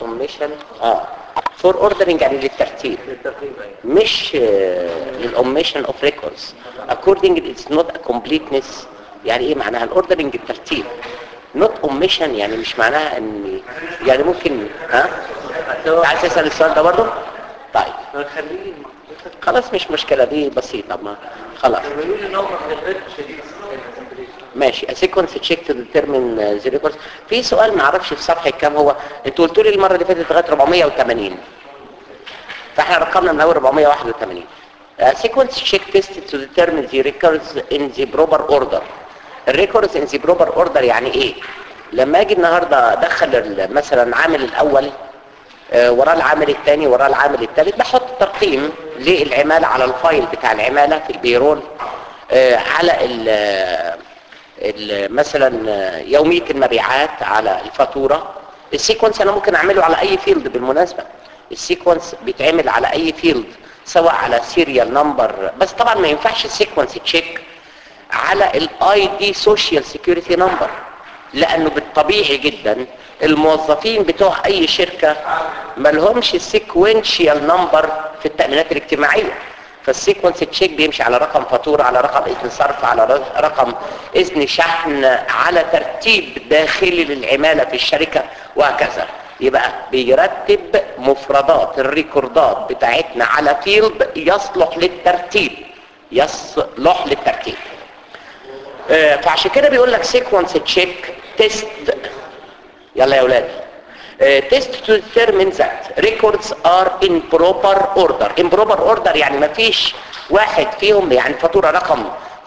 اوميشن اه فور اوردرنج يعني للترتيب للترتيب أيوة. مش للاوميشن اوف ريكوردز according it's not a completeness يعني ايه معناها الاوردرنج الترتيب not omission يعني مش معناها ان يعني ممكن ها عايز تسال السؤال ده برضه طيب خليه خلاص مش مشكله دي بسيطه ما خلاص بيقولوا لي ان هو ما بيغلطش شديد ماشي a sequence check to determine the records في سؤال ما اعرفش في صفحه كام هو انتوا قلتوا لي المره اللي فاتت لغايه 480 فاحنا رقمنا من اول 481 a sequence check test to determine the records in the proper order الريكوردز in the proper order يعني ايه لما اجي النهارده ادخل ال- مثلا العامل الاول آه، وراه العامل الثاني وراه العامل الثالث بحط ترقيم للعماله على الفايل بتاع العماله في البيرول آه، على ال ال- مثلا آه، يوميه المبيعات على الفاتوره السيكونس انا ممكن اعمله على اي فيلد بالمناسبه السيكونس بيتعمل على اي فيلد سواء على سيريال نمبر بس طبعا ما ينفعش السيكونس تشيك على الاي دي سوشيال سيكيورتي نمبر لانه بالطبيعي جدا الموظفين بتوع اي شركه ما لهمش سيكوينشال نمبر في التامينات الاجتماعيه فالسيكونس تشيك بيمشي على رقم فاتوره على رقم اذن صرف على ر- رقم اذن شحن على ترتيب داخلي للعماله في الشركه وهكذا يبقى بيرتب مفردات الريكوردات بتاعتنا على فيلد يصلح للترتيب يصلح للترتيب آه، فعشان كده بيقول لك سيكونس تشيك تيست يلا يا اولاد تيست تو determine that records are in proper order in proper order يعني ما فيش واحد فيهم يعني فاتوره رقم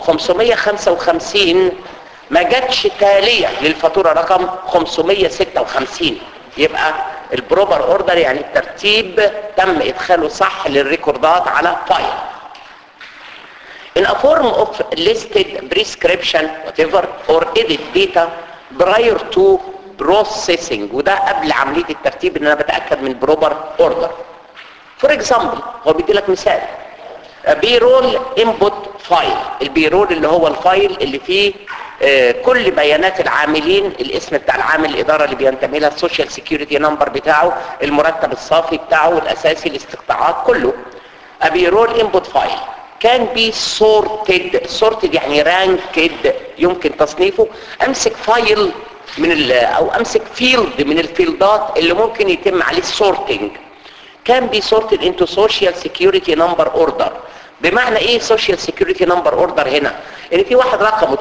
555 ما جاتش تاليه للفاتوره رقم 556 يبقى البروبر اوردر يعني الترتيب تم ادخاله صح للريكوردات على فايل in a form of listed prescription whatever or edit data prior to processing وده قبل عملية الترتيب ان انا بتأكد من proper order for example هو بيدي لك مثال بيرول انبوت فايل البيرول اللي هو الفايل اللي فيه آه، كل بيانات العاملين الاسم بتاع العامل الاداره اللي بينتمي لها السوشيال سيكيورتي نمبر بتاعه المرتب الصافي بتاعه الاساسي الاستقطاعات كله a payroll input file can be sorted sorted يعني ranked يمكن تصنيفه امسك فايل من ال او امسك فيلد من الفيلدات اللي ممكن يتم عليه sorting can be sorted into social security number order بمعنى ايه social security number order هنا ان في واحد رقمه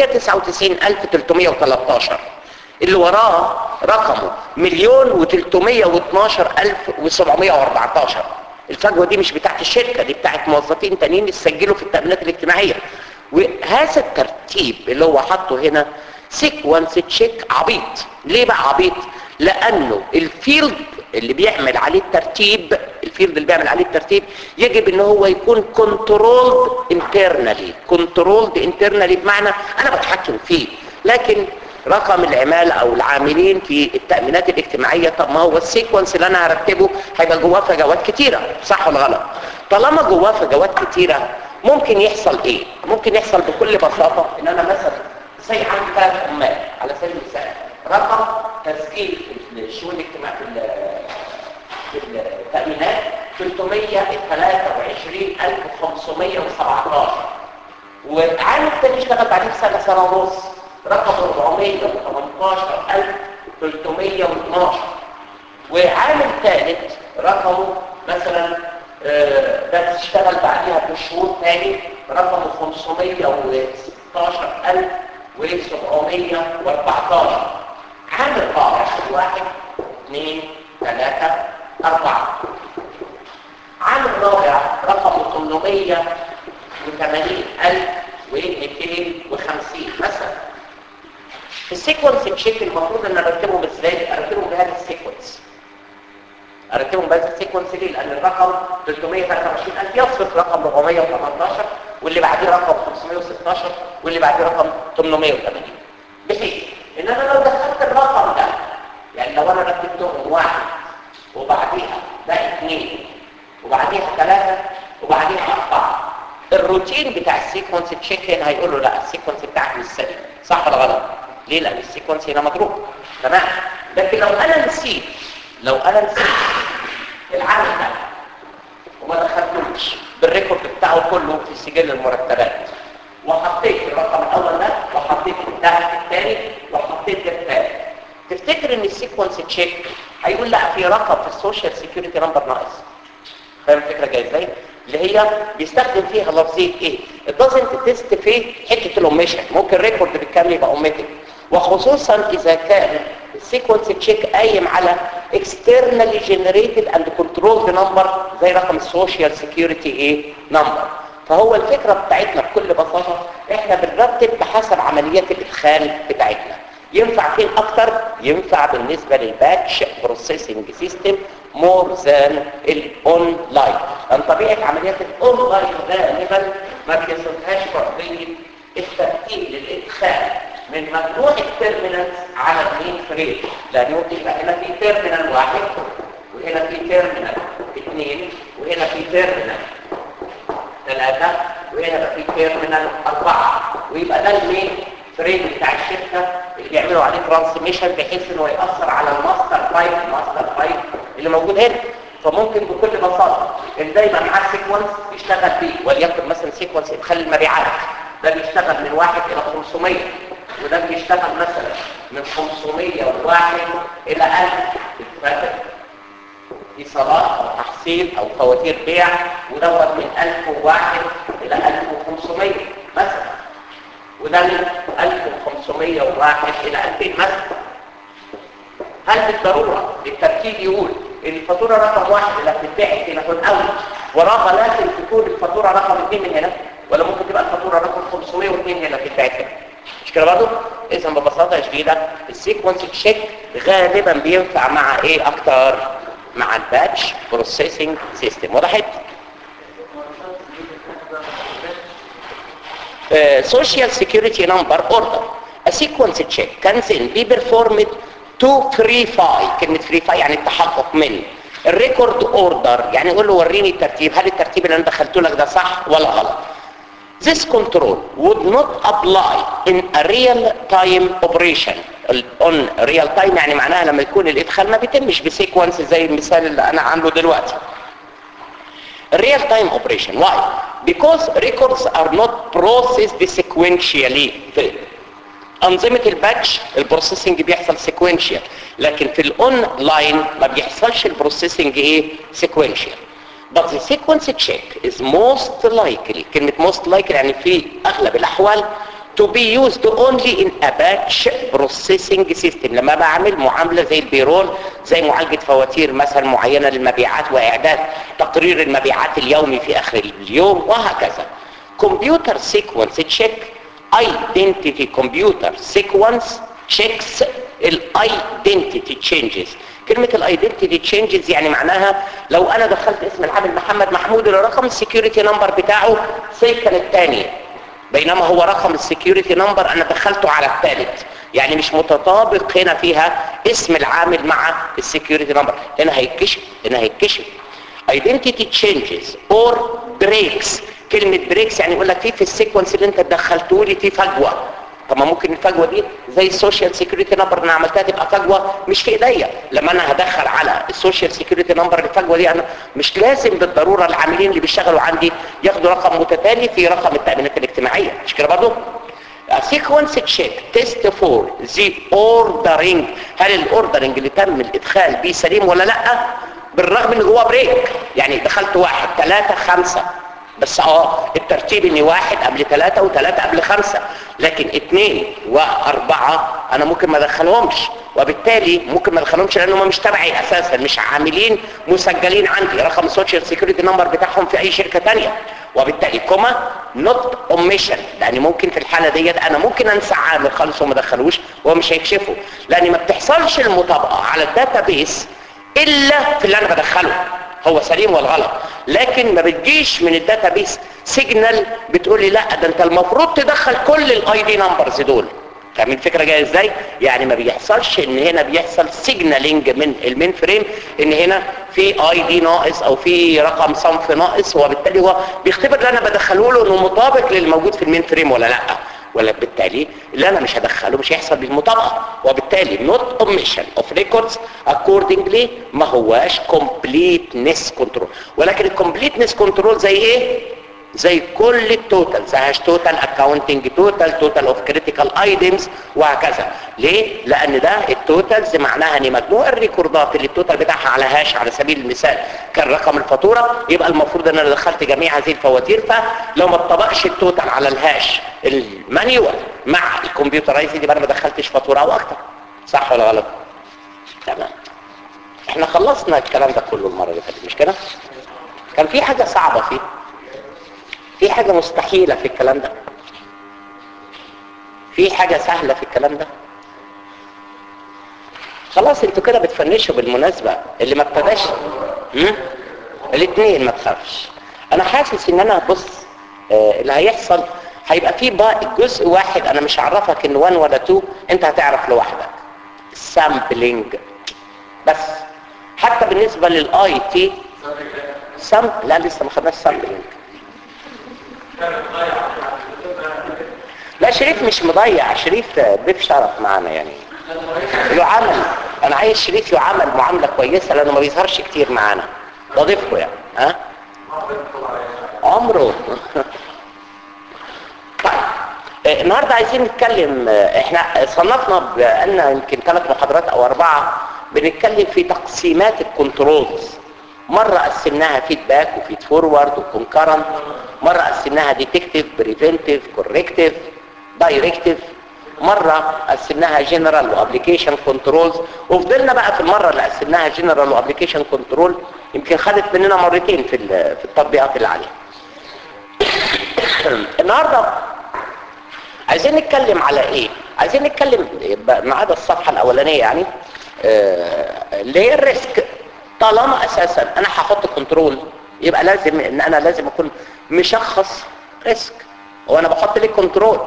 999313 اللي وراه رقمه مليون و312 الف و714 الفجوه دي مش بتاعت الشركه دي بتاعت موظفين تانيين اتسجلوا في التامينات الاجتماعيه وهذا الترتيب اللي هو حاطه هنا سيكونس تشيك عبيط ليه بقى عبيط لانه الفيلد اللي بيعمل عليه الترتيب الفيلد اللي بيعمل عليه الترتيب يجب ان هو يكون كنترولد انترنالي كنترولد انترنالي بمعنى انا بتحكم فيه لكن رقم العمالة او العاملين في التأمينات الاجتماعية طب ما هو السيكونس اللي انا هرتبه هيبقى جواه فجوات كتيرة صح ولا غلط طالما جواه فجوات كتيرة ممكن يحصل ايه ممكن يحصل بكل بساطة ان انا مثلا زي عندي ثلاث عمال على سبيل المثال رقم تسجيل في الشؤون الاجتماعية في ال- في التأمينات 323517 وعامل تاني اشتغل بعدين سنة سنة ونص رقم 418312 وعامل ثالث رقمه مثلا آه، ده اشتغل بعديها بشهور تاني رقمه 516714 عامل رابع واحد اثنين ثلاثة أربعة عامل رابع رقمه 880250 مثلا السيكونس تشيك المفروض ان ارتبهم ازاي ارتبهم بهذا السيكونس ارتبهم بهذا السيكونس ليه لان الرقم 323000 يصف رقم 418 واللي بعديه رقم 516 واللي بعديه رقم 880 بحيث ان انا لو دخلت الرقم ده يعني لو انا رتبتهم واحد وبعديها ده اثنين وبعديها ثلاثة وبعديها أربعة الروتين بتاع السيكونس تشيك هنا هيقول له لا السيكونس بتاعك مش سليم صح ولا غلط؟ ليه؟ لأن السيكونس هنا مضروب تمام لكن لو أنا نسيت لو انا نسيت العامل ده وما دخلتوش بالريكورد بتاعه كله في سجل المرتبات وحطيت الرقم الاول ده وحطيت ده الثاني وحطيت ده الثالث تفتكر ان السيكونس تشيك هيقول لا في رقم في السوشيال سيكيورتي نمبر ناقص فاهم الفكره جايه ازاي اللي هي بيستخدم فيها لفظيه ايه الدازنت تيست في حته الاوميشن ممكن ريكورد بالكامل يبقى اوميتد وخصوصا اذا كان السيكونس تشيك قايم على externally generated and controlled number زي رقم السوشيال سيكيورتي ايه نمبر فهو الفكره بتاعتنا بكل بساطه احنا بنرتب بحسب عمليات الادخال بتاعتنا ينفع فين اكتر ينفع بالنسبه للباتش بروسيسنج سيستم مور ذان الاونلاين لان طبيعه عمليات الاونلاين غالبا ما بيصلهاش فرضيه الترتيب للادخال من مجموع التيرمينالز على المين فريم لان يبقى هنا في تيرمينال واحد وهنا في تيرمينال اثنين وهنا في تيرمينال ثلاثة وهنا في تيرمينال أربعة ويبقى ده المين فريم بتاع الشركة اللي بيعملوا عليه ترانسميشن بحيث انه يأثر على الماستر فايل الماستر فايل اللي موجود هنا فممكن بكل بساطة اللي دايما معاه سيكونس يشتغل بيه وليكن مثلا سيكونس ادخال المبيعات ده بيشتغل من واحد إلى 500 وده بيشتغل مثلا من 501 إلى 1000 اتفاق ايصالات او تحصيل او فواتير بيع ودوت من 1001 الى 1500 مثلا وده من 1501 الى 2000 مثلا هل بالضروره الترتيب يقول ان الفاتوره رقم واحد اللي هتتباع هنا في الاول وراها لازم تكون الفاتوره رقم اثنين من هنا ولا ممكن تبقى الفاتوره رقم 502 هنا تتباع هنا مش كده برضه اذا ببساطه شديده السيكونس تشيك غالبا بينفع مع ايه اكتر مع الباتش بروسيسنج سيستم وضحت social security number order a sequence check can then be performed to verify كلمة verify يعني التحقق من الريكورد اوردر يعني يقول له وريني الترتيب هل الترتيب اللي انا دخلته لك ده صح ولا غلط This control would not apply in a real-time operation. On real-time يعني معناها لما يكون الادخال ما بيتمش بسيكونس زي المثال اللي انا عامله دلوقتي. Real-time operation. Why? Because records are not processed sequentially. أنظمة الباتش البروسيسنج بيحصل سيكوينشال لكن في الاونلاين ما بيحصلش البروسيسنج ايه سيكوينشال But the sequence check is most likely كلمة most likely يعني في أغلب الأحوال to be used only in a batch processing system لما بعمل معاملة زي البيرول زي معالجة فواتير مثلا معينة للمبيعات وإعداد تقرير المبيعات اليومي في آخر اليوم وهكذا computer sequence check identity computer sequence checks الايدنتيتي changes كلمة الايدنتيتي تشينجز يعني معناها لو انا دخلت اسم العامل محمد محمود الرقم السكيورتي نمبر بتاعه سي كان الثاني بينما هو رقم السكيورتي نمبر انا دخلته على الثالث يعني مش متطابق هنا فيها اسم العامل مع السكيورتي نمبر هنا هيتكشف هنا هيتكشف identity changes or breaks كلمة بريكس يعني يقول لك في في السيكونس اللي انت دخلته لي في فجوة طب ما ممكن الفجوه دي زي السوشيال سيكيورتي نمبر انا عملتها تبقى فجوه مش في ايديا لما انا هدخل على السوشيال سيكيورتي نمبر الفجوه دي انا مش لازم بالضروره العاملين اللي بيشتغلوا عندي ياخدوا رقم متتالي في رقم التامينات الاجتماعيه مش كده برضه A sequence check test for the ordering هل الاوردرنج اللي تم الادخال بيه سليم ولا لا بالرغم ان جواه بريك يعني دخلت واحد ثلاثة خمسة بس اه الترتيب اني واحد قبل ثلاثة وثلاثة قبل خمسة لكن اثنين واربعة انا ممكن ما ادخلهمش وبالتالي ممكن ما ادخلهمش لانهم مش تبعي اساسا مش عاملين مسجلين عندي رقم السوشيال سيكيورتي نمبر بتاعهم في اي شركة تانية وبالتالي كوما نوت اوميشن لان ممكن في الحالة ديت انا ممكن انسى عامل خالص وما ادخلوش وهو مش هيكشفه لان ما بتحصلش المطابقة على الداتابيس الا في اللي انا بدخله هو سليم ولا غلط لكن ما بتجيش من الداتابيس سيجنال بتقول لي لا ده انت المفروض تدخل كل الاي دي نمبرز دول فاهمين الفكره جايه ازاي يعني ما بيحصلش ان هنا بيحصل سيجنالينج من المين فريم ان هنا في اي دي ناقص او في رقم صنف ناقص وبالتالي هو بيختبر اللي انا بدخله له انه مطابق للموجود في المين فريم ولا لا ولا بالتالي اللي انا مش هدخله مش هيحصل بالمطابقه وبالتالي not omission of records accordingly ما هواش completeness control ولكن الcompleteness control زي ايه زي كل التوتال زهاش توتال اكاونتنج توتال توتال اوف كريتيكال ايتمز وهكذا ليه لان ده التوتالز معناها ان مجموع الريكوردات اللي التوتال بتاعها على هاش على سبيل المثال كان رقم الفاتوره يبقى المفروض ان انا دخلت جميع هذه الفواتير فلو ما اتطبقش التوتال على الهاش المانيوال مع الكمبيوترايزد يبقى انا ما دخلتش فاتوره او اكتر صح ولا غلط تمام احنا خلصنا الكلام ده كله المره اللي فاتت مش كده كان في حاجه صعبه فيه في حاجة مستحيلة في الكلام ده في حاجة سهلة في الكلام ده خلاص انتوا كده بتفنشوا بالمناسبة اللي ما ابتداش هم؟ الاثنين ما تخافش انا حاسس ان انا بص آه اللي هيحصل هيبقى في بقى جزء واحد انا مش هعرفك ان 1 ولا 2 انت هتعرف لوحدك سامبلينج بس حتى بالنسبة للاي تي سام لا لسه ما خدناش سامبلينج لا شريف مش مضيع شريف ضيف شرف معانا يعني يعامل انا عايز شريف يعامل معامله كويسه لانه ما بيظهرش كتير معانا ده ضيفه يعني ها عمره طيب آه، النهارده عايزين نتكلم آه، احنا صنفنا بقالنا يمكن ثلاث محاضرات او اربعه بنتكلم في تقسيمات الكنترولز مرة قسمناها فيدباك وفيد فورورد وكونكرنت مرة قسمناها ديتكتيف بريفنتيف كوركتيف دايركتيف مرة قسمناها جنرال وابليكيشن كنترولز وفضلنا بقى في المرة اللي قسمناها جنرال وابليكيشن كنترول يمكن خدت مننا مرتين في ال- في التطبيقات اللي عليها النهارده عايزين نتكلم على ايه عايزين نتكلم ما عدا الصفحه الاولانيه يعني آه، اللي هي الريسك طالما اساسا انا هحط كنترول يبقى لازم ان انا لازم اكون مشخص ريسك وانا بحط ليه كنترول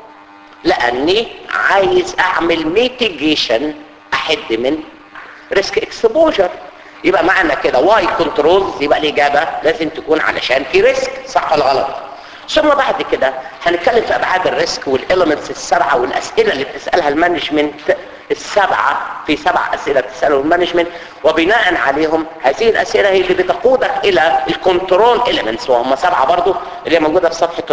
لاني عايز اعمل ميتيجيشن احد من ريسك اكسبوجر يبقى معنى كده واي كنترولز يبقى الاجابه لازم تكون علشان في ريسك صح ولا غلط ثم بعد كده هنتكلم في ابعاد الريسك والاليمنتس السبعه والاسئله اللي بتسالها المانجمنت السبعه في سبع اسئله بتسالهم المانجمنت وبناء عليهم هذه الاسئله هي اللي بتقودك الى الكنترول اليمنتس وهم سبعه برضو اللي هي موجوده في صفحه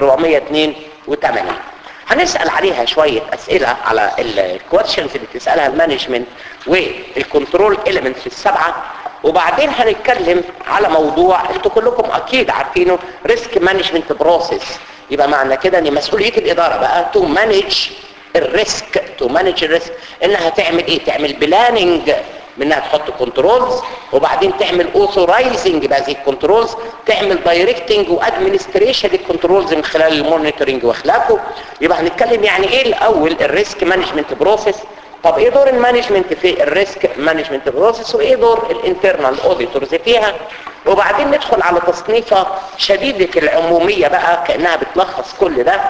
482 هنسال عليها شويه اسئله على الكويشنز اللي بتسالها المانجمنت والكنترول اليمنتس السبعه وبعدين هنتكلم على موضوع انتوا كلكم اكيد عارفينه ريسك مانجمنت بروسيس يبقى معنى كده ان مسؤوليه الاداره بقى تو مانج الريسك تو مانج الريسك انها تعمل ايه تعمل بلاننج منها تحط كنترولز وبعدين تعمل اوثورايزنج بهذه الكنترولز تعمل دايركتنج وادمنستريشن للكنترولز من خلال المونيتورنج واخلافه يبقى هنتكلم يعني ايه الاول الريسك مانجمنت بروسيس طب ايه دور المانجمنت في الريسك مانجمنت بروسيس وايه دور الانترنال اوديتورز فيها وبعدين ندخل على تصنيفه شديده العموميه بقى كانها بتلخص كل ده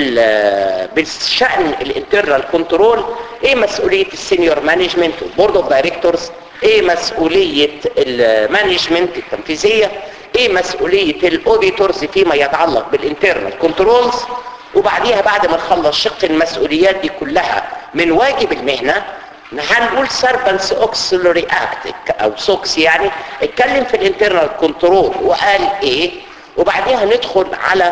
ال- بالشان الانترنال كنترول ايه مسؤوليه السينيور مانجمنت والبورد اوف دايركتورز ايه مسؤوليه المانجمنت التنفيذيه ايه مسؤوليه الاوديتورز فيما يتعلق بالانترنال كنترولز وبعديها بعد ما نخلص شق المسؤوليات دي كلها من واجب المهنة هنقول سيرفنس اوكسلوري اكت او سوكس يعني اتكلم في الانترنال كنترول وقال ايه وبعديها ندخل على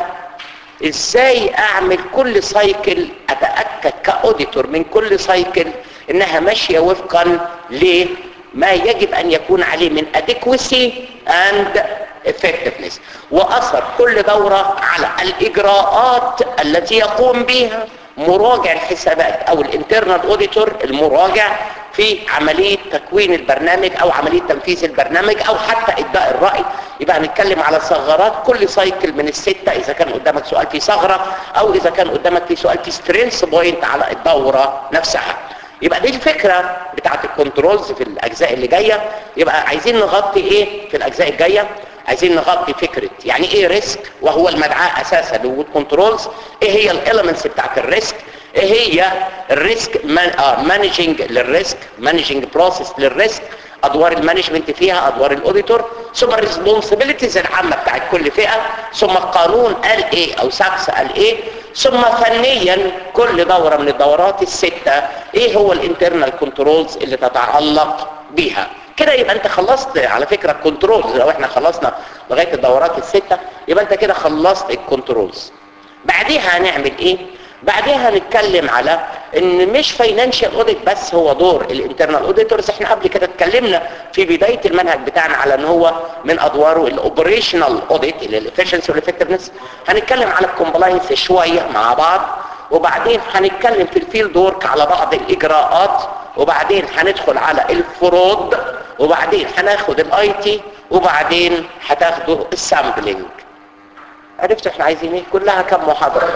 ازاي اعمل كل سايكل اتاكد كاوديتور من كل سايكل انها ماشيه وفقا لما يجب ان يكون عليه من adequacy and effectiveness واثر كل دوره على الاجراءات التي يقوم بها مراجع الحسابات او الانترنال اوديتور المراجع في عملية تكوين البرنامج او عملية تنفيذ البرنامج او حتى اداء الرأي يبقى هنتكلم على ثغرات كل سايكل من الستة اذا كان قدامك سؤال في ثغرة او اذا كان قدامك في سؤال في سترينث بوينت على الدورة نفسها يبقى دي الفكرة بتاعت الكنترولز في الاجزاء اللي جاية يبقى عايزين نغطي ايه في الاجزاء الجاية عايزين نغطي فكرة يعني ايه ريسك وهو المدعاة اساسا لوجود كنترولز ايه هي الاليمنتس بتاعت الريسك ايه هي الريسك مانجنج للريسك مانجنج بروسيس للريسك ادوار المانجمنت فيها ادوار الاوديتور ثم الريسبونسبيلتيز العامه بتاعت كل فئه ثم القانون قال ايه او ساكس قال ايه ثم فنيا كل دوره من الدورات السته ايه هو الانترنال كنترولز اللي تتعلق بيها كده يبقى انت خلصت على فكره الكنترولز لو احنا خلصنا لغايه الدورات السته يبقى انت كده خلصت الكنترولز بعديها هنعمل ايه بعديها هنتكلم على ان مش فاينانشال اوديت بس هو دور الانترنال اوديتورز احنا قبل كده اتكلمنا في بدايه المنهج بتاعنا على ان هو من ادواره الاوبريشنال اوديت اللي الافشنسي والافكتفنس هنتكلم على الكومبلاينس شويه مع بعض وبعدين هنتكلم في الفيلد ورك على بعض الاجراءات وبعدين هندخل على الفروض وبعدين هناخد الاي تي وبعدين هتاخدوا السامبلينج عرفتوا احنا عايزين ايه كلها كم محاضره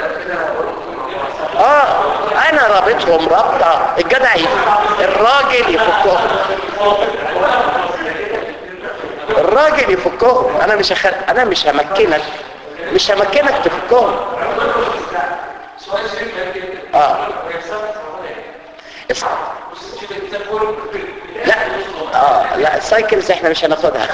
اه انا رابطهم رابطه الجدع يف- الراجل يفكهم الراجل يفكهم انا مش هخ... انا مش همكنك مش همكنك تفكهم اه اس- لا اه لا السايكلز احنا مش هناخدها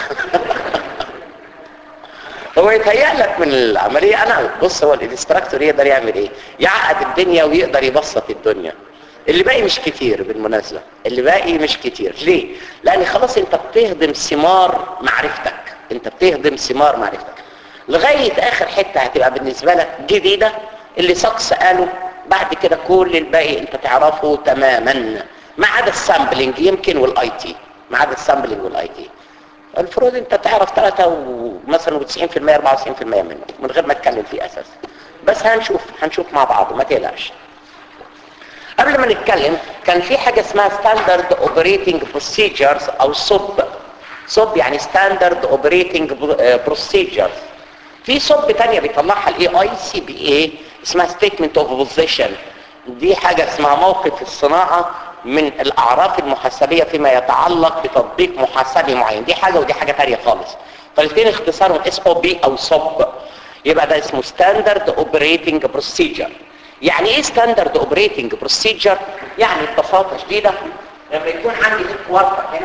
هو يتهيأ لك من العملية انا بص هو الانستراكتور يقدر يعمل ايه يعقد الدنيا ويقدر يبسط الدنيا اللي باقي مش كتير بالمناسبة اللي باقي مش كتير ليه لان خلاص انت بتهضم ثمار معرفتك انت بتهضم ثمار معرفتك لغاية اخر حتة هتبقى بالنسبة لك جديدة اللي ساكس قاله بعد كده كل الباقي انت تعرفه تماما ما عدا السامبلنج يمكن والاي تي ما عدا السامبلنج والاي تي الفروض انت تعرف 3 ومثلا 90% 94% منه من غير ما اتكلم فيه اساسا بس هنشوف هنشوف مع بعض ما تقلقش قبل ما نتكلم كان في حاجه اسمها ستاندرد اوبريتنج بروسيجرز او صب صب يعني ستاندرد اوبريتنج بروسيجرز في صب تانية بيطلعها الاي اي سي بي اي اسمها ستيتمنت اوف بوزيشن دي حاجه اسمها موقف الصناعه من الاعراف المحاسبيه فيما يتعلق بتطبيق محاسبي معين دي حاجه ودي حاجه تانية خالص فالاثنين اختصارهم اس او بي او صب يبقى ده اسمه ستاندرد اوبريتنج بروسيجر يعني ايه ستاندرد اوبريتنج بروسيجر يعني ببساطه شديده لما يكون عندي هيد كوارتر هنا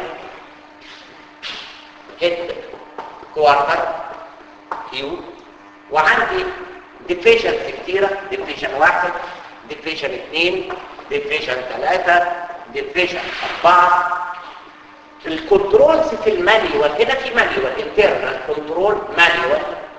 هيد كوارتر كيو وعندي ديفيجنز كتيره ديفيجن واحد ديفيجن اثنين ديفيجن ثلاثه ديفيجن اربعه الكنترولز في المانيوال هنا في مانيوال انترنال كنترول مانيوال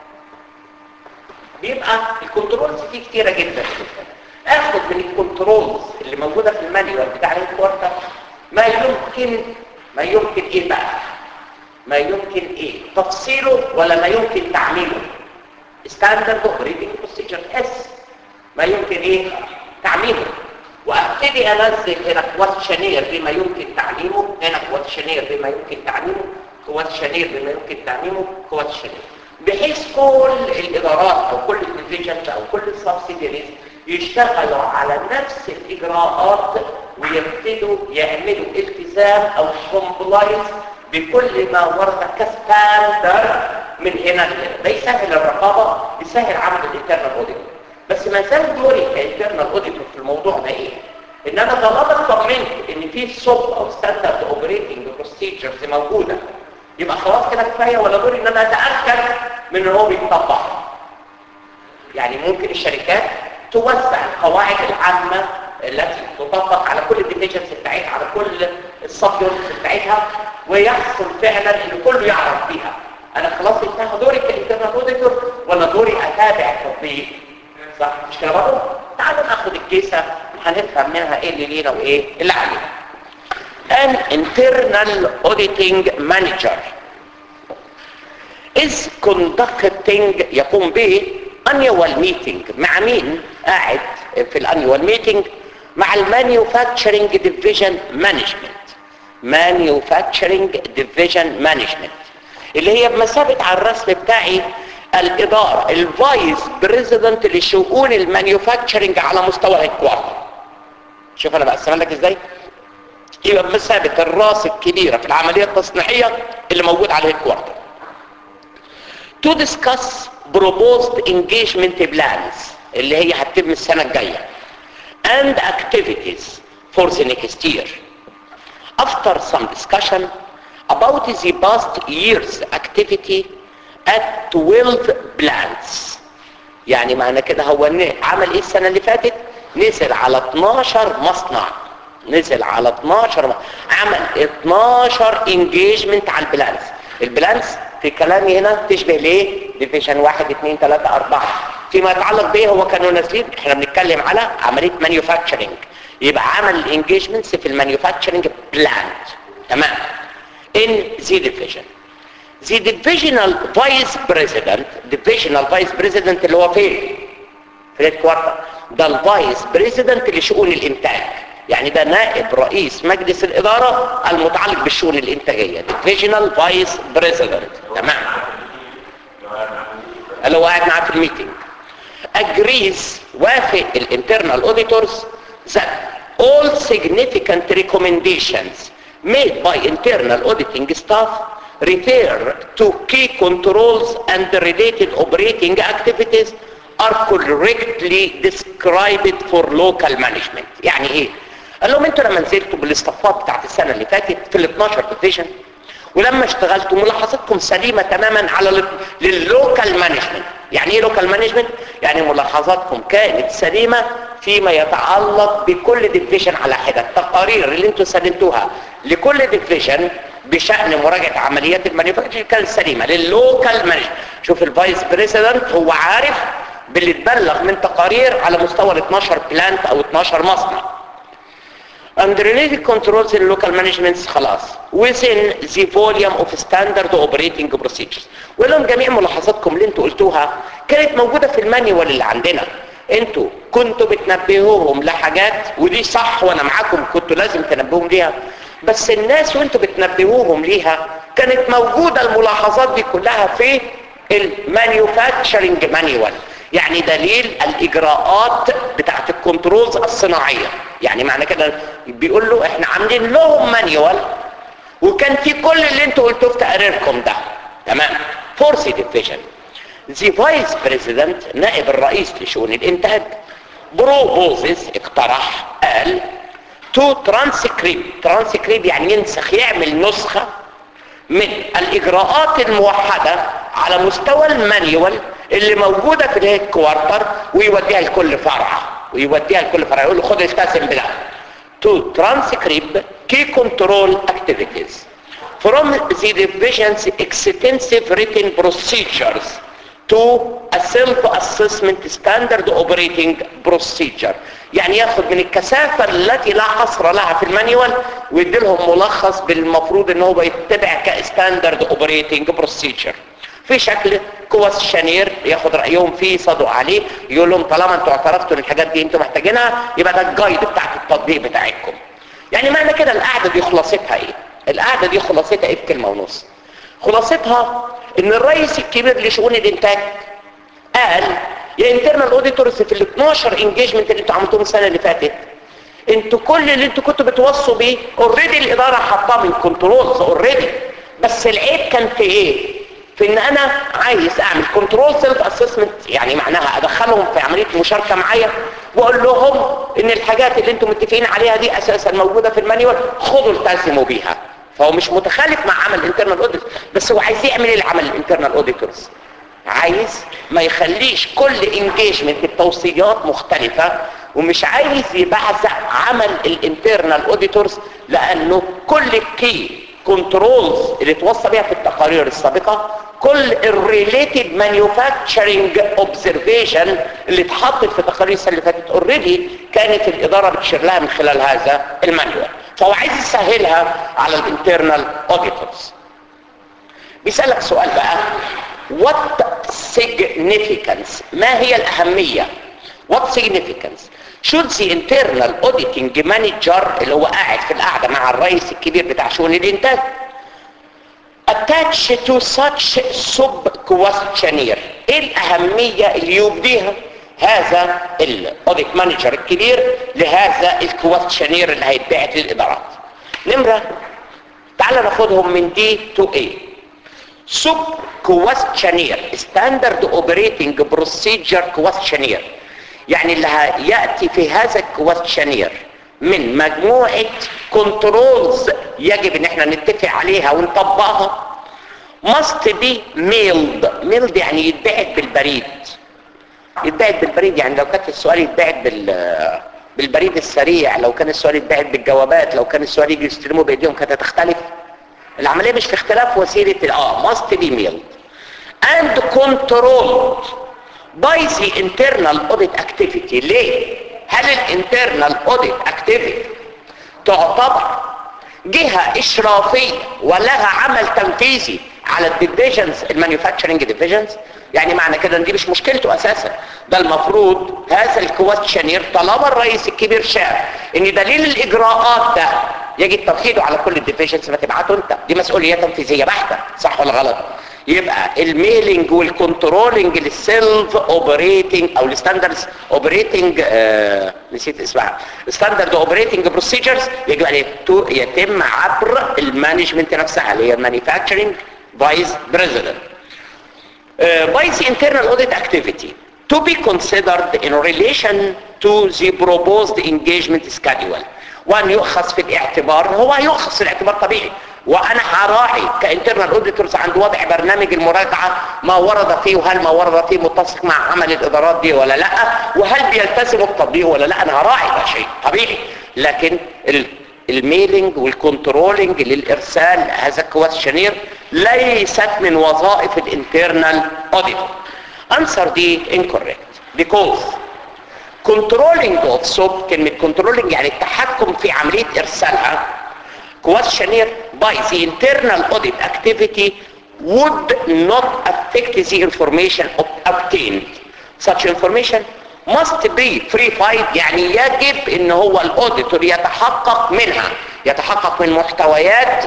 بيبقى الكنترولز فيه كتيره جدا اخد من الكنترولز اللي موجوده في المانيوال بتاع الكوارتر ما يمكن ما يمكن ايه بقى ما يمكن ايه تفصيله ولا ما يمكن تعميله ستاندرد اوبريتنج بروسيجر اس ما يمكن ايه تعميمه وابتدي انزل هنا كواتشنير بما يمكن تعميمه هنا كواتشنير بما يمكن تعميمه كواتشنير بما يمكن تعميمه كواتشنير بحيث كل الادارات او كل الديفيجنز او كل السبسيديريز يشتغلوا على نفس الاجراءات ويبتدوا يعملوا التزام او كومبلاينس بكل ما ورد كستاندر من هنا لهنا ده يسهل الرقابه يسهل عمل الانترنال اوديت بس ما زال دوري كانترنال اوديتور في الموضوع ده ايه ان انا طالما اطمنت ان في صوب او ستاندرد اوبريتنج بروسيجرز موجوده يبقى خلاص كده كفايه ولا دوري ان انا اتاكد من ان هو بيتطبق يعني ممكن الشركات توسع القواعد العامه التي تطبق على كل الديفيجنز بتاعتها على كل السب يونتس بتاعتها ويحصل فعلا ان كله يعرف بيها انا خلاص انتهى دوري كانترنال اوديتور ولا دوري اتابع التطبيق صح مش كده برضه تعالوا ناخد الكيسه هنفهم منها ايه اللي لينا وايه اللي علينا an internal auditing manager is conducting يقوم به annual meeting مع مين قاعد في الانيوال meeting مع المانيوفاكتشرنج ديفيجن مانجمنت مانيوفاكتشرنج ديفيجن مانجمنت اللي هي بمثابه على الرسم بتاعي الاداره الفايس بريزيدنت لشؤون المانيوفاكتشرنج على مستوى الكوارتر شوف انا بقسمها لك ازاي يبقى بمثابه الراس الكبيره في العمليه التصنيعيه اللي موجود على الكوارتر to discuss proposed engagement plans اللي هي هتتم السنه الجايه and activities for the next year after some discussion about the past year's activity at 12 plants يعني معنى كده هو إن عمل ايه السنة اللي فاتت نزل على 12 مصنع نزل على 12 م- عمل 12 انجيجمنت على البلانس البلانس في كلامي هنا تشبه ليه ديفيشن 1 2 3 4 فيما يتعلق به هو كانوا نازلين احنا بنتكلم على عمليه مانيفاكتشرنج يبقى عمل الانجيجمنتس في المانيفاكتشرنج بلانت تمام ان زي ديفيجن the divisional vice president divisional vice president اللي هو فين في الهيدكوارتر ده الفايس بريزيدنت لشؤون الانتاج يعني ده نائب رئيس مجلس الاداره المتعلق بالشؤون الانتاجيه divisional vice president تمام اللي هو قاعد معاه في الميتنج agrees وافق الانترنال auditors that all significant recommendations made by internal auditing staff refer to key controls and related operating activities are correctly described for local management يعني ايه قال لهم انتوا لما نزلتوا بالاستفاض بتاعت السنه اللي فاتت في ال 12 ديفيجن ولما اشتغلتوا ملاحظاتكم سليمه تماما على ال- لللوكال مانجمنت يعني ايه لوكال مانجمنت يعني ملاحظاتكم كانت سليمه فيما يتعلق بكل ديفيجن على حده التقارير اللي انتوا سلمتوها لكل ديفيجن بشان مراجعه عمليات المانيفاكتشر كانت سليمه لللوكال مانجمنت شوف الفايس بريزيدنت هو عارف باللي اتبلغ من تقارير على مستوى ال 12 بلانت او 12 مصنع and related controls in local management خلاص within the volume of standard operating procedures ولهم جميع ملاحظاتكم اللي انتوا قلتوها كانت موجودة في المانيوال اللي عندنا انتوا كنتوا بتنبهوهم لحاجات ودي صح وانا معاكم كنتوا لازم تنبهوهم ليها بس الناس وانتوا بتنبهوهم ليها كانت موجودة الملاحظات دي كلها في المانيفاكتشرنج مانيوال يعني دليل الاجراءات بتاعت الكنترولز الصناعيه يعني معنى كده بيقول له احنا عاملين لهم مانيوال وكان في كل اللي انتوا قلتوه في تقريركم ده تمام فورسي ديفيجن زي فايس بريزيدنت نائب الرئيس لشؤون الانتاج بروبوزز اقترح قال تو ترانسكريب ترانسكريب يعني ينسخ يعمل نسخه من الاجراءات الموحده على مستوى المانيوال اللي موجوده في الهيد كوارتر ويوديها لكل فرع ويوديها لكل فرع يقول له خد التزم بده to transcribe key control activities from the division's extensive written procedures to a self-assessment standard operating procedure يعني ياخد من الكثافة التي لا حصر لها في المانيوال ويدي لهم ملخص بالمفروض ان هو يتبع كستاندرد اوبريتنج بروسيجر في شكل كويشنير ياخد رايهم فيه يصدقوا عليه يقول لهم طالما انتوا اعترفتوا ان الحاجات دي انتوا محتاجينها يبقى ده الجايد بتاعت التطبيق بتاعتكم يعني معنى كده القعده دي خلاصتها ايه القعده دي خلاصتها ايه في كلمه ونص خلاصتها ان الرئيس الكبير لشؤون الانتاج قال يا انترنال اوديتورز في ال 12 انجيجمنت اللي انتوا عملتوهم السنه اللي فاتت انتوا كل اللي انتوا كنتوا بتوصوا بيه اوريدي الاداره حطاه من كنترولز اوريدي بس العيب كان في ايه في ان انا عايز اعمل كنترول سيلف اسسمنت يعني معناها ادخلهم في عمليه مشاركه معايا واقول لهم ان الحاجات اللي انتم متفقين عليها دي اساسا موجوده في المانيوال خدوا التزموا بيها فهو مش متخالف مع عمل الانترنال اوديت بس هو عايز يعمل ايه العمل الانترنال اوديتورز عايز ما يخليش كل انجيجمنت التوصيات مختلفة ومش عايز يبعزق عمل الانترنال اوديتورز لانه كل الكي كنترولز اللي توصى بيها في التقارير السابقة كل الريليتد مانيفاكتشرنج اوبزرفيشن اللي اتحطت في تقارير السنه اللي فاتت اوريدي كانت الاداره بتشير لها من خلال هذا المانيوال فهو عايز يسهلها على الانترنال اوديتورز بيسألك سؤال بقى what significance ما هي الأهمية what significance should the internal auditing manager اللي هو قاعد في القعدة مع الرئيس الكبير بتاع شؤون الإنتاج attach to such sub questionnaire ايه الأهمية اللي يبديها هذا الاوديت مانجر الكبير لهذا الكويشنير اللي هيتبعت للإدارات نمرة تعال ناخدهم من دي تو ايه سب كويشنير ستاندرد اوبريتنج بروسيجر كويشنير يعني اللي ياتي في هذا الكويشنير من مجموعة كنترولز يجب ان احنا نتفق عليها ونطبقها must be mailed mailed يعني يتبعت بالبريد يتبعت بالبريد يعني لو كانت السؤال يتبعت بال بالبريد السريع لو كان السؤال يتبعت بالجوابات لو كان السؤال يجي يستلمه بايديهم كانت هتختلف العمليه مش في اختلاف وسيله ال- اه must be mailed and controlled by the internal audit activity ليه هل الانترنال audit activity تعتبر جهة اشرافية ولها عمل تنفيذي على الديفيجنز المانيفاكتشرنج ديفيجنز يعني معنى كده ان دي مش مشكلته اساسا ده المفروض هذا الكويستشنير طالما الرئيس الكبير شاف ان دليل الاجراءات ده يجب تفحيده على كل الديفيجنز ما تبعته انت دي مسؤوليه تنفيذيه بحته صح ولا غلط يبقى الميلينج والكنترولنج للسيلف اوبريتنج او الستاندردز اوبريتنج نسيت اسمها ستاندرد اوبريتنج بروسيجرز يجب ان يتو- يتم عبر المانجمنت نفسها اللي هي المانيفاكتشرنج فايس بريزيدنت by the internal audit activity to be considered in relation to the proposed engagement schedule وان يؤخذ في الاعتبار هو هيؤخذ في الاعتبار طبيعي وانا هراعي كانترنال اوديتورز عند وضع برنامج المراجعه ما ورد فيه وهل ما ورد فيه متسق مع عمل الادارات دي ولا لا وهل بيلتزموا بتطبيقه ولا لا انا هراعي ده شيء طبيعي لكن ال الميلينج والكنترولينج للارسال هذا الكويشنير ليست من وظائف الانترنال اوديت انسر دي incorrect because controlling also كلمة controlling يعني التحكم في عملية ارسالها questionnaire by the internal audit activity would not affect the information ob- obtained such information must be verified يعني يجب ان هو الاوديتور يتحقق منها يتحقق من محتويات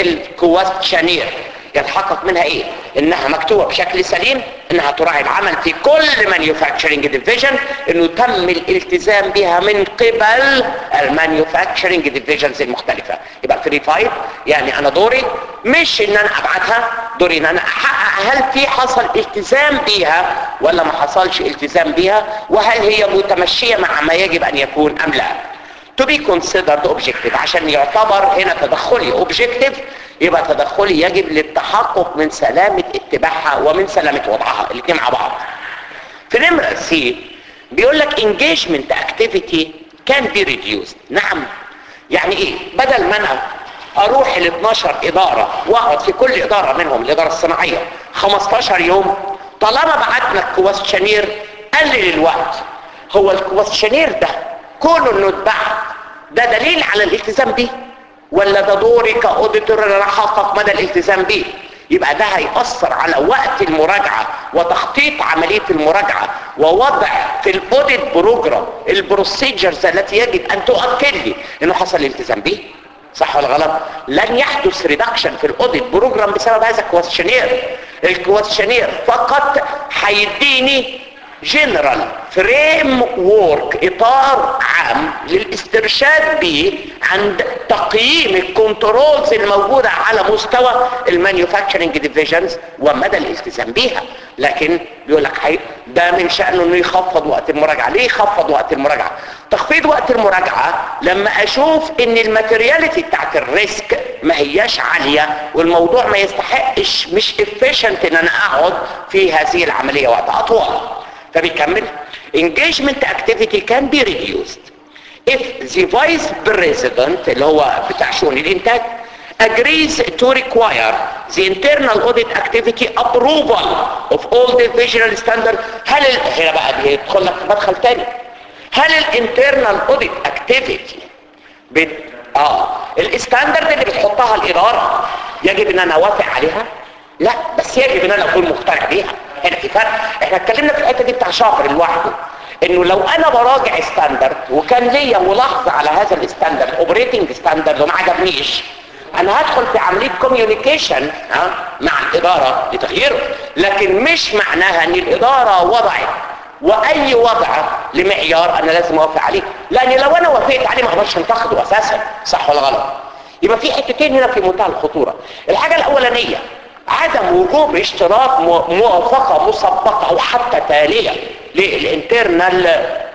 الكويشنير يتحقق منها ايه انها مكتوبه بشكل سليم انها تراعي العمل في كل مانيفاكتشرنج ديفيجن انه تم الالتزام بها من قبل المانيفاكتشرنج ديفيجنز المختلفه يبقى فيريفايد يعني انا دوري مش ان انا ابعتها دوري ان انا احقق هل في حصل التزام بيها ولا ما حصلش التزام بيها وهل هي متمشيه مع ما يجب ان يكون ام لا to be considered objective عشان يعتبر هنا تدخلي objective يبقى تدخلي يجب للتحقق من سلامة اتباعها ومن سلامة وضعها الاثنين مع بعض في نمرة سي بيقول لك engagement activity can be reduced نعم يعني ايه بدل ما انا اروح ال 12 ادارة واقعد في كل ادارة منهم الادارة الصناعية 15 يوم طالما بعتنا الكويشنير قلل الوقت هو الكويشنير ده كونه انه اتبعت ده دليل على الالتزام بيه ولا ده دوري كاوديتور ان انا احقق مدى الالتزام بيه يبقى ده هيأثر على وقت المراجعة وتخطيط عملية المراجعة ووضع في الاوديت بروجرام البروسيجرز التي يجب ان تؤكد لي انه حصل الالتزام بيه صح ولا غلط لن يحدث ريدكشن في الاوديت بروجرام بسبب هذا الكويشنير الكويشنير فقط هيديني جنرال فريم وورك اطار عام للاسترشاد به عند تقييم الكنترولز الموجودة على مستوى المانيفاكتشرنج ديفيجنز ومدى الالتزام بيها لكن بيقول لك حي... ده من شأنه انه يخفض وقت المراجعة ليه يخفض وقت المراجعة تخفيض وقت المراجعة لما اشوف ان الماتيرياليتي بتاعت الريسك ما هياش عالية والموضوع ما يستحقش مش efficient ان انا اقعد في هذه العملية وقت اطول فبيكمل engagement activity can be reduced if the vice president اللي هو بتاع شؤون الانتاج agrees to require the internal audit activity approval of all divisional standards هل ال... هنا بقى بيدخل لك مدخل تاني هل الانترنال اوديت اكتيفيتي بت... اه الستاندرد اللي بتحطها الاداره يجب ان انا اوافق عليها لا بس يجب ان انا اكون مقتنع بيها هنا في فرق احنا اتكلمنا في الحته دي بتاع شاطر لوحده انه لو انا براجع ستاندرد وكان ليا ملاحظه على هذا الستاندرد اوبريتنج ستاندرد وما عجبنيش انا هدخل في عمليه كوميونيكيشن مع الاداره لتغييره لكن مش معناها ان الاداره وضعت واي وضع لمعيار انا لازم اوافق عليه لان لو انا وافقت عليه ما اقدرش انتقده اساسا صح ولا غلط يبقى في حتتين هنا في منتهى الخطوره الحاجه الاولانيه عدم وجوب اشتراط موافقه مسبقه او حتى تاليه للانترنال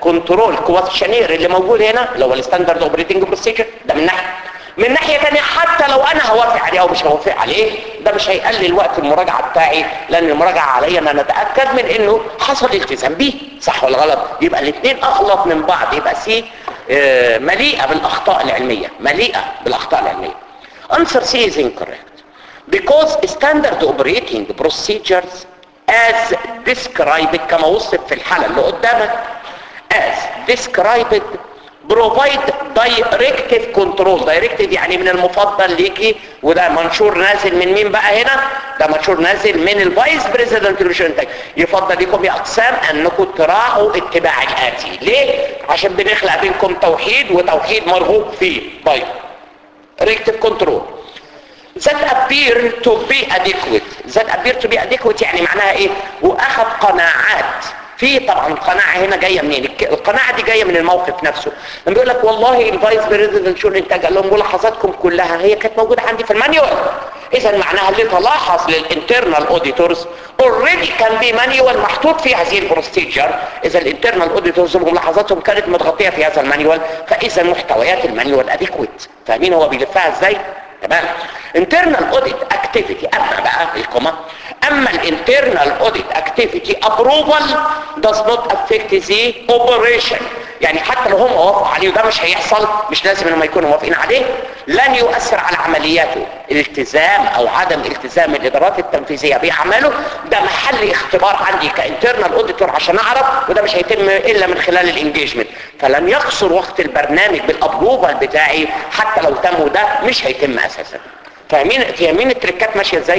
كنترول كويشنير اللي موجود هنا اللي هو الستاندرد اوبريتنج بروسيجر ده من ناحيه من ناحيه ثانيه حتى لو انا هوافق عليه او مش هوافق عليه ده مش هيقلل وقت المراجعه بتاعي لان المراجعه عليا ان انا اتاكد من انه حصل التزام بيه صح ولا غلط يبقى الاثنين اغلط من بعض يبقى سي آه، مليئه بالاخطاء العلميه مليئه بالاخطاء العلميه answer C is incorrect because standard operating procedures as described كما وصف في الحالة اللي قدامك as described provide directive control directive يعني من المفضل ليكي وده منشور نازل من مين بقى هنا ده منشور نازل من الفايس بريزيدنت للشنتك يفضل لكم يا اقسام انكم تراعوا اتباع الاتي ليه عشان بنخلق بينكم توحيد وتوحيد مرغوب فيه طيب directive control that appear to be adequate that appear to be adequate يعني معناها ايه واخذ قناعات في طبعا قناعة هنا جاية منين الك- القناعة دي جاية من الموقف نفسه لما بيقول لك والله الفايس بريزيدنت شو الانتاج قال لهم ملاحظاتكم كلها هي كانت موجودة عندي في المانيوال اذا معناها اللي تلاحظ للانترنال اوديتورز اوريدي كان في مانيوال محطوط فيه هذه البروسيجر اذا الانترنال اوديتورز ملاحظاتهم كانت متغطية في هذا المانيوال فاذا محتويات المانيوال اديكويت فاهمين هو بيلفها ازاي تمام internal audit activity اما بقى الكوما اما الانترنال audit activity approval does not affect the operation يعني حتى لو هم وافقوا عليه وده مش هيحصل مش لازم انهم يكونوا موافقين عليه لن يؤثر على عملياته الالتزام او عدم التزام الادارات التنفيذيه باعماله ده محل اختبار عندي كانترنال اوديتور عشان اعرف وده مش هيتم الا من خلال الانجيجمنت فلن يقصر وقت البرنامج بالابروفال بتاعي حتى لو تم وده مش هيتم اساسا فاهمين فاهمين التريكات ماشيه ازاي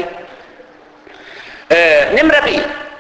آه نمره بي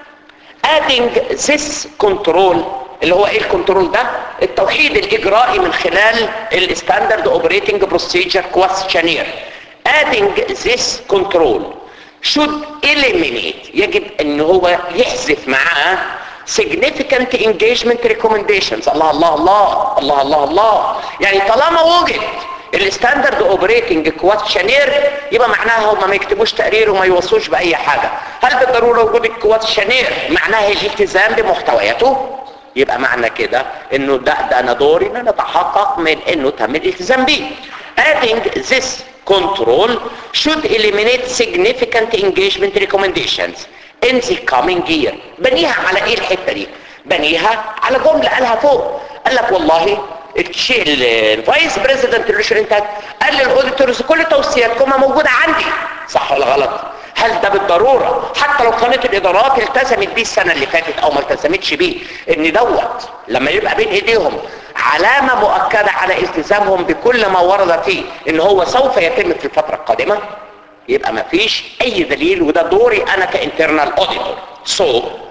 adding this control اللي هو ايه الكنترول ده التوحيد الاجرائي من خلال الستاندرد اوبريتنج بروسيجر كويشنير adding this control should eliminate يجب ان هو يحذف معاه significant engagement recommendations الله الله الله الله الله الله يعني طالما وجد الستاندرد اوبريتنج كويشنير يبقى معناها هم ما يكتبوش تقرير وما يوصوش باي حاجه هل بالضروره وجود الكويشنير معناها الالتزام بمحتوياته يبقى معنى كده انه ده ده انا دوري ان انا اتحقق من انه تم الالتزام بيه adding this control should eliminate significant engagement recommendations in the coming year بنيها على ايه الحته دي بنيها على جمله قالها فوق قال لك والله الشيء الفايس بريزيدنت الانتاج قال للاوديتورز كل توصياتكم موجوده عندي صح ولا غلط هل ده بالضرورة حتى لو كانت الادارات التزمت بيه السنة اللي فاتت او ما التزمتش بيه ان دوت لما يبقى بين ايديهم علامة مؤكدة على التزامهم بكل ما ورد فيه ان هو سوف يتم في الفترة القادمة يبقى ما فيش اي دليل وده دوري انا كانترنال اوديتور so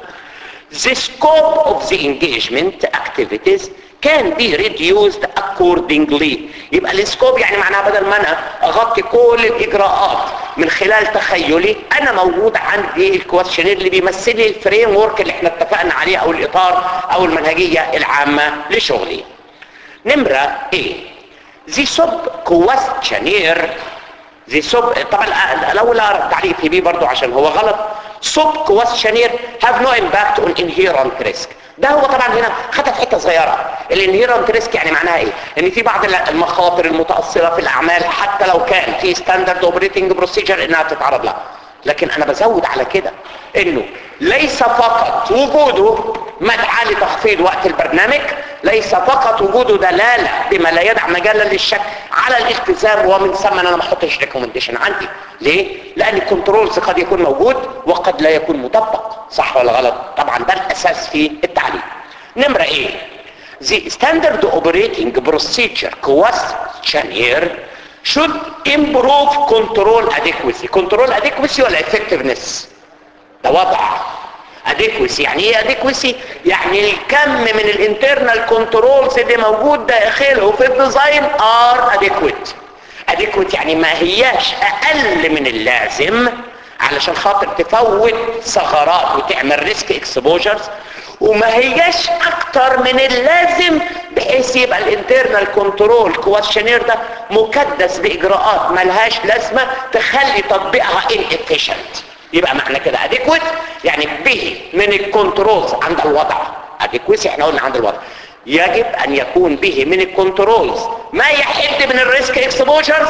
the scope of the engagement activities can be reduced accordingly يبقى السكوب يعني معناها بدل ما انا اغطي كل الاجراءات من خلال تخيلي انا موجود عندي الكويشنير اللي بيمثل لي الفريم ورك اللي احنا اتفقنا عليه او الاطار او المنهجيه العامه لشغلي نمره ايه the sub questionnaire the sub طبعا الاول اقرا التعريف بيه برضو عشان هو غلط sub questionnaire have no impact on inherent risk ده هو طبعا هنا خدها في حته صغيره الانهيرنت ريسك يعني معناها ايه ان في بعض المخاطر المتاصله في الاعمال حتى لو كان في ستاندرد اوبريتنج بروسيجر انها تتعرض لها لكن انا بزود على كده انه ليس فقط وجوده مدعاة لتخفيض وقت البرنامج ليس فقط وجوده دلالة بما لا يدع مجالا للشك على الالتزام ومن ثم انا ما احطش ريكومنديشن عندي ليه؟ لان الكنترولز قد يكون موجود وقد لا يكون مطبق صح ولا غلط؟ طبعا ده الاساس في التعليم نمرة ايه؟ The standard operating procedure questionnaire should improve control adequacy control adequacy ولا effectiveness ده وضع adequacy يعني ايه adequacy يعني الكم من الانترنال كنترولز اللي موجود داخله في الديزاين ار adequate adequate يعني ما هياش اقل من اللازم علشان خاطر تفوت ثغرات وتعمل ريسك اكسبوجرز وما هياش اكتر من اللازم بحيث يبقى الانترنال كنترول كويشنير ده مكدس باجراءات ملهاش لازمه تخلي تطبيقها inefficient يبقى معنى كده adequate يعني به من الكنترولز عند الوضع adequacy احنا قلنا عند الوضع يجب ان يكون به من الكنترولز ما يحد من الريسك اكسبوجرز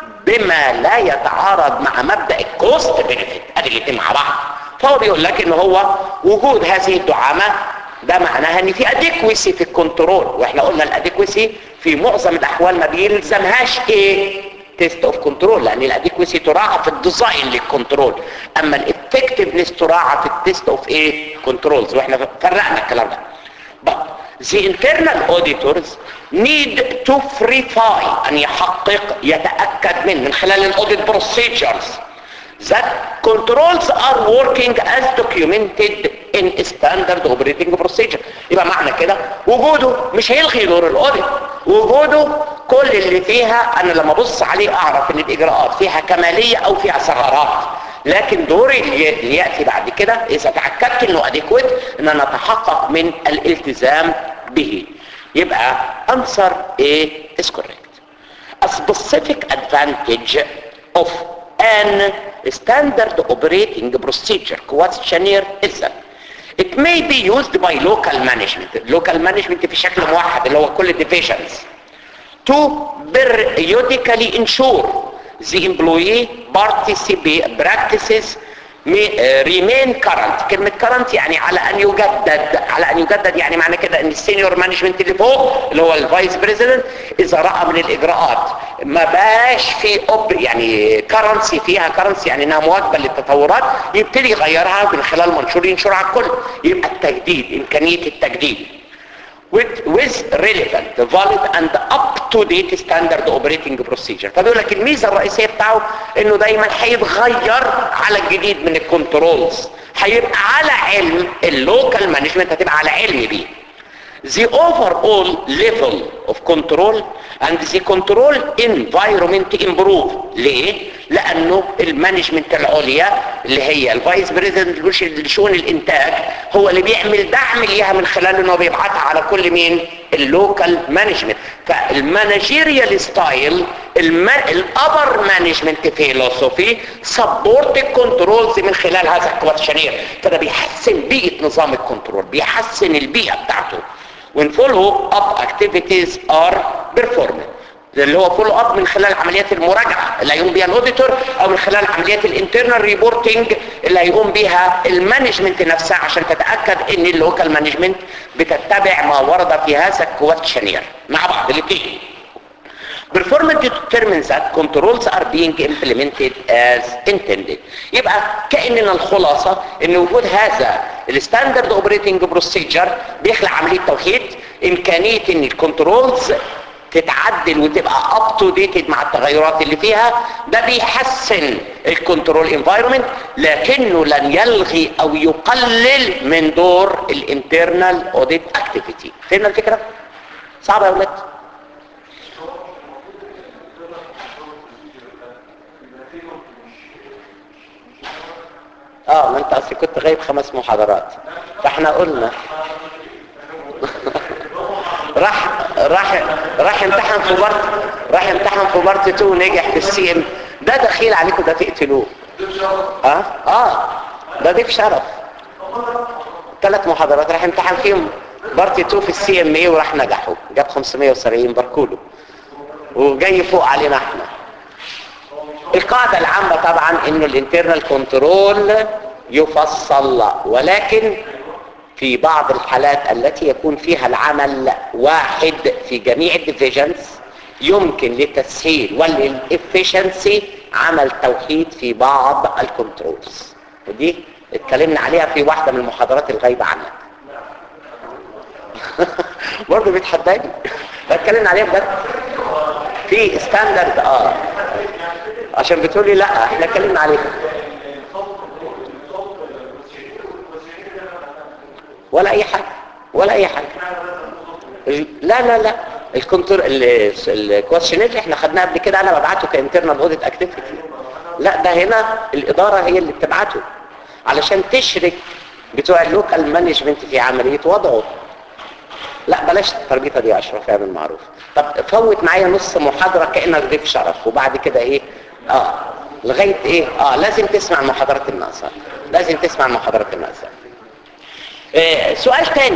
بما لا يتعارض مع مبدا الكوست بنفيت ادي الاثنين مع بعض فهو بيقول لك ان هو وجود هذه الدعامه ده معناها ان في اديكويسي في الكنترول واحنا قلنا الاديكويسي في معظم الاحوال ما بيلزمهاش ايه تيست اوف كنترول لان الاديكويسي تراعى في الديزاين للكنترول اما الافكتفنس تراعى في التيست اوف ايه كنترولز واحنا فرقنا الكلام ده But the internal auditors need to verify أن يحقق يتأكد من من خلال الاوديت procedures that controls are working as documented in standard operating procedure يبقى معنى كده وجوده مش هيلغي دور الاوديت وجوده كل اللي فيها انا لما ابص عليه اعرف ان الاجراءات فيها كماليه او فيها ثغرات لكن دوري اللي ياتي بعد كده اذا تاكدت انه اديكويت ان انا اتحقق من الالتزام به يبقى answer A is correct a specific advantage of an standard operating procedure questionnaire is that it may be used by local management local management في شكل موحد اللي هو كل divisions to periodically ensure the employee participate practices may uh, remain current كلمة current يعني على أن يجدد على أن يجدد يعني معنى كده أن السينيور مانجمنت اللي فوق اللي هو الفايس بريزيدنت إذا رأى من الإجراءات ما باش في أوب يعني كرنسي فيها كرنسي يعني أنها مواكبة للتطورات يبتدي يغيرها من خلال منشور ينشر على الكل يبقى التجديد إمكانية التجديد with, with relevant, valid and up-to-date standard operating procedure فبيقول لك الميزة الرئيسية بتاعه انه دايما هيتغير على الجديد من الكنترولز هيبقى على علم اللوكال مانجمنت هتبقى على علم بيه the overall level of control and the control environment improve ليه؟ لأنه المانجمنت العليا اللي هي الفايس بريزيدنت لشؤون الإنتاج هو اللي بيعمل دعم ليها من خلال انه بيبعتها على كل مين؟ اللوكال مانجمنت فالمانجيريال ستايل الابر مانجمنت فيلوسوفي سبورت الكنترولز من خلال هذا الكواتشنير فده بيحسن بيئة نظام الكنترول بيحسن البيئة بتاعته when follow up activities are performed اللي هو فولو اب من خلال عمليات المراجعه اللي هيقوم بيها الاوديتور او من خلال عمليات الانترنال ريبورتنج اللي هيقوم بيها المانجمنت نفسها عشان تتاكد ان اللوكال مانجمنت بتتبع ما ورد في هذا الكواتشنير مع بعض الاثنين Performance determines that controls are being implemented as intended. يبقى كأننا الخلاصة ان وجود هذا الستاندرد اوبريتنج بروسيجر بيخلق عملية توحيد امكانية ان الكنترولز تتعدل وتبقى اب تو ديتد مع التغيرات اللي فيها ده بيحسن الكنترول انفايرمنت لكنه لن يلغي او يقلل من دور الانترنال اوديت اكتيفيتي فهمنا الفكره صعبه يا ولاد اه ما انت اصلي كنت غايب خمس محاضرات فاحنا قلنا راح راح راح امتحن في بارت راح امتحن في بارت 2 ونجح في السي ام ده دخيل عليكم ده تقتلوه اه اه ده ضيف شرف ثلاث محاضرات راح امتحن فيهم بارت 2 في السي ام اي وراح نجحوا جاب 570 باركولو وجاي فوق علينا احنا القاعدة العامة طبعا انه الانترنال كنترول يفصل ولكن في بعض الحالات التي يكون فيها العمل واحد في جميع الديفيجنز يمكن للتسهيل وللإفشنسي عمل توحيد في بعض الكنترولز ودي اتكلمنا عليها في واحدة من المحاضرات الغايبة عنك برضه بيتحداني اتكلمنا عليها بجد في ستاندرد اه عشان بتقولي لا احنا اتكلمنا عليها ولا اي حاجة ولا اي حاجة لا لا لا الكونتور الكويشنير اللي احنا خدناه قبل كده انا ببعته كانترنال اوديت اكتيفيتي لا ده هنا الاداره هي اللي بتبعته علشان تشرك بتوع اللوكال مانجمنت في عمليه وضعه لا بلاش التربيطه دي يا اشرف اعمل معروف طب فوت معايا نص محاضره كانك ضيف شرف وبعد كده ايه اه لغايه ايه اه لازم تسمع المحاضرات الناقصه لازم تسمع المحاضرات الناقصه آه سؤال تاني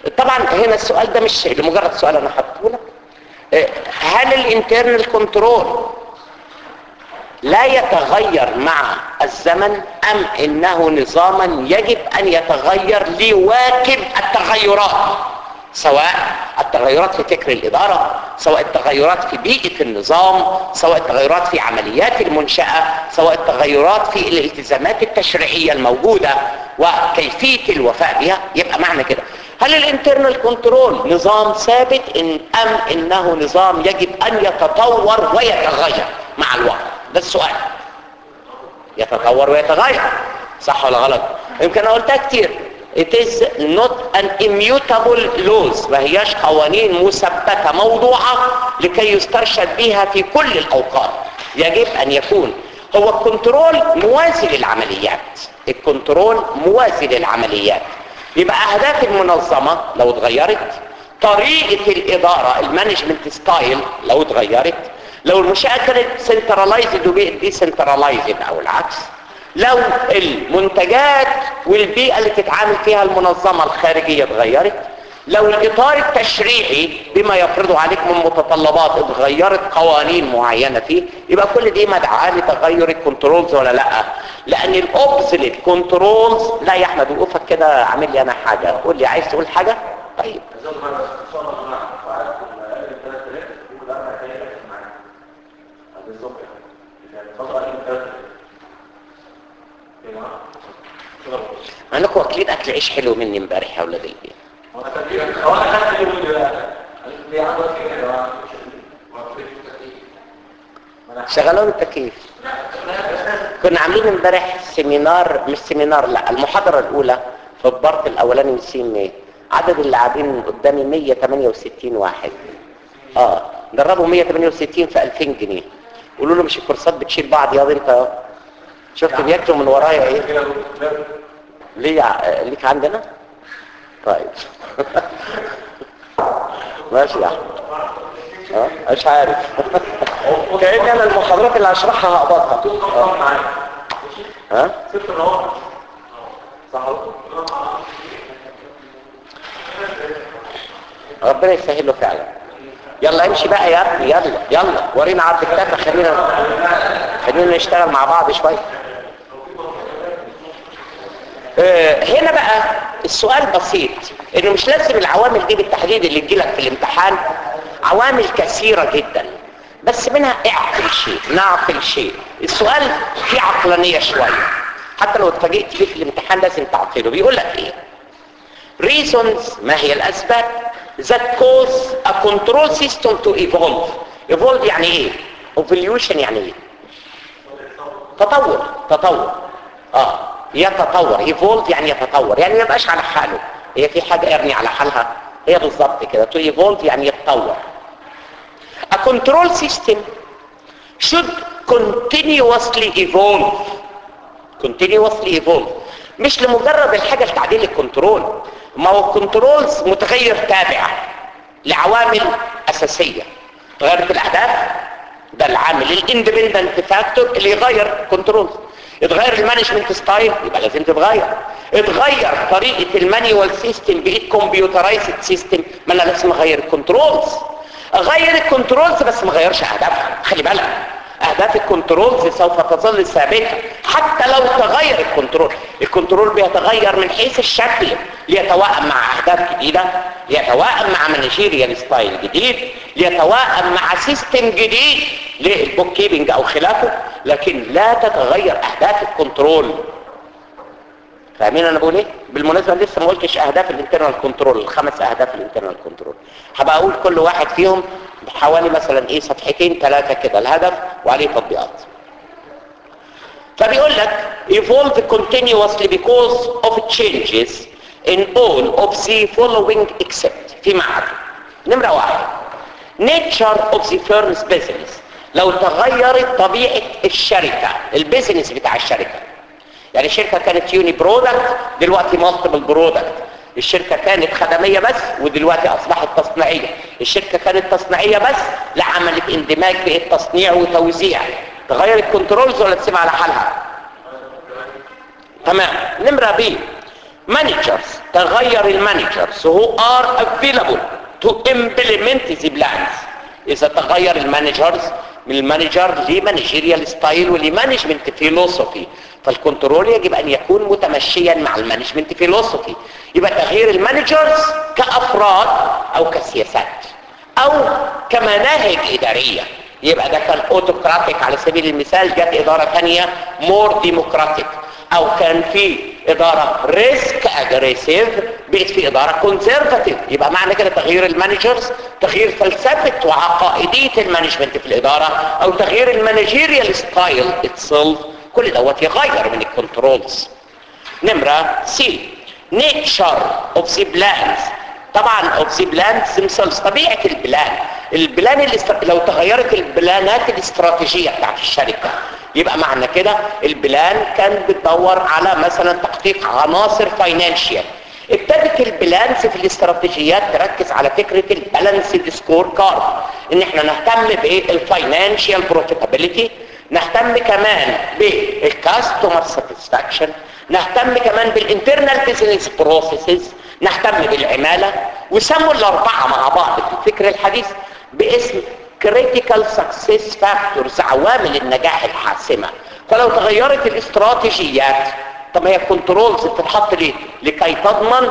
طبعا هنا السؤال ده مش لمجرد سؤال انا حاطه لك آه، هل الانترنال كنترول لا يتغير مع الزمن ام انه نظاما يجب ان يتغير ليواكب التغيرات سواء التغيرات في فكر الإدارة سواء التغيرات في بيئة النظام سواء التغيرات في عمليات المنشأة سواء التغيرات في الالتزامات التشريعية الموجودة وكيفية الوفاء بها يبقى معنى كده هل الانترنال كنترول نظام ثابت إن أم إنه نظام يجب أن يتطور ويتغير مع الوقت ده السؤال يتطور ويتغير صح ولا غلط يمكن انا قلتها كتير it is not an immutable laws ما هياش قوانين مثبتة موضوعة لكي يسترشد بها في كل الأوقات يجب أن يكون هو الكنترول موازي للعمليات الكنترول موازي للعمليات يبقى أهداف المنظمة لو اتغيرت طريقة الإدارة المانجمنت ستايل لو اتغيرت لو المنشأة كانت سنترلايزد وبقت دي سنترلايزد أو العكس لو المنتجات والبيئة اللي تتعامل فيها المنظمة الخارجية اتغيرت لو الإطار التشريعي بما يفرضه عليك من متطلبات اتغيرت قوانين معينة فيه يبقى كل دي مدعاة لتغير الكنترولز ولا لا لأن الأوبسليت كنترولز لا يا أحمد وقفك كده عامل لي أنا حاجة قول لي عايز تقول حاجة طيب انكم واكلين اكل عيش حلو مني امبارح يا اولاد البيت شغلوا التكييف كنا عاملين امبارح سيمينار مش سيمينار لا المحاضرة الاولى في الضرب الاولاني من سي ام ايه عدد اللي قاعدين قدامي 168 واحد اه دربوا 168 في 2000 جنيه قولوا له مش الكورسات بتشيل بعض ياض انت شفت بياكلوا من ورايا ايه ليه ع- ليك عندنا طيب ماشي يا احمد اه مش عارف كأن انا المحاضرات اللي هشرحها هقبضها آه. ها ربنا يسهله فعلا يلا امشي بقى يا ابني يلا يلا ورينا عرض الكتاب خلينا خلينا نشتغل مع بعض شويه آه، هنا بقى السؤال بسيط انه مش لازم العوامل دي بالتحديد اللي تجيلك في الامتحان عوامل كثيرة جدا بس منها اعقل شيء نعقل شيء السؤال فيه عقلانية شوية حتى لو اتفاجئت فيه في الامتحان لازم تعقله بيقول لك ايه reasons ما هي الاسباب that cause a control system to evolve evolve يعني ايه evolution يعني ايه تطور تطور اه يتطور evolve يعني يتطور يعني ما يبقاش على حاله هي في حاجة يرمي على حالها هي بالظبط كده to evolve يعني يتطور a control system should continuously evolve continuously evolve مش لمجرد الحاجة لتعديل الكنترول ما هو الكنترولز متغير تابع لعوامل أساسية تغيرت الأهداف ده العامل الاندبندنت فاكتور اللي يغير كنترول اتغير المانجمنت ستايل يبقى لازم تتغير اتغير طريقة المانيوال سيستم بقيت كمبيوترايزد سيستم ما انا لازم اغير الكنترولز اغير الكنترولز بس ما اغيرش اهدافها خلي بالك اهداف الكنترولز سوف تظل ثابته حتى لو تغير الكنترول الكنترول بيتغير من حيث الشكل ليتوائم مع اهداف جديده ليتوائم مع مانجيريال ستايل جديد ليتوائم مع سيستم جديد للبوك كيبنج او خلافه لكن لا تتغير اهداف الكنترول فاهمين انا بقول ايه بالمناسبه لسه ما قلتش اهداف الانترنال كنترول الخمس اهداف الانترنال كنترول هبقى اقول كل واحد فيهم حوالي مثلا ايه صفحتين ثلاثه كده الهدف وعليه تطبيقات فبيقول لك evolve continuously because of changes in all of the following except فيما عدا نمرة واحد nature of the firm's business لو تغيرت طبيعة الشركة البيزنس بتاع الشركة يعني الشركة كانت يوني برودكت دلوقتي مالتيبل برودكت الشركة كانت خدمية بس ودلوقتي أصبحت تصنيعية الشركة كانت تصنيعية بس لعملت اندماج بين تصنيع وتوزيع تغير الكنترولز ولا تسيبها على حالها تمام نمرة بي managers تغير المانجرز who are available to implement the plans اذا تغير المانجرز من المانجر لمانجيريال ستايل ولمانجمنت فيلوسوفي فالكنترول يجب ان يكون متمشيا مع المانجمنت فيلوسوفي يبقى تغيير المانجرز كافراد او كسياسات او كمناهج اداريه يبقى ده كان اوتوكراتيك على سبيل المثال جت اداره ثانيه مور ديموكراتيك او كان في اداره ريسك اجريسيف بقت في اداره كونسرفاتيف يبقى معنى كده تغيير المانجرز تغيير فلسفه وعقائديه المانجمنت في الاداره او تغيير المانجيريال ستايل اتسلف كل دوت يغير من الكنترولز نمره سي nature of the plans طبعا of the plans themselves طبيعه البلان البلان الاستر... لو تغيرت البلانات الاستراتيجيه بتاعت الشركه يبقى معنى كده البلان كان بتدور على مثلا تحقيق عناصر فاينانشال ابتدت البلانس في الاستراتيجيات تركز على فكره البالانسد سكور كارد ان احنا نهتم بالفاينانشال بروفيتابيلتي نهتم كمان بالكاستمر ساتسفاكشن نهتم كمان بالانترنال بزنس بروسيسز نهتم بالعماله وسموا الاربعه مع بعض في الفكر الحديث باسم critical success factors عوامل النجاح الحاسمه فلو تغيرت الاستراتيجيات طب هي كنترولز بتتحط ليه لكي تضمن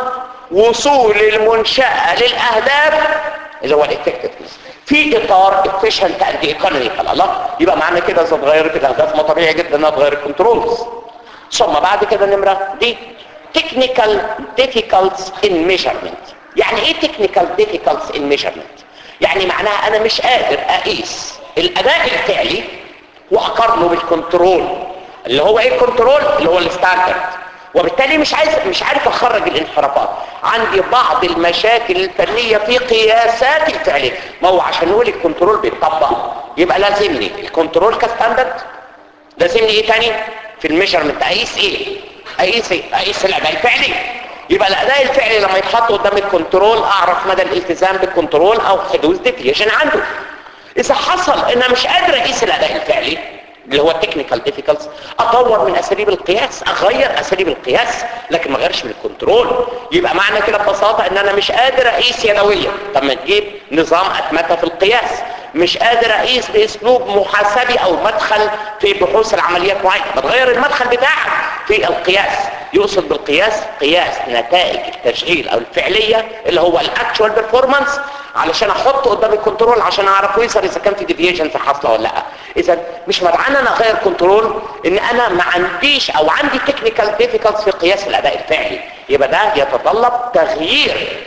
وصول المنشاه للاهداف اللي هو الافكتفنس في اطار efficient and economical الله يبقى معنى كده اذا اتغيرت الاهداف ما طبيعي جدا انها تغير الكنترولز ثم بعد كده نمره دي technical difficulties in measurement يعني ايه technical difficulties in measurement يعني معناها انا مش قادر اقيس الاداء الفعلي واقارنه بالكنترول اللي هو ايه الكنترول اللي هو الستاندرد وبالتالي مش عايز مش عارف اخرج الانحرافات عندي بعض المشاكل الفنيه في قياسات الفعليه ما هو عشان نقول الكنترول بيتطبق يبقى لازمني الكنترول كستاندرد لازمني ايه تاني في الميجرمنت اقيس ايه اقيس ايه اقيس الاداء الفعلي يبقى الاداء الفعلي لما يتحط قدام الكنترول اعرف مدى الالتزام بالكنترول او حدوث ديفيشن عنده اذا حصل ان انا مش قادر اقيس الاداء الفعلي اللي هو التكنيكال ديفيكالتس اطور من اساليب القياس اغير اساليب القياس لكن ما اغيرش من الكنترول يبقى معنى كده ببساطه ان انا مش قادر اقيس يدويا طب ما تجيب نظام اتمته في القياس مش قادر اقيس باسلوب محاسبي او مدخل في بحوث العمليات معينه بتغير المدخل بتاعك في القياس يقصد بالقياس قياس نتائج التشغيل او الفعليه اللي هو الاكتوال بيرفورمانس علشان احطه قدام الكنترول عشان اعرف ويظهر اذا كان في ديفيشن حاصله ولا لا اذا مش مدعان انا اغير كنترول ان انا ما عنديش او عندي تكنيكال ديفيكالت في قياس الاداء الفعلي يبقى ده يتطلب تغيير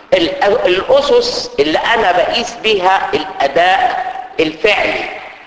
الاسس اللي انا بقيس بيها الاداء الفعلي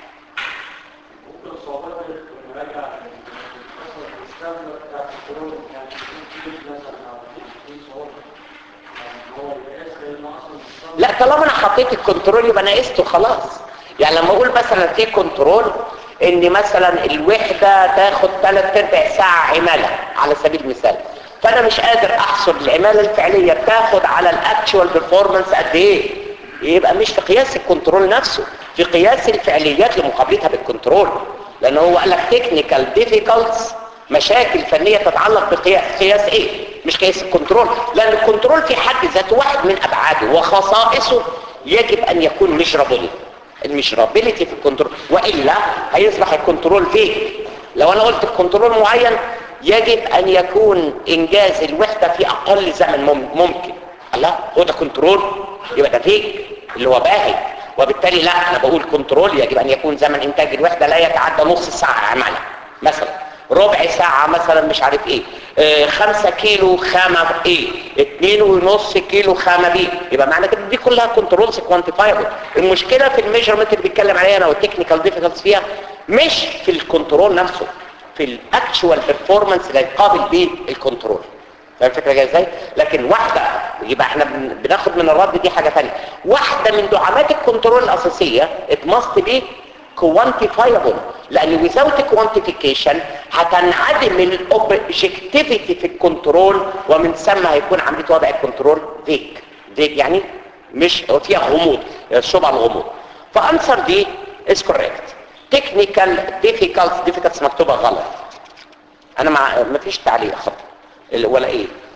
لا طالما انا حطيت الكنترول يبقى انا قسته خلاص يعني لما اقول مثلا في كنترول ان مثلا الوحده تاخد ثلاث ارباع ساعه عماله على سبيل المثال فانا مش قادر احصر العماله الفعليه بتاخد على الاكتشوال بيرفورمانس قد ايه يبقى مش في قياس الكنترول نفسه في قياس الفعليات لمقابلتها بالكنترول لان هو قال لك تكنيكال ديفيكالتس مشاكل فنيه تتعلق بقياس قياس ايه مش قياس الكنترول لان الكنترول في حد ذاته واحد من ابعاده وخصائصه يجب ان يكون ميجرابل الميجرابيلتي في الكنترول والا هيصبح الكنترول فيك لو انا قلت الكنترول معين يجب ان يكون انجاز الوحده في اقل زمن ممكن الله هو ده كنترول يبقى ده فيك اللي هو باهي وبالتالي لا انا بقول كنترول يجب ان يكون زمن انتاج الوحده لا يتعدى نص ساعه عماله مثلا ربع ساعة مثلا مش عارف ايه اه خمسة كيلو خامة ايه اتنين ونص كيلو خامة بيه يبقى معنى كده دي كلها كنترولز كوانتيفايبل المشكلة في الميجرمنت اللي بيتكلم عليها انا والتكنيكال ديفيكالتس فيها مش في الكنترول نفسه في الاكشوال بيرفورمانس اللي يقابل بيه الكنترول فاهم الفكره جايه ازاي لكن واحده يبقى احنا بناخد من الرد دي حاجه ثانيه واحده من دعامات الكنترول الاساسيه it must be quantifiable لان without quantification هتنعدم الاوبجكتيفيتي في الكنترول ومن ثم هيكون عندي وضع الكنترول فيك فيك يعني مش فيها غموض شبه الغموض فانسر دي is correct technical difficult difficult مكتوبه غلط انا مع ما فيش تعليق خط ولا ايه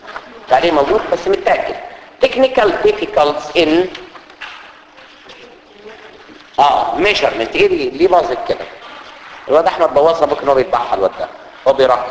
تعليق موجود بس متاكد technical difficulties in اه measurement ايه دي ليه باظت كده الواد احمد بوظها ممكن هو بيتبعها الواد ده هو بيرقم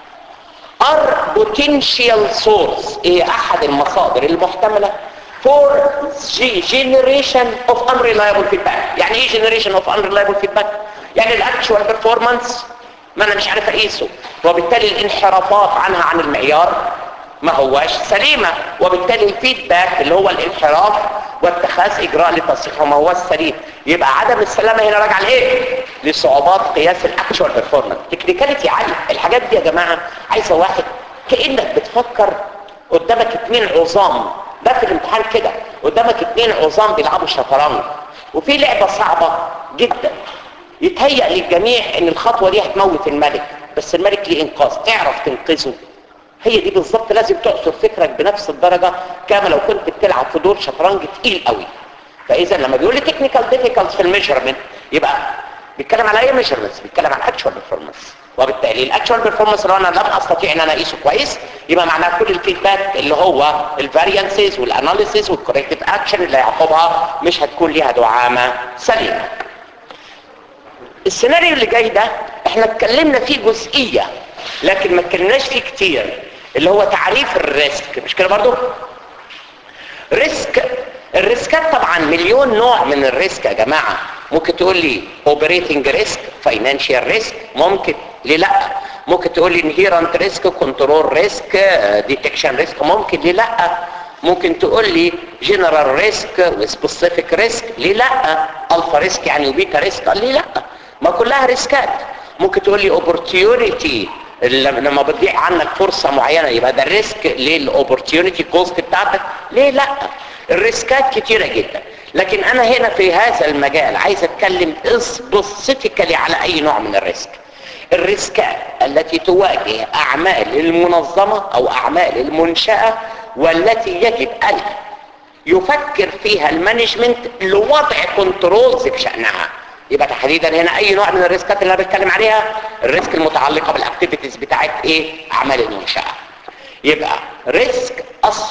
are potential source ايه احد المصادر المحتملة for G generation of unreliable feedback يعني ايه generation of unreliable feedback يعني الاكتشوال performance ما انا مش عارف اقيسه وبالتالي الانحرافات عنها عن المعيار ما هواش سليمة وبالتالي الفيدباك اللي هو الانحراف واتخاذ اجراء لتصحيحه ما هوش سليم يبقى عدم السلامة هنا راجع لايه لصعوبات قياس الاكتشوال بيرفورمانس تكنيكاليتي عالية الحاجات دي يا جماعة عايزة واحد كأنك بتفكر قدامك اتنين عظام ده في الامتحان كده قدامك اتنين عظام بيلعبوا شطرنج وفي لعبة صعبة جدا يتهيأ للجميع ان الخطوة دي هتموت الملك بس الملك ليه انقاذ تعرف تنقذه هي دي بالظبط لازم تعصر فكرك بنفس الدرجة كما لو كنت بتلعب في دور شطرنج تقيل قوي فاذا لما بيقول لي تكنيكال ديفيكالتس في الميجرمنت يبقى بيتكلم على اي ميجرمنتس بيتكلم على اكشوال بيرفورمانس وبالتالي الاكشوال بيرفورمانس لو انا لم استطيع ان انا اقيسه كويس يبقى معناها كل الفيدباك اللي هو الفاريانسز والاناليسيس والكوريكتيف اكشن اللي هيعقبها مش هتكون ليها دعامه سليمه السيناريو اللي جاي ده احنا اتكلمنا فيه جزئيه لكن ما اتكلمناش فيه كتير اللي هو تعريف الريسك مش كده برضو ريسك الريسكات طبعا مليون نوع من الريسك يا جماعة ممكن تقول لي اوبريتنج ريسك فاينانشال ريسك ممكن ليه لا ممكن تقول لي انهيرنت ريسك كنترول ريسك ديتكشن ريسك ممكن ليه لا ممكن تقول لي جنرال ريسك وسبيسيفيك ريسك ليه لا الفا ريسك يعني وبيتا ريسك ليه لا ما كلها ريسكات ممكن تقول لي اوبورتيونيتي لما بتضيع عنك فرصة معينة يبقى ده الريسك للاوبورتيونيتي كوست بتاعتك ليه لا الريسكات كتيرة جدا لكن انا هنا في هذا المجال عايز اتكلم سبيسيفيكالي على اي نوع من الريسك الريسكات التي تواجه اعمال المنظمة او اعمال المنشأة والتي يجب ان يفكر فيها المانجمنت لوضع كنترولز بشأنها يبقى تحديدا هنا اي نوع من الريسكات اللي انا بتكلم عليها الريسك المتعلقه بالاكتيفيتيز بتاعت ايه اعمال المنشاه يبقى ريسك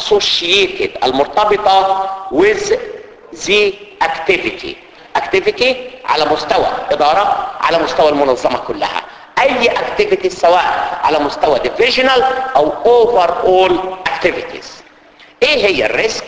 اسوشيتد المرتبطه with the activity activity على مستوى اداره على مستوى المنظمه كلها اي activities سواء على مستوى divisional او overall activities ايه هي الريسك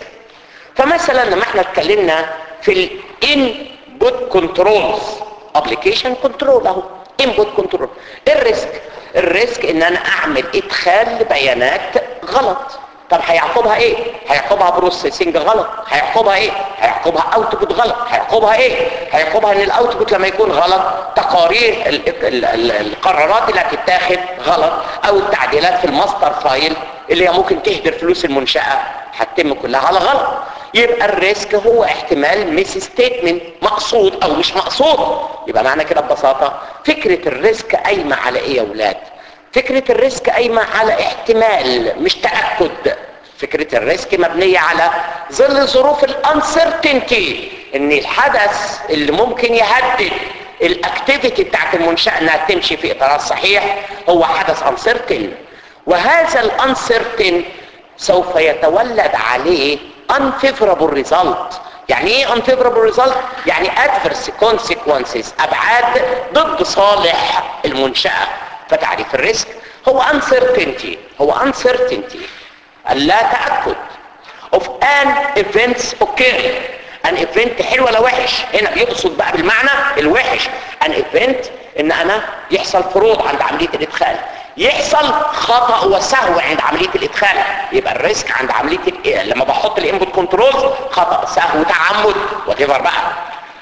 فمثلا لما احنا اتكلمنا في الان input controls application control اهو input control الريسك الريسك ان انا اعمل ادخال بيانات غلط طب هيعقبها ايه هيعقبها بروسيسنج غلط هيعقبها ايه هيعقبها اوتبوت غلط هيعقبها ايه هيعقبها ان الاوتبوت لما يكون غلط تقارير ال ال ال القرارات اللي هتتاخد غلط او التعديلات في الماستر فايل اللي هي ممكن تهدر فلوس المنشأة هتتم كلها على غلط يبقى الريسك هو احتمال ميس ستيتمنت مقصود او مش مقصود يبقى معنى كده ببساطة فكرة الريسك قايمة على ايه يا اولاد فكرة الريسك قايمة على احتمال مش تأكد فكرة الريسك مبنية على ظل ظروف الانسرتينتي ان الحدث اللي ممكن يهدد الاكتيفيتي بتاعت المنشأة انها تمشي في اطارها الصحيح هو حدث انسرتين وهذا الانسرتين سوف يتولد عليه unfavorable result يعني ايه unfavorable result يعني adverse consequences ابعاد ضد صالح المنشأة فتعريف الريسك هو uncertainty هو uncertainty اللا تأكد of an events occurring an event حلو ولا وحش هنا بيقصد بقى بالمعنى الوحش an event ان انا يحصل فروض عند عملية الادخال يحصل خطأ وسهو عند عملية الادخال يبقى الريسك عند عملية ال لما بحط الانبوت كنترولز خطأ سهو تعمد وتفر بقى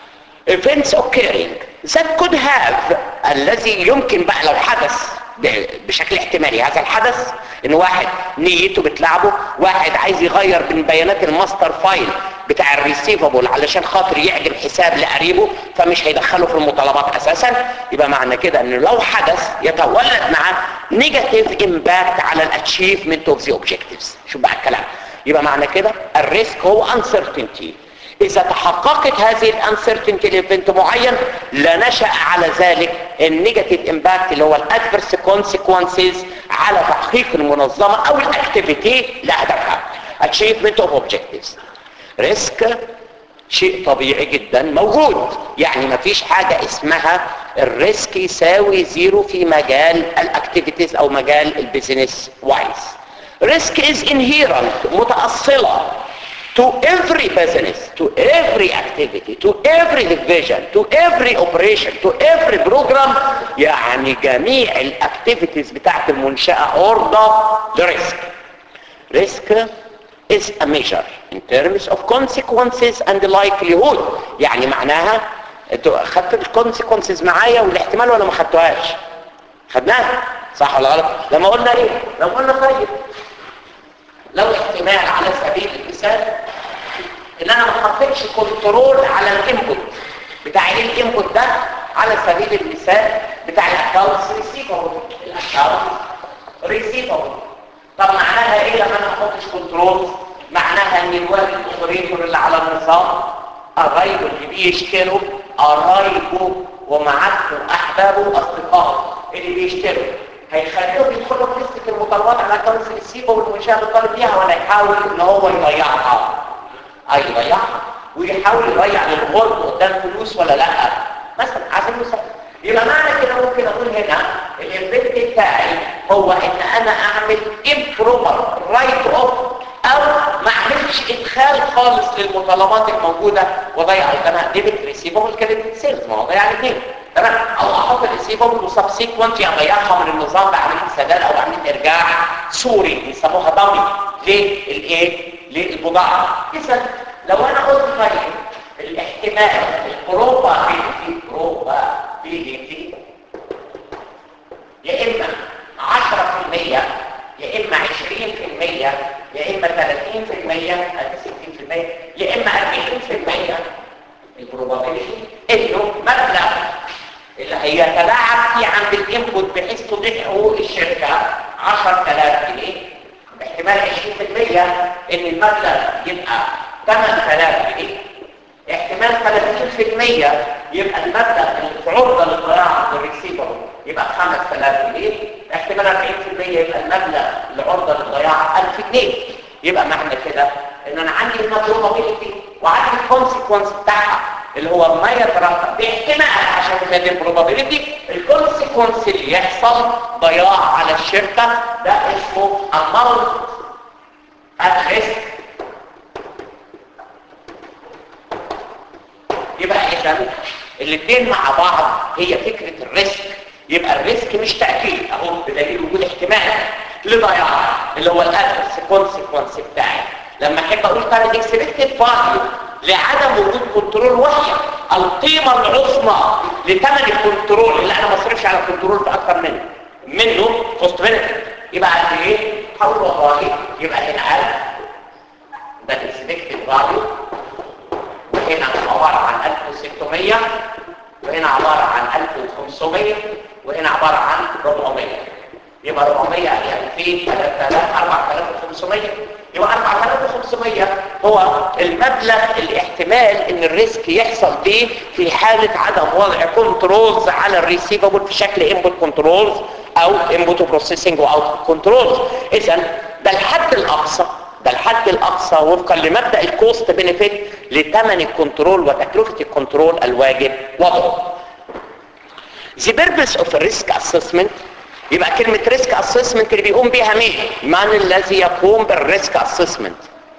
events occurring that could have الذي يمكن بقى لو حدث بشكل احتمالي هذا الحدث ان واحد نيته بتلعبه واحد عايز يغير من بيانات الماستر فايل بتاع الريسيفبل علشان خاطر يعجب حساب لقريبه فمش هيدخله في المطالبات اساسا يبقى معنى كده ان لو حدث يتولد معاه نيجاتيف امباكت على الاتشيفمنت اوف ذا اوبجكتيفز شوف بقى الكلام يبقى معنى كده الريسك هو uncertainty اذا تحققت هذه الانسرتينتي لايفنت معين لنشا على ذلك النيجاتيف امباكت اللي هو الادفيرس كونسيكونسز على تحقيق المنظمة او الاكتيفيتي لهدفها achievement of objectives ريسك شيء طبيعي جدا موجود يعني ما فيش حاجة اسمها الريسك يساوي زيرو في مجال الاكتيفيتيز او مجال البيزنس وايز ريسك is inherent متأصلة to every business, to every activity, to every division, to every operation, to every program يعني جميع الاكتيفيتيز بتاعت المنشأة عرضة لريسك. ريسك is a measure in terms of consequences and likelihood يعني معناها انتوا خدت الكونسيكونسز معايا والاحتمال ولا ما خدتوهاش خدناها صح ولا غلط لما قلنا ايه لما قلنا طيب لو احتمال على سبيل المثال ان انا ما حطيتش كنترول على الانبوت بتاع ايه الانبوت ده على سبيل المثال بتاع الاكونتس ريسيفبل الاكونتس ريسيفبل طب معناها ايه لما انا ما احطش كنترول معناها ان الوالد الاوبريتور اللي على النظام قرايبه اللي بيشتروا قرايبه ومعارفه احبابه واصدقائه اللي بيشتروا هيخليهم يدخلوا في لسته المطالبات على اكونتس ريسيفبل والمنشاه اللي طالب فيها ولا يحاول ان هو يضيعها اي يضيعها ويحاول يضيع للغرب قدام فلوس ولا لا مثلا عايزين مثال يبقى معنى كده ممكن اقول هنا الامبيد بتاعي هو ان انا اعمل امبروبر رايت اوف او ما اعملش ادخال خالص للمطالبات الموجوده واضيع قدامها ديبت ريسيفبل كريدت سيلز ما هو ضيع الاثنين تمام او احط الريسيفبل وسبسيكونت اضيعها من النظام بعمليه سداد او بعمليه ارجاع سوري بيسموها ضمي للايه للبضاعه اذا لو انا قلت طيب الاحتمال البروبابيلتي بروبابيلتي يا اما 10% يا اما 20% يا اما 30% ادي 60% يا اما 40% البروبابيلتي انه مبلغ اللي هيتلاعب فيه عند الانبوت بحيث تضيع حقوق الشركه 10000 جنيه باحتمال 20% ان المبلغ يبقى 8000 جنيه احتمال 30% يبقى المبلغ اللي في عرضه للضياع للريسيفر يبقى 5000 جنيه احتمال 40% يبقى المبلغ اللي عرضه للضياع 1000 جنيه يبقى معنى كده ان انا عندي البروبابيلتي وعندي الكونسيكونس بتاعها اللي هو ما يترتب باحتمال عشان كده البروبابيلتي الكونسيكونس اللي يحصل ضياع على الشركه ده اسمه amount at risk يبقى اذا الاثنين مع بعض هي فكره الريسك يبقى الريسك مش تاكيد اهو بدليل وجود احتمال لضياع اللي هو الادرس كونسيكونس بتاعي لما احب اقول طب اكسبكتد فاليو لعدم وجود كنترول وهي القيمه العظمى لثمن الكنترول اللي انا ما اصرفش على الكنترول في اكثر منه منه كوست بنفيت يبقى قد ايه؟ حول والله يبقى هنا 1000 ده الاكسبكتد فاليو وهنا عباره عن 1600 وهنا عباره عن 1500 وهنا عباره عن 400 يبقى 400 يعني 2000 3000 4500 يبقى 4500 هو المبلغ الاحتمال ان الريسك يحصل به في حالة عدم وضع كنترولز على الريسيفبل في شكل انبوت كنترولز او انبوت بروسيسنج واوت كنترولز اذا ده الحد الاقصى ده الحد الاقصى وفقا لمبدا الكوست بنفيت لثمن الكنترول وتكلفه الكنترول الواجب وضعه The purpose of a risk assessment يبقى كلمة ريسك اسسمنت اللي بيقوم بيها مين؟ من الذي يقوم بالريسك اسسمنت؟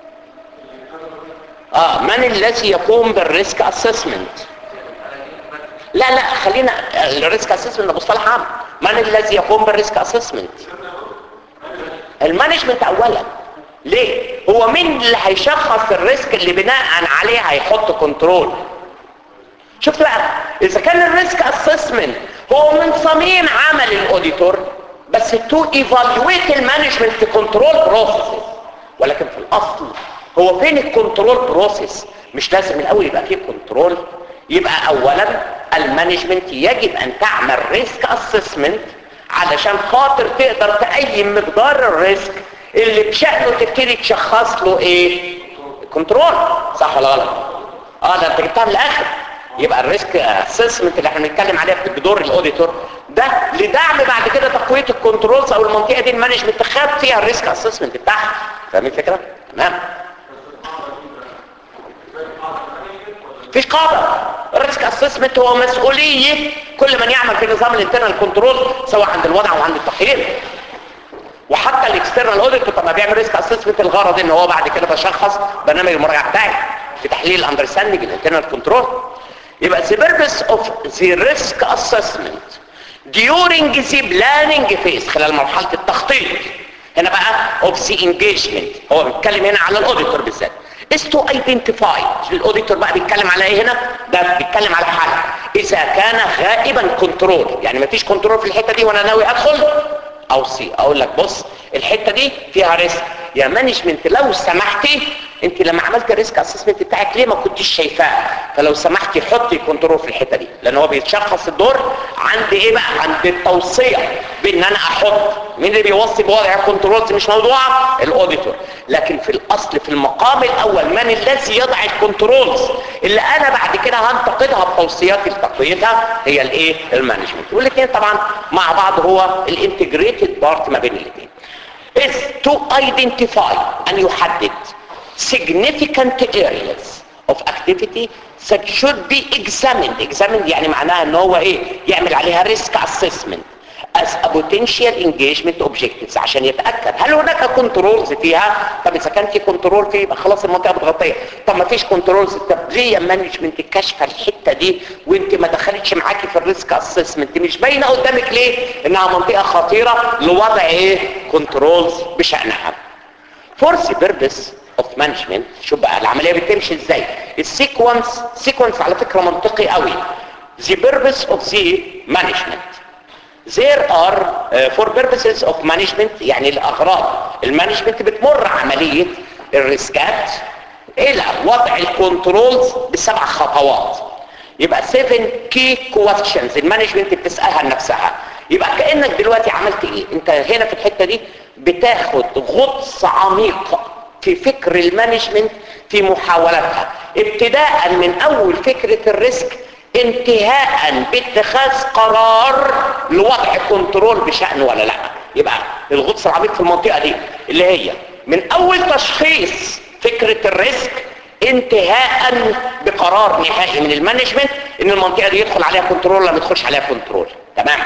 اه من الذي يقوم بالريسك اسسمنت؟ لا لا خلينا الريسك اسسمنت ده مصطلح عام من الذي يقوم بالريسك اسسمنت؟ المانجمنت اولا ليه؟ هو مين اللي هيشخص الريسك اللي بناء عليه هيحط كنترول؟ شفت بقى اذا كان الريسك اسسمنت هو من صميم عمل الاوديتور بس تو ايفالويت المانجمنت كنترول بروسيس ولكن في الاصل هو فين الكنترول بروسيس مش لازم الاول يبقى فيه كنترول يبقى اولا المانجمنت يجب ان تعمل ريسك اسسمنت علشان خاطر تقدر تقيم مقدار الريسك اللي بشأنه تبتدي تشخص له ايه كنترول صح ولا غلط اه ده انت جبتها من الاخر يبقى الريسك اسسمنت اللي احنا بنتكلم عليها في دور الاوديتور ده لدعم بعد كده تقويه الكنترولز او المنطقه دي المانجمنت خد فيها الريسك اسسمنت بتاعها فاهمين الفكره تمام مفيش قاعده الريسك اسسمنت هو مسؤوليه كل من يعمل في نظام الانترنال كنترول سواء عند الوضع او عند التقييم وحتى الاكسترنال اوديت طب ما بيعمل ريسك اسسمنت الغرض ان هو بعد كده بشخص برنامج المراجعه بتاعي في تحليل الاندرستاندنج الانترنال كنترول يبقى the purpose of the risk assessment during the planning phase خلال مرحله التخطيط هنا بقى of the engagement هو بيتكلم هنا على الاوديتور بالذات is to identify الاوديتور بقى بيتكلم على ايه هنا ده بيتكلم على حاله اذا كان غائبا كنترول يعني مفيش كنترول في الحته دي وانا ناوي ادخل او سي اقول لك بص الحته دي فيها ريسك يا مانجمنت لو سمحتي انت لما عملت الريسك اسسمنت بتاعك ليه ما كنتش شايفاه فلو سمحتي حطي كنترول في الحته دي لان هو بيتشخص الدور عند ايه بقى عند التوصيه بان انا احط مين اللي بيوصي بوضع الكنترولز مش موضوع الاوديتور لكن في الاصل في المقام الاول من الذي يضع الكنترولز اللي انا بعد كده هنتقدها بتوصياتي لتقويتها هي الايه المانجمنت والاثنين طبعا مع بعض هو الانتجريتد بارت ما بين الاثنين is to identify أن يحدد significant areas of activity that should be examined examined يعني معناها ان هو ايه يعمل عليها risk assessment as a potential engagement objectives عشان يتأكد هل هناك كنترولز فيها طب اذا كان في كنترول فيه يبقى خلاص المنطقة متغطية طب ما فيش كنترولز طب ليه يا مانجمنت كشف الحتة دي وانت ما دخلتش معاكي في الريسك اسسمنت مش باينه قدامك ليه انها منطقة خطيرة لوضع ايه كنترولز بشأنها for the purpose of management شوف بقى العملية بتمشي ازاي السيكونس سيكونس على فكرة منطقي قوي the purpose of the management there are uh, for purposes of management يعني الاغراض المانجمنت بتمر عملية الريسكات الى وضع الكنترولز بسبع خطوات يبقى 7 key questions المانجمنت بتسألها لنفسها يبقى كأنك دلوقتي عملت ايه انت هنا في الحتة دي بتاخد غطس عميق في فكر المانجمنت في محاولاتها ابتداء من اول فكرة الريسك انتهاء باتخاذ قرار لوضع كنترول بشأن ولا لا يبقى الغطس العميق في المنطقة دي اللي هي من اول تشخيص فكرة الريسك انتهاء بقرار نهائي من المانجمنت ان المنطقة دي يدخل عليها كنترول ولا ما يدخلش عليها كنترول تمام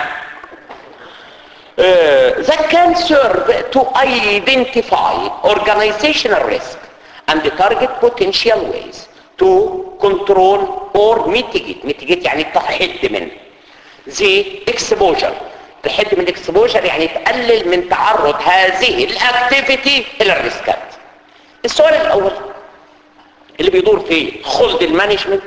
uh, that can serve to identify organizational risk and target potential ways to control or mitigate mitigate يعني تحد من the exposure تحد من exposure يعني تقلل من تعرض هذه الاكتيفيتي الى الريسكات السؤال الاول اللي بيدور في خلد المانجمنت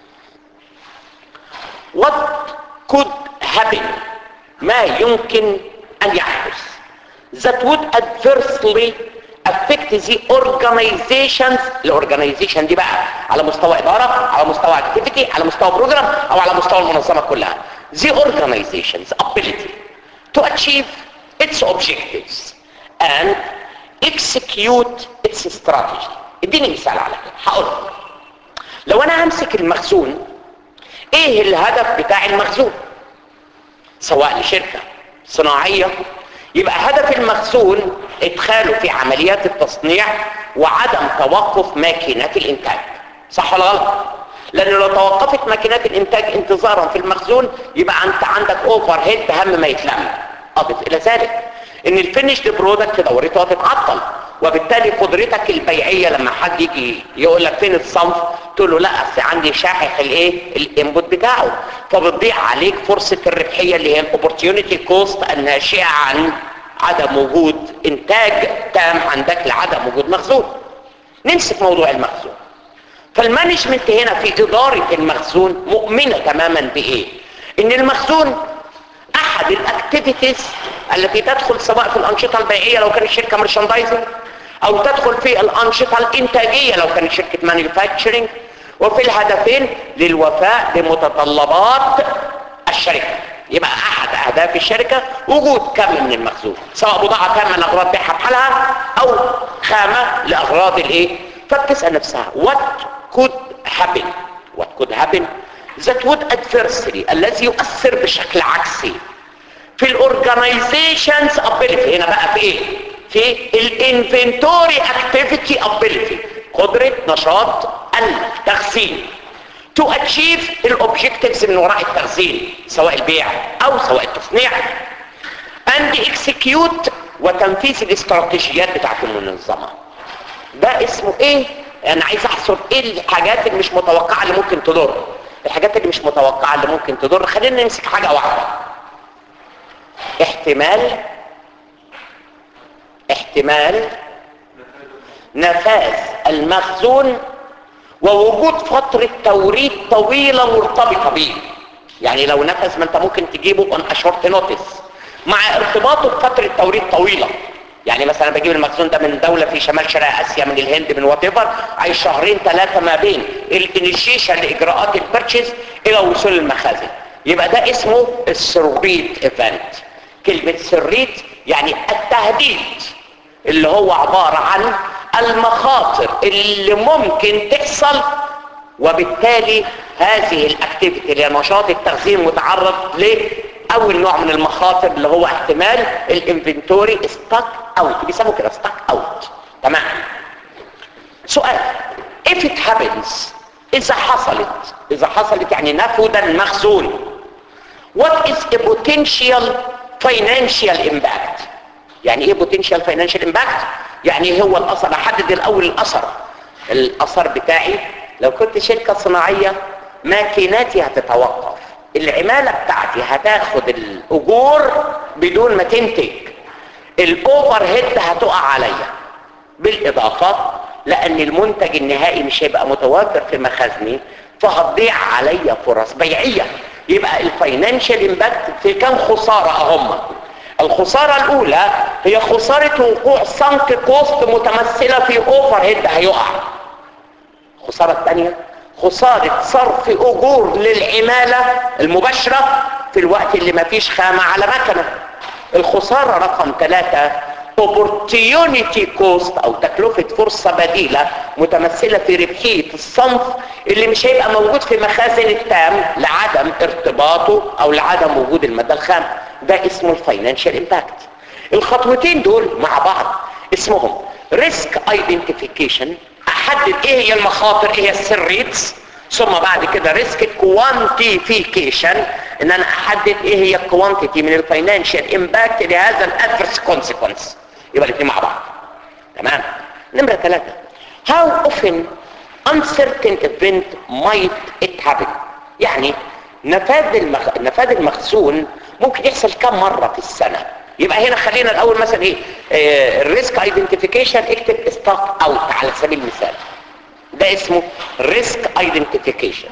what could happen ما يمكن ان يحدث that would adversely affect the organizations الاورجنايزيشن دي بقى على مستوى اداره على مستوى activity على مستوى بروجرام او على مستوى المنظمه كلها the organization's ability to achieve its objectives and execute its strategy اديني مثال على كده هقول لو انا همسك المخزون ايه الهدف بتاع المخزون سواء لشركه صناعيه يبقى هدف المخزون ادخاله في عمليات التصنيع وعدم توقف ماكينات الانتاج صح ولا غلط لان لو توقفت ماكينات الانتاج انتظارا في المخزون يبقى انت عندك اوفر هيد هم ما يتلم اضف الى ذلك ان الفينيشد برودكت دورته هتتعطل وبالتالي قدرتك البيعيه لما حد يجي يقول لك فين الصنف تقول له لا اصل عندي شاحح الايه الانبوت بتاعه فبتضيع عليك فرصه الربحيه اللي هي الاوبورتيونيتي كوست الناشئه عن عدم وجود انتاج تام عندك لعدم وجود مخزون نمسك موضوع المخزون فالمانجمنت هنا في اداره المخزون مؤمنه تماما بايه ان المخزون احد الاكتيفيتيز التي تدخل سواء في الانشطه البيعيه لو كانت شركه مرشندايزنج او تدخل في الانشطه الانتاجيه لو كانت شركه مانيفاكتشرنج وفي الهدفين للوفاء بمتطلبات الشركه يبقى احد اهداف الشركه وجود كم من المخزون سواء بضاعه كامله لاغراض بيعها بحالها او خامه لاغراض الايه فبتسال نفسها what could happen what could happen that would adversely الذي يؤثر بشكل عكسي في الاورجنايزيشنز ابيليتي هنا بقى في ايه في الانفنتوري اكتيفيتي ابيليتي قدره نشاط التخزين to achieve الاوبجكتيفز من وراء التخزين سواء البيع او سواء التصنيع and execute وتنفيذ الاستراتيجيات بتاعت المنظمه ده اسمه ايه انا عايز احصر ايه الحاجات اللي مش متوقعه اللي ممكن تضر الحاجات اللي مش متوقعه اللي ممكن تضر خلينا نمسك حاجه واحده احتمال احتمال نفاذ المخزون ووجود فترة توريد طويلة مرتبطة بيه يعني لو نفذ ما انت ممكن تجيبه on a short notice مع ارتباطه بفترة توريد طويلة يعني مثلا بجيب المخزون ده من دولة في شمال شرق اسيا من الهند من وات ايفر عايز شهرين ثلاثة ما بين الانيشيشن لاجراءات البرتشيز الى وصول المخازن يبقى ده اسمه السريت ايفنت كلمة سريت يعني التهديد اللي هو عبارة عن المخاطر اللي ممكن تحصل وبالتالي هذه الاكتيفيتي اللي هي نشاط التخزين متعرض لاول نوع من المخاطر اللي هو احتمال الانفنتوري ستاك اوت بيسموه كده ستاك اوت تمام سؤال if it happens اذا حصلت اذا حصلت يعني نفذ المخزون what is a potential financial impact يعني ايه potential financial impact يعني هو الاثر احدد الاول الاثر الاثر بتاعي لو كنت شركة صناعية ماكيناتي هتتوقف العمالة بتاعتي هتاخد الاجور بدون ما تنتج الاوفر هيد هتقع عليا بالاضافة لان المنتج النهائي مش هيبقى متوفر في مخازني فهتضيع عليا فرص بيعية يبقى الفاينانشال امباكت في كام خسارة اهم الخسارة الاولى هي خسارة وقوع سانك كوست متمثلة في اوفر هيد هيقع الخسارة الثانية خسارة صرف اجور للعمالة المباشرة في الوقت اللي ما فيش خامة على مكنة الخسارة رقم ثلاثة opportunity cost او تكلفة فرصة بديلة متمثلة في ربحية الصنف اللي مش هيبقى موجود في مخازن التام لعدم ارتباطه او لعدم وجود المادة الخام ده اسمه الفاينانشال امباكت الخطوتين دول مع بعض اسمهم ريسك ايدنتيفيكيشن احدد ايه هي المخاطر ايه هي السريتس ثم بعد كده ريسك كوانتيفيكيشن ان انا احدد ايه هي الكوانتيتي من الفاينانشال امباكت لهذا الادفرس كونسيكونس يبقى الاثنين مع بعض تمام نمره ثلاثة how often uncertain event might it happen يعني نفاذ المخ... نفاذ المخزون ممكن يحصل كم مرة في السنة يبقى هنا خلينا الاول مثلا ايه الريسك ايدنتيفيكيشن اكتب ستوك اوت على سبيل المثال ده اسمه ريسك ايدنتيفيكيشن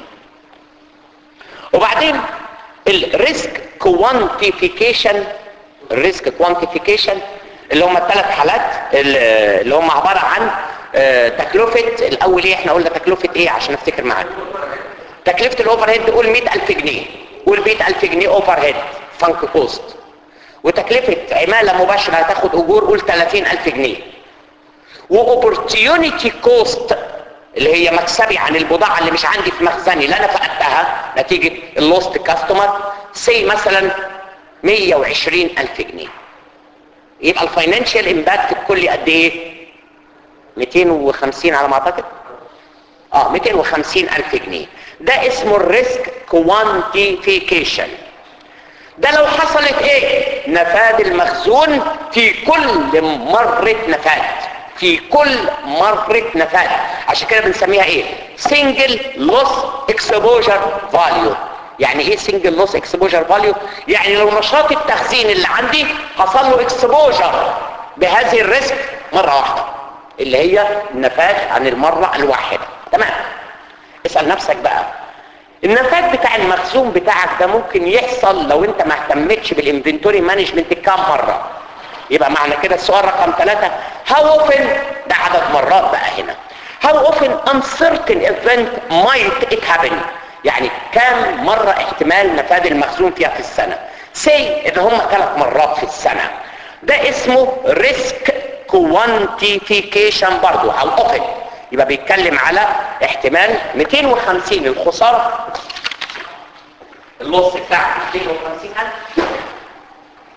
وبعدين الريسك كوانتيفيكيشن الريسك كوانتيفيكيشن اللي هم الثلاث حالات اللي هم عبارة عن تكلفة الاول ايه احنا قلنا تكلفة ايه عشان افتكر معاك تكلفة الاوفر هيد قول 100000 جنيه قول 100000 جنيه اوفر هيد فانك كوست وتكلفة عمالة مباشرة هتاخد اجور قول 30000 جنيه واوبورتيونيتي كوست اللي هي مكسبي عن البضاعة اللي مش عندي في مخزني اللي انا فقدتها نتيجة اللوست كاستمر سي مثلا 120 الف جنيه يبقى الفاينانشال امباكت الكلي قد ايه 250 على ما اعتقد اه 250 الف جنيه ده اسمه الريسك كوانتيفيكيشن ده لو حصلت ايه نفاذ المخزون في كل مرة نفاذ في كل مرة نفاذ عشان كده بنسميها ايه single loss exposure value يعني ايه single loss exposure value يعني لو نشاط التخزين اللي عندي حصل له exposure بهذه الريسك مرة واحدة اللي هي النفاذ عن المرة الواحدة تمام اسأل نفسك بقى النفاذ بتاع المخزون بتاعك ده ممكن يحصل لو انت ما اهتمتش بالانفنتوري مانجمنت كام مرة يبقى معنى كده السؤال رقم ثلاثة how often ده عدد مرات بقى هنا how often uncertain event might it happen يعني كام مرة احتمال نفاذ المخزون فيها في السنة say ان هم ثلاث مرات في السنة ده اسمه risk quantification برضو how often يبقى بيتكلم على احتمال 250 الخسارة اللص بتاعك 250 ألف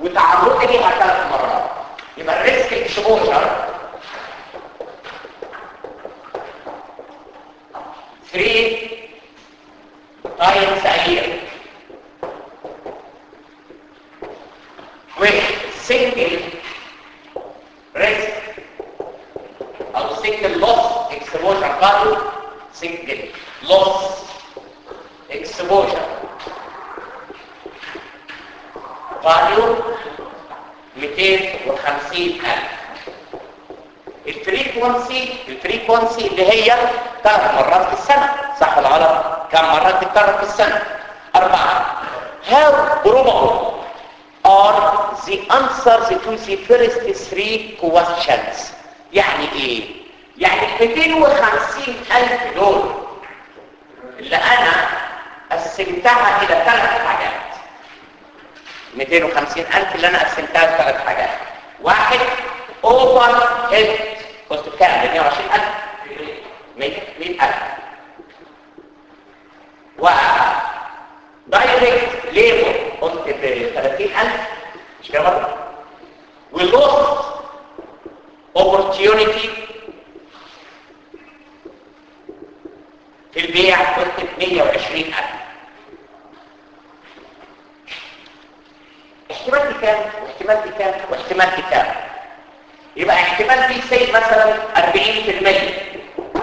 وتعرضي ليها ثلاث مرات يبقى الريسك اكسبوجر 3 times a year with single risk او single loss exposure value single loss exposure value 250 ألف الفريكونسي الفريكونسي اللي هي ثلاث مرات في السنة صح ولا غلط كم مرات تتكرر في السنة أربعة how probable are the answers to the first three questions يعني ايه يعني 250 ألف دول اللي أنا قسمتها إلى ثلاث حاجات 250 ألف اللي أنا قسمتها لثلاث حاجات واحد اوفر هيد كنت بكام 120 ألف 100 ألف و دايركت ليبر قلت ب 30 ألف مش كده برضه ولوست opportunity في البيع قلت ب 120 ألف احتمال دي كام واحتمال دي كام واحتمال دي كام يبقى احتمال دي سي مثلا 40%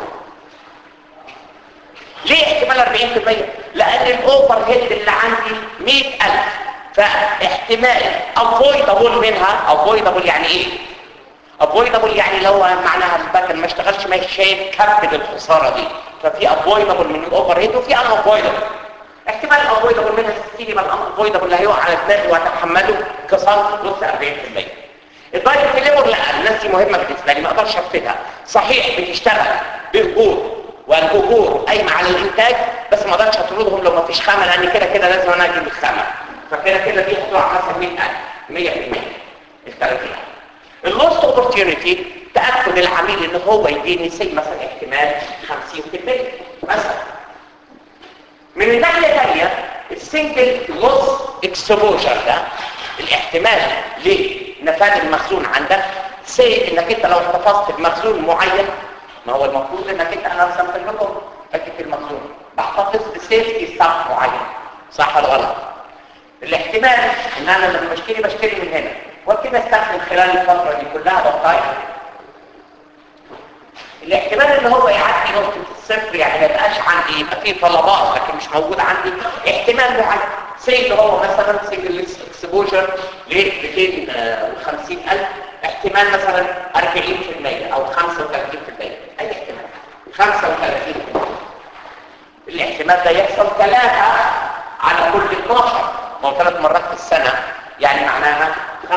ليه احتمال 40% لان الاوفر هيد اللي عندي 100000 فاحتمال افويدابل منها افويدابل يعني ايه افويدابل يعني لو معناها الباكن ما اشتغلش ما شايف كبد الخساره دي ففي افويدابل من الاوفر هيد وفي ان افويدابل احتمال الافويدابل منها 60 يبقى الافويدابل اللي هيقع على دماغي وهتحمله كسر نص 40% الدايركت ليبر لا الناس دي مهمه بالنسبه لي ما اقدرش ارفضها صحيح بتشتغل باجور والاجور قايمه على الانتاج بس ما اقدرش اطردهم لو ما فيش خامه لان كده كده لازم انا اجيب الخامه فكده كده دي هتقع مثلا 100000 100% ال 30 اللوست اوبورتيونيتي تاكد العميل ان هو يديني سي مثلا احتمال 50% مثلا من الناحيه الثانيه السنجل لوس اكسبوجر ده الاحتمال لنفاذ المخزون عندك سي انك انت لو احتفظت بمخزون معين ما هو المفروض انك انت انا رسمت لكم حته المخزون بحتفظ بسيفتي ستاف معين صح ولا غلط الاحتمال ان انا لما بشتري بشتري من هنا ممكن استخدم خلال الفتره دي كلها بطايق الاحتمال ان هو يعدي نقطه الصفر يعني ما يبقاش عندي يبقى فيه طلبات لكن مش موجود عندي احتمال معين سي اللي هو مثلا سنجل اكسبوجر ل 250000 احتمال مثلا 40% او 35% اي احتمال 35% الاحتمال ده يحصل ثلاثة على كل 12 ما هو ثلاث مرات في السنة يعني معناها 25%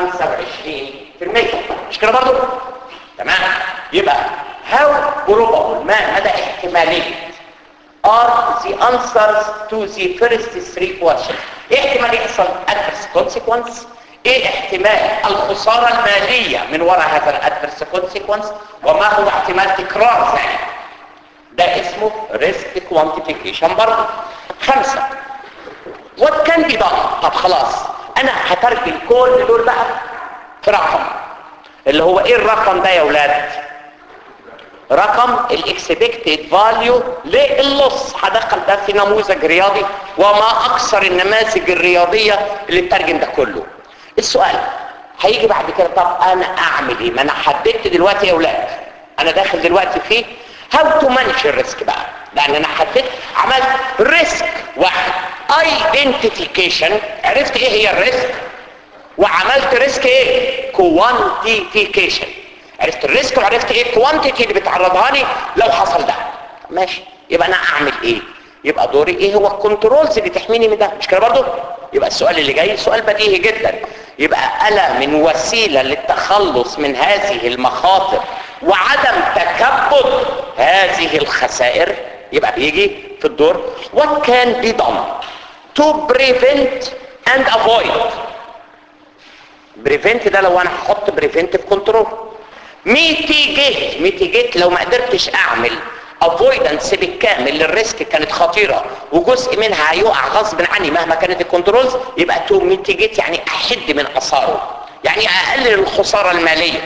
مش كده برضو؟ تمام يبقى how probable ما مدى احتمالية are the answers to the first three questions ايه احتمال يحصل adverse consequence ايه احتمال الخسارة المالية من وراء هذا الادفرس consequence وما هو احتمال تكرار ذلك ده اسمه risk quantification برضه خمسة what can be done طب خلاص انا هترجم كل دول بقى في رقم اللي هو ايه الرقم ده يا ولاد رقم الاكسبكتد فاليو للص هدخل ده في نموذج رياضي وما اكثر النماذج الرياضيه اللي بترجم ده كله السؤال هيجي بعد كده طب انا اعمل ايه ما انا حددت دلوقتي يا اولاد انا داخل دلوقتي في هاو تو مانج الريسك بقى لان انا حددت عملت ريسك واحد ايدنتيفيكيشن عرفت ايه هي الريسك وعملت ريسك ايه كوانتيفيكيشن عرفت الريسك وعرفت ايه الكوانتيتي اللي بتعرضها لي لو حصل ده ماشي يبقى انا اعمل ايه يبقى دوري ايه هو الكنترولز اللي تحميني من ده مش كده برضه يبقى السؤال اللي جاي سؤال بديهي جدا يبقى الا من وسيله للتخلص من هذه المخاطر وعدم تكبد هذه الخسائر يبقى بيجي في الدور what can be done to prevent and avoid prevent ده لو انا هحط preventive control ميتيجيت ميتيجيت لو ما قدرتش اعمل افويدنس بالكامل للريسك كانت خطيره وجزء منها هيقع غصب عني مهما كانت الكنترولز يبقى تو ميتيجيت يعني احد من اثاره يعني اقلل الخساره الماليه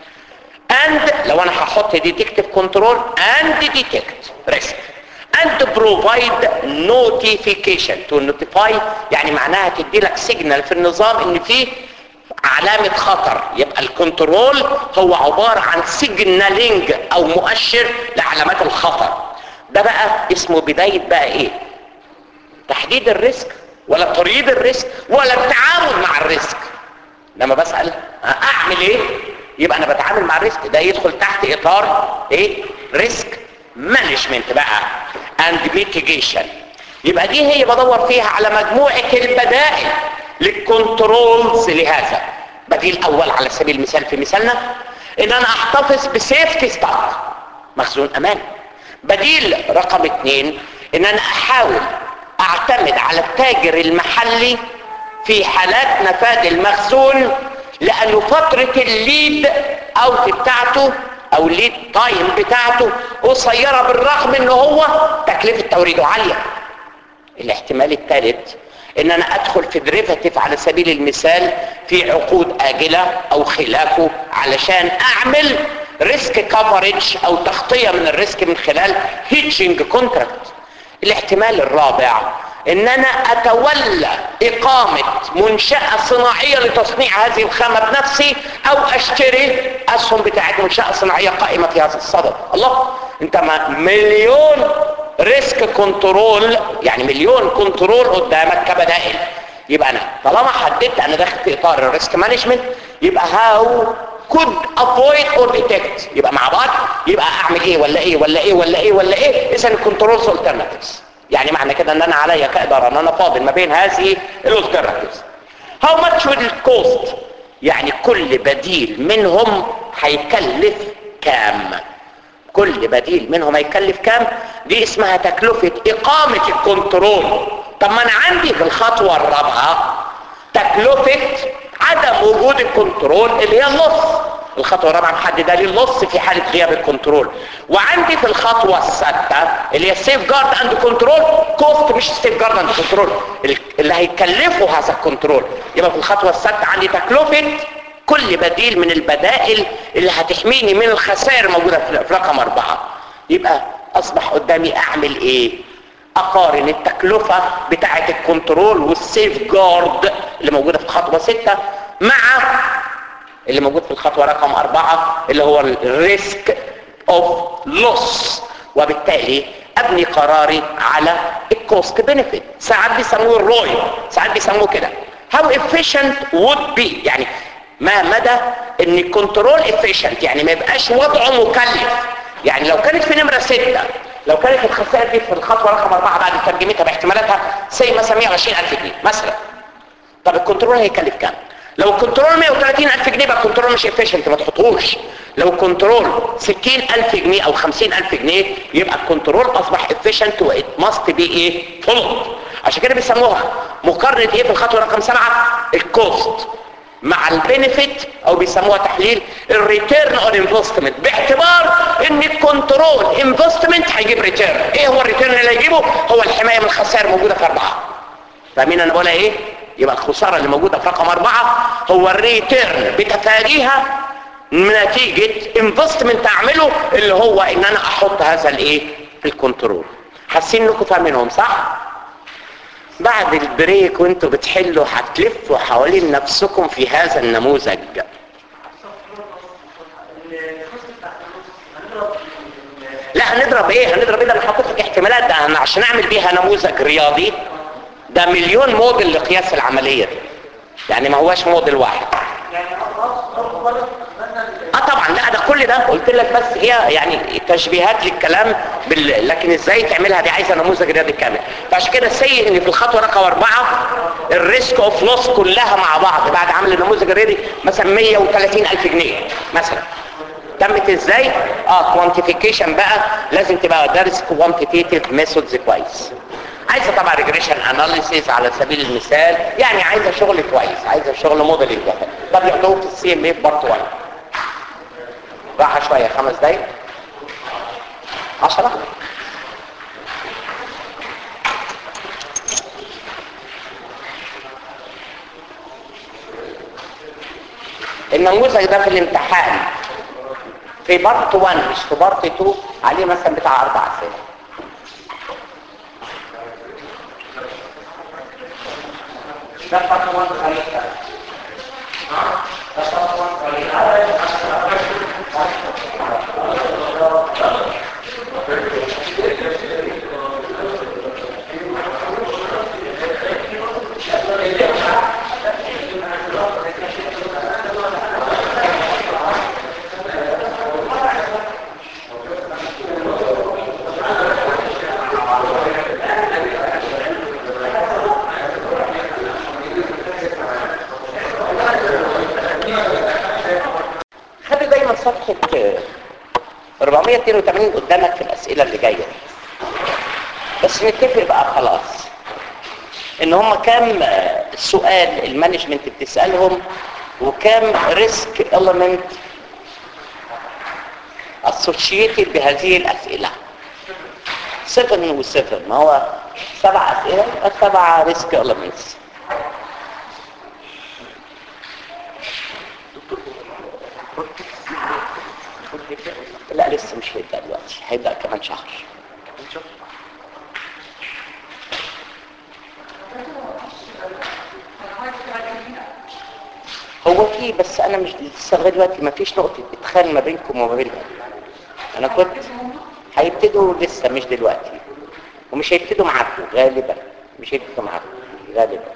and لو انا هحط ديتكتيف كنترول and detect risk and provide notification to notify يعني معناها تدي لك سيجنال في النظام ان في علامة خطر يبقى الكنترول هو عبارة عن سيجنالينج او مؤشر لعلامات الخطر ده بقى اسمه بداية بقى ايه تحديد الريسك ولا تريد الريسك ولا التعامل مع الريسك لما بسأل اعمل ايه يبقى انا بتعامل مع الريسك ده يدخل تحت اطار ايه ريسك مانجمنت بقى اند ميتيجيشن يبقى دي هي بدور فيها على مجموعة البدائل للكنترولز لهذا بديل اول على سبيل المثال في مثالنا ان انا احتفظ بسيفتي ستوك مخزون امان بديل رقم اثنين ان انا احاول اعتمد على التاجر المحلي في حالات نفاذ المخزون لانه فترة الليد اوت بتاعته او الليد تايم بتاعته قصيرة بالرغم ان هو تكلفة توريده عالية الاحتمال الثالث ان انا ادخل في دريفاتيف على سبيل المثال في عقود اجلة او خلافه علشان اعمل ريسك كفرج او تغطية من الريسك من خلال هيتشنج كونتراكت الاحتمال الرابع ان انا اتولى اقامة منشأة صناعية لتصنيع هذه الخامة بنفسي او اشتري اسهم بتاعت منشأة صناعية قائمة في هذا الصدد الله انت ما مليون ريسك كنترول يعني مليون كنترول قدامك كبدائل يبقى انا طالما حددت انا داخل في اطار الريسك مانجمنت يبقى هاو could avoid or detect يبقى مع بعض يبقى اعمل ايه ولا ايه ولا ايه ولا ايه ولا ايه اذا الكنترولز alternatives يعني معنى كده ان انا عليا كاداره ان انا فاضل ما بين هذه الالترناتيفز هاو ماتش ويل الكوست يعني كل بديل منهم هيكلف كام كل بديل منهم هيكلف كام دي اسمها تكلفة اقامة الكنترول طب ما انا عندي في الخطوة الرابعة تكلفة عدم وجود الكنترول اللي هي النص الخطوة الرابعة محددة لي النص في حالة غياب الكنترول وعندي في الخطوة السادسة اللي هي سيف جارد اند كنترول كوست مش سيف جارد اند كنترول اللي هيكلفوا هذا الكنترول يبقى في الخطوة السادسة عندي تكلفة كل بديل من البدائل اللي هتحميني من الخسائر موجودة في رقم أربعة يبقى أصبح قدامي أعمل إيه أقارن التكلفة بتاعة الكنترول والسيف جارد اللي موجودة في الخطوة ستة مع اللي موجود في الخطوة رقم أربعة اللي هو الريسك اوف لوس وبالتالي ابني قراري على الكوست بنفيت ساعات بيسموه الروي ساعات بيسموه كده how efficient would be يعني ما مدى ان الكنترول efficient يعني ما يبقاش وضعه مكلف يعني لو كانت في نمرة ستة لو كانت الخسائر دي في الخطوة رقم أربعة بعد ترجمتها باحتمالاتها سي مثلا 120 ألف جنيه مثلا طب الكنترول هيكلف كام؟ لو الكنترول 130 ألف جنيه يبقى الكنترول مش efficient ما تحطوش لو الكنترول 60 ألف جنيه أو 50 ألف جنيه يبقى الكنترول أصبح efficient و it must be ايه followed عشان كده بيسموها مقارنة ايه في الخطوة رقم سبعة الكوست مع البنفيت او بيسموها تحليل الريتيرن اون انفستمنت باعتبار ان الكنترول انفستمنت هيجيب ريتيرن ايه هو الريتيرن اللي هيجيبه هو الحمايه من الخسائر موجوده في اربعه فاهمين انا بقولها ايه يبقى الخساره اللي موجوده في رقم اربعه هو الريتيرن بتفاديها نتيجه انفستمنت اعمله اللي هو ان انا احط هذا الايه الكنترول حاسين انكم فاهمينهم صح بعد البريك وانتوا بتحلوا هتلفوا حوالين نفسكم في هذا النموذج لا هنضرب ايه هنضرب ايه ده انا حاطط لك احتمالات ده انا عشان اعمل بيها نموذج رياضي ده مليون موديل لقياس العمليه دي يعني ما هواش موديل واحد اه طبعا لا ده كل ده قلت لك بس هي يعني تشبيهات للكلام بال... لكن ازاي تعملها دي عايزه نموذج رياضي كامل فعشان كده السيء ان في الخطوه رقم اربعه الريسك اوف لوس كلها مع بعض بعد عمل النموذج الرياضي مثلا 130 الف جنيه مثلا تمت ازاي اه كوانتيفيكيشن بقى لازم تبقى دارس كوانتيتيف ميثودز كويس عايزه طبعا ريجريشن اناليسيس على سبيل المثال يعني عايزه شغل كويس عايزه شغل موديلنج طب ياخدوه في السي ام اي بارت 1 راحه شويه خمس دقايق عشرة النموذج ده في الامتحان في بارت 1 مش في بارت 2 عليه مثلا بتاع اربع اسئله ده بارت 1 خليفه ده بارت 1 خلي دايما صفحة آه، 482 قدامك في الأسئلة اللي جاية بس نتفق بقى خلاص ان هم كام آه، سؤال المانجمنت بتسألهم وكام ريسك element associated بهذه الأسئلة 7 و7 ما هو سبع أسئلة يبقى سبع ريسك elements لا لسه مش هيبدأ دلوقتي هيبدأ كمان شهر هو في بس انا مش لسه لغايه دلوقتي ما فيش نقطه ادخال ما بينكم وما بينهم انا كنت هيبتدوا لسه مش دلوقتي ومش هيبتدوا معاكم غالبا مش هيبتدوا معاكم غالبا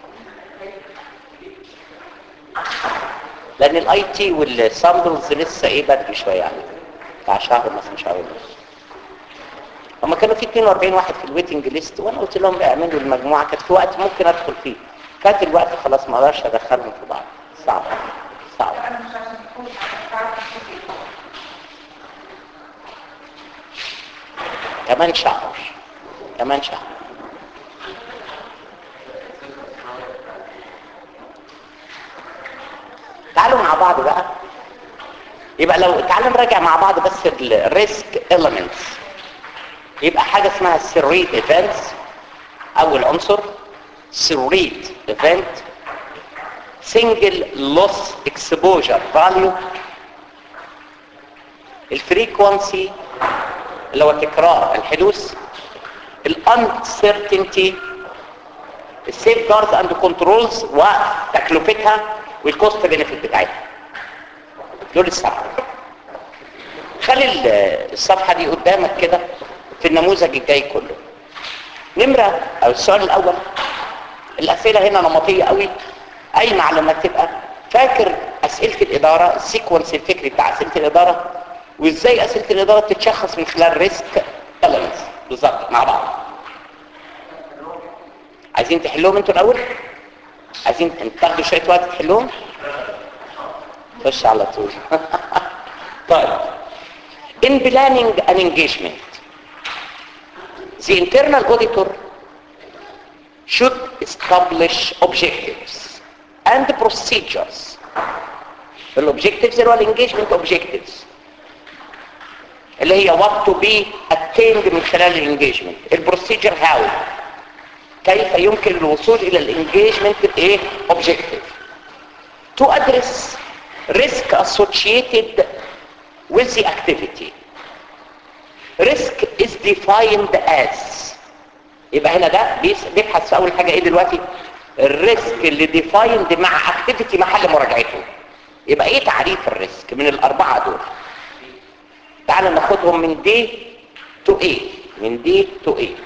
لان الاي تي والسامبلز لسه ايه بدري شويه يعني بتاع شهر مثلا شهر ونص هما كانوا في 42 واحد في الويتنج ليست وانا قلت لهم اعملوا المجموعه كانت في وقت ممكن ادخل فيه فات الوقت خلاص ما اقدرش ادخلهم في بعض صعب صعب كمان شهر كمان شهر تعالوا مع بعض بقى يبقى لو تعالوا نراجع مع بعض بس الريسك elements يبقى حاجة اسمها السريت ايفنتس اول عنصر سريت ايفنت single loss exposure value الفريكونسي اللي هو تكرار الحدوث الانسرتينتي السيف جاردز اند كنترولز وتكلفتها والكوست بينفيت بتاعتها دول السبعه خلي ال- الصفحه دي قدامك كده في النموذج الجاي كله نمره او السؤال الاول الاسئله هنا نمطيه قوي اي معلومات تبقى فاكر اسئله الاداره السيكونس الفكري بتاع اسئله الاداره وازاي اسئله الاداره بتتشخص من خلال ريسك elements بالظبط مع بعض عايزين تحلوهم انتوا الاول عايزين تاخدوا شويه وقت تحلوهم خش على طول طيب in planning an engagement the internal auditor should establish objectives and procedures الاوبجكتيفز اللي هو الانجيجمنت اوبجكتيفز اللي هي what to be attained من خلال الانجيجمنت البروسيجر هاو كيف يمكن الوصول الى الانجيجمنت ايه اوبجكتيف to address risk associated with the activity risk is defined as يبقى هنا ده بيس- بيبحث في اول حاجه ايه دلوقتي الريسك اللي ديفايند مع اكتيفيتي محل مراجعته يبقى ايه تعريف الريسك من الاربعه دول تعالوا ناخدهم من دي تو ايه من دي تو ايه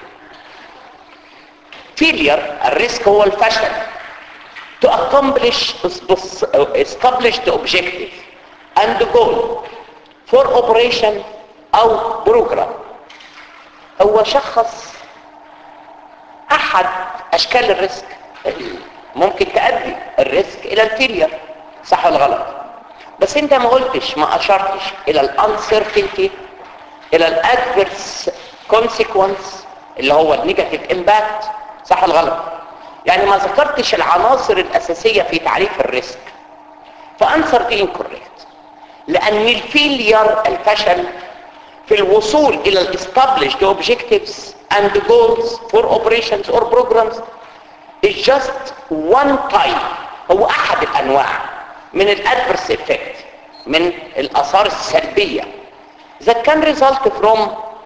فيلير الريسك هو الفشل to accomplish established objective and goal for operation او program هو شخص احد اشكال الريسك ممكن تؤدي الريسك الى الفيلير صح ولا غلط بس انت ما قلتش ما اشرتش الى الانسرتينتي الى الادفيرس كونسيكونس اللي هو النيجاتيف امباكت صح ولا غلط يعني ما ذكرتش العناصر الاساسيه في تعريف الريسك فانسر دي انكوريكت لان الفيلير الفشل في الوصول الى ال established objectives and goals for operations or programs is just one type هو احد الانواع من الادفرس افكت من الاثار السلبيه that can result from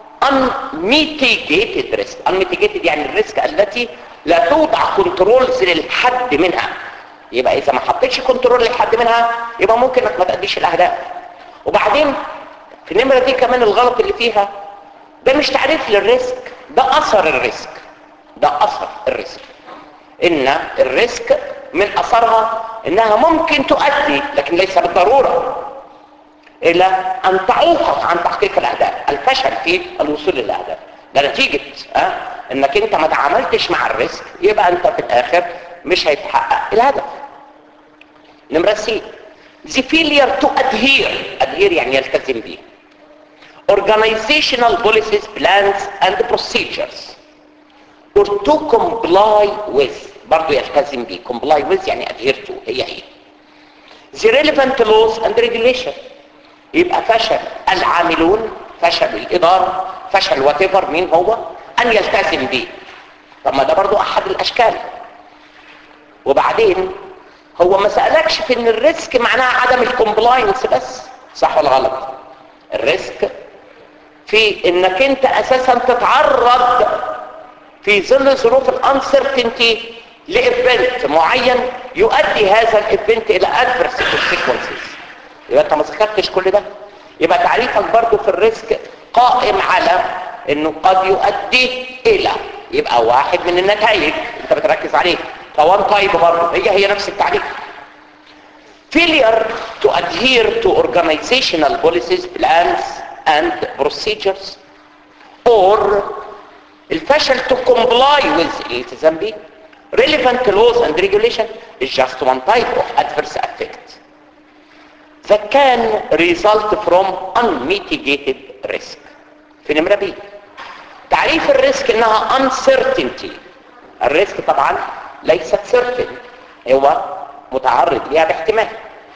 unmitigated risk unmitigated يعني الريسك التي لا توضع كنترولز للحد منها يبقى اذا ما حطيتش كنترول للحد منها يبقى ممكن انك ما تأديش الاهداف وبعدين في النمرة دي كمان الغلط اللي فيها ده مش تعريف للريسك ده اثر الريسك ده اثر الريسك ان الريسك من اثرها انها ممكن تؤدي لكن ليس بالضرورة الى ان تعوقك عن تحقيق الاهداف الفشل في الوصول للاهداف ده نتيجة أه؟ انك انت ما تعاملتش مع الريسك يبقى انت في الاخر مش هيتحقق الهدف نمرة سي the failure to adhere adhere يعني يلتزم به organizational policies plans and procedures or to comply with برضو يلتزم به comply with يعني adhere to هي هي the relevant laws and regulation يبقى فشل العاملون فشل الإدارة فشل whatever مين هو أن يلتزم به طب ما ده برضو أحد الأشكال وبعدين هو ما سألكش في ان الريسك معناها عدم الكومبلاينس بس صح ولا غلط الريسك في انك انت اساسا تتعرض في ظل ظروف الانسرتينتي لايفنت معين يؤدي هذا الايفنت الى ادفرس كونسيكونسز يبقى انت ما ذكرتش كل ده يبقى تعريفك برضو في الريسك قائم على انه قد يؤدي الى يبقى واحد من النتائج انت بتركز عليه فوان تايب برضه هي هي نفس التعريف failure to adhere to organizational policies plans and procedures or الفشل to comply with الالتزام به relevant laws and regulation is just one type of adverse effect that can result from unmitigated risk في نمرة بي تعريف الريسك انها uncertainty الريسك طبعا ليست certain هو متعرض ليها باحتمال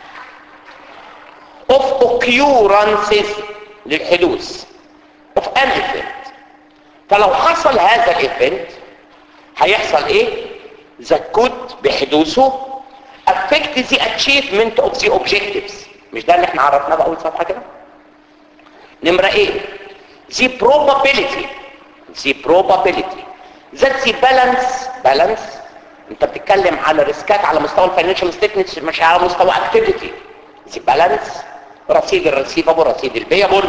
of occurrences للحدوث of an event فلو حصل هذا الايفنت هيحصل ايه that could بحدوثه affect the achievement of the objectives مش ده اللي احنا عرفناه بأول صفحة كده نمرة ايه the probability the probability that the balance balance انت بتتكلم على ريسكات على مستوى الفاينانشال ستيتمنتس مش على مستوى اكتيفيتي the balance رصيد الريسيفبل رصيد البيبل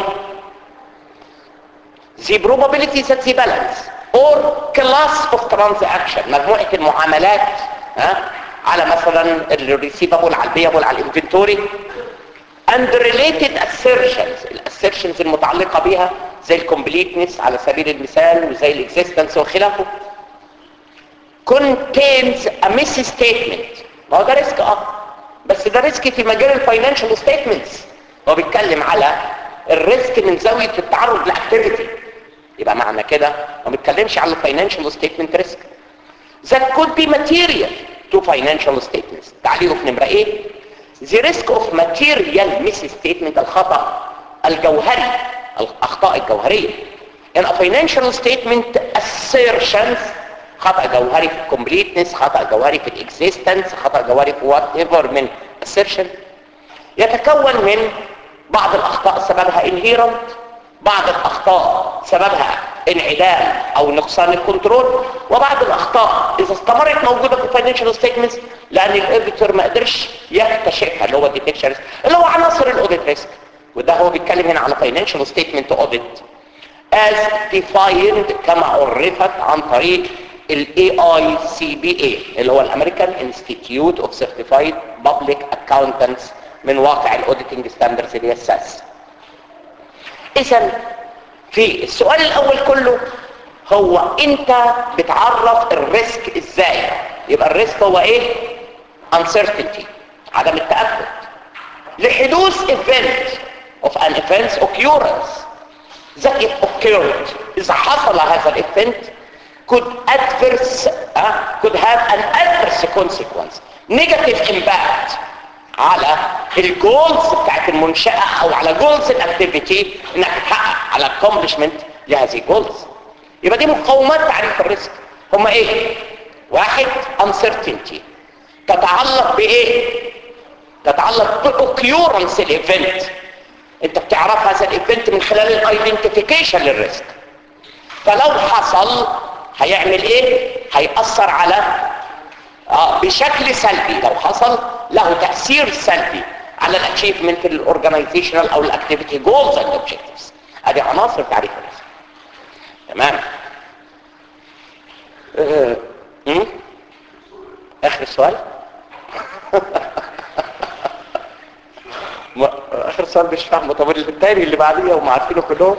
the probability that the balance or class of transaction مجموعة المعاملات ها على مثلا الريسيفبل على البيبل على الانفنتوري and related assertions الاسيرشنز المتعلقة بها زي الكومبليتنس على سبيل المثال وزي الاكزيستنس وخلافه contains a misstatement ما هو ده ريسك اه بس ده ريسك في مجال الفاينانشال ستيتمنتس هو بيتكلم على الريسك من زاويه التعرض لاكتيفيتي يبقى معنى كده ما بيتكلمش على الفاينانشال ستيتمنت ريسك that could be material to financial statements تعليقه في نمره ايه the risk of material misstatement الخطأ الجوهري الاخطاء الجوهريه in a financial statement assertions خطأ جوهري في الكومبليتنس خطأ جوهري في الاكزيستنس خطأ جوهري في وات ايفر من assertion يتكون من بعض الاخطاء سببها inherent بعض الاخطاء سببها انعدام او نقصان الكنترول وبعض الاخطاء اذا استمرت موجوده في الفاينانشال ستيتمنتس لان الايديتور ما قدرش يكتشفها اللي هو الديتكشن اللي هو عناصر الاوديت ريسك وده هو بيتكلم هنا على فاينانشال ستيتمنت اوديت as defined كما عرفت عن طريق ال AICBA اللي هو الامريكان انستيتيوت اوف سيرتيفايد بابليك اكاونتنتس من واقع الاوديتنج ستاندردز اللي هي الساس اذا في السؤال الاول كله هو انت بتعرف الريسك ازاي يبقى الريسك هو ايه uncertainty عدم التاكد لحدوث event of an event's occurrence that it occurred اذا حصل هذا الايفنت could adverse uh, could have an adverse consequence negative impact على الجولز بتاعت المنشأة او على جولز الاكتيفيتي انك تحقق على accomplishment لهذه الجولز يبقى دي مقومات تعريف الريسك هما ايه واحد uncertainty تتعلق بايه تتعلق باوكيورنس الايفنت انت بتعرف هذا الايفنت من خلال الايدنتيفيكيشن للريسك فلو حصل هيعمل ايه هيأثر على اه بشكل سلبي لو حصل له تأثير سلبي على الاتشيفمنت الاورجنايزيشنال او الاكتيفيتي جولز اند اوبجكتيفز ادي عناصر تعريف الريسك تمام آه. مم؟ اخر سؤال ما- اخر سؤال مش فاهمه طب التاني اللي بعديه وما عارفينه كلهم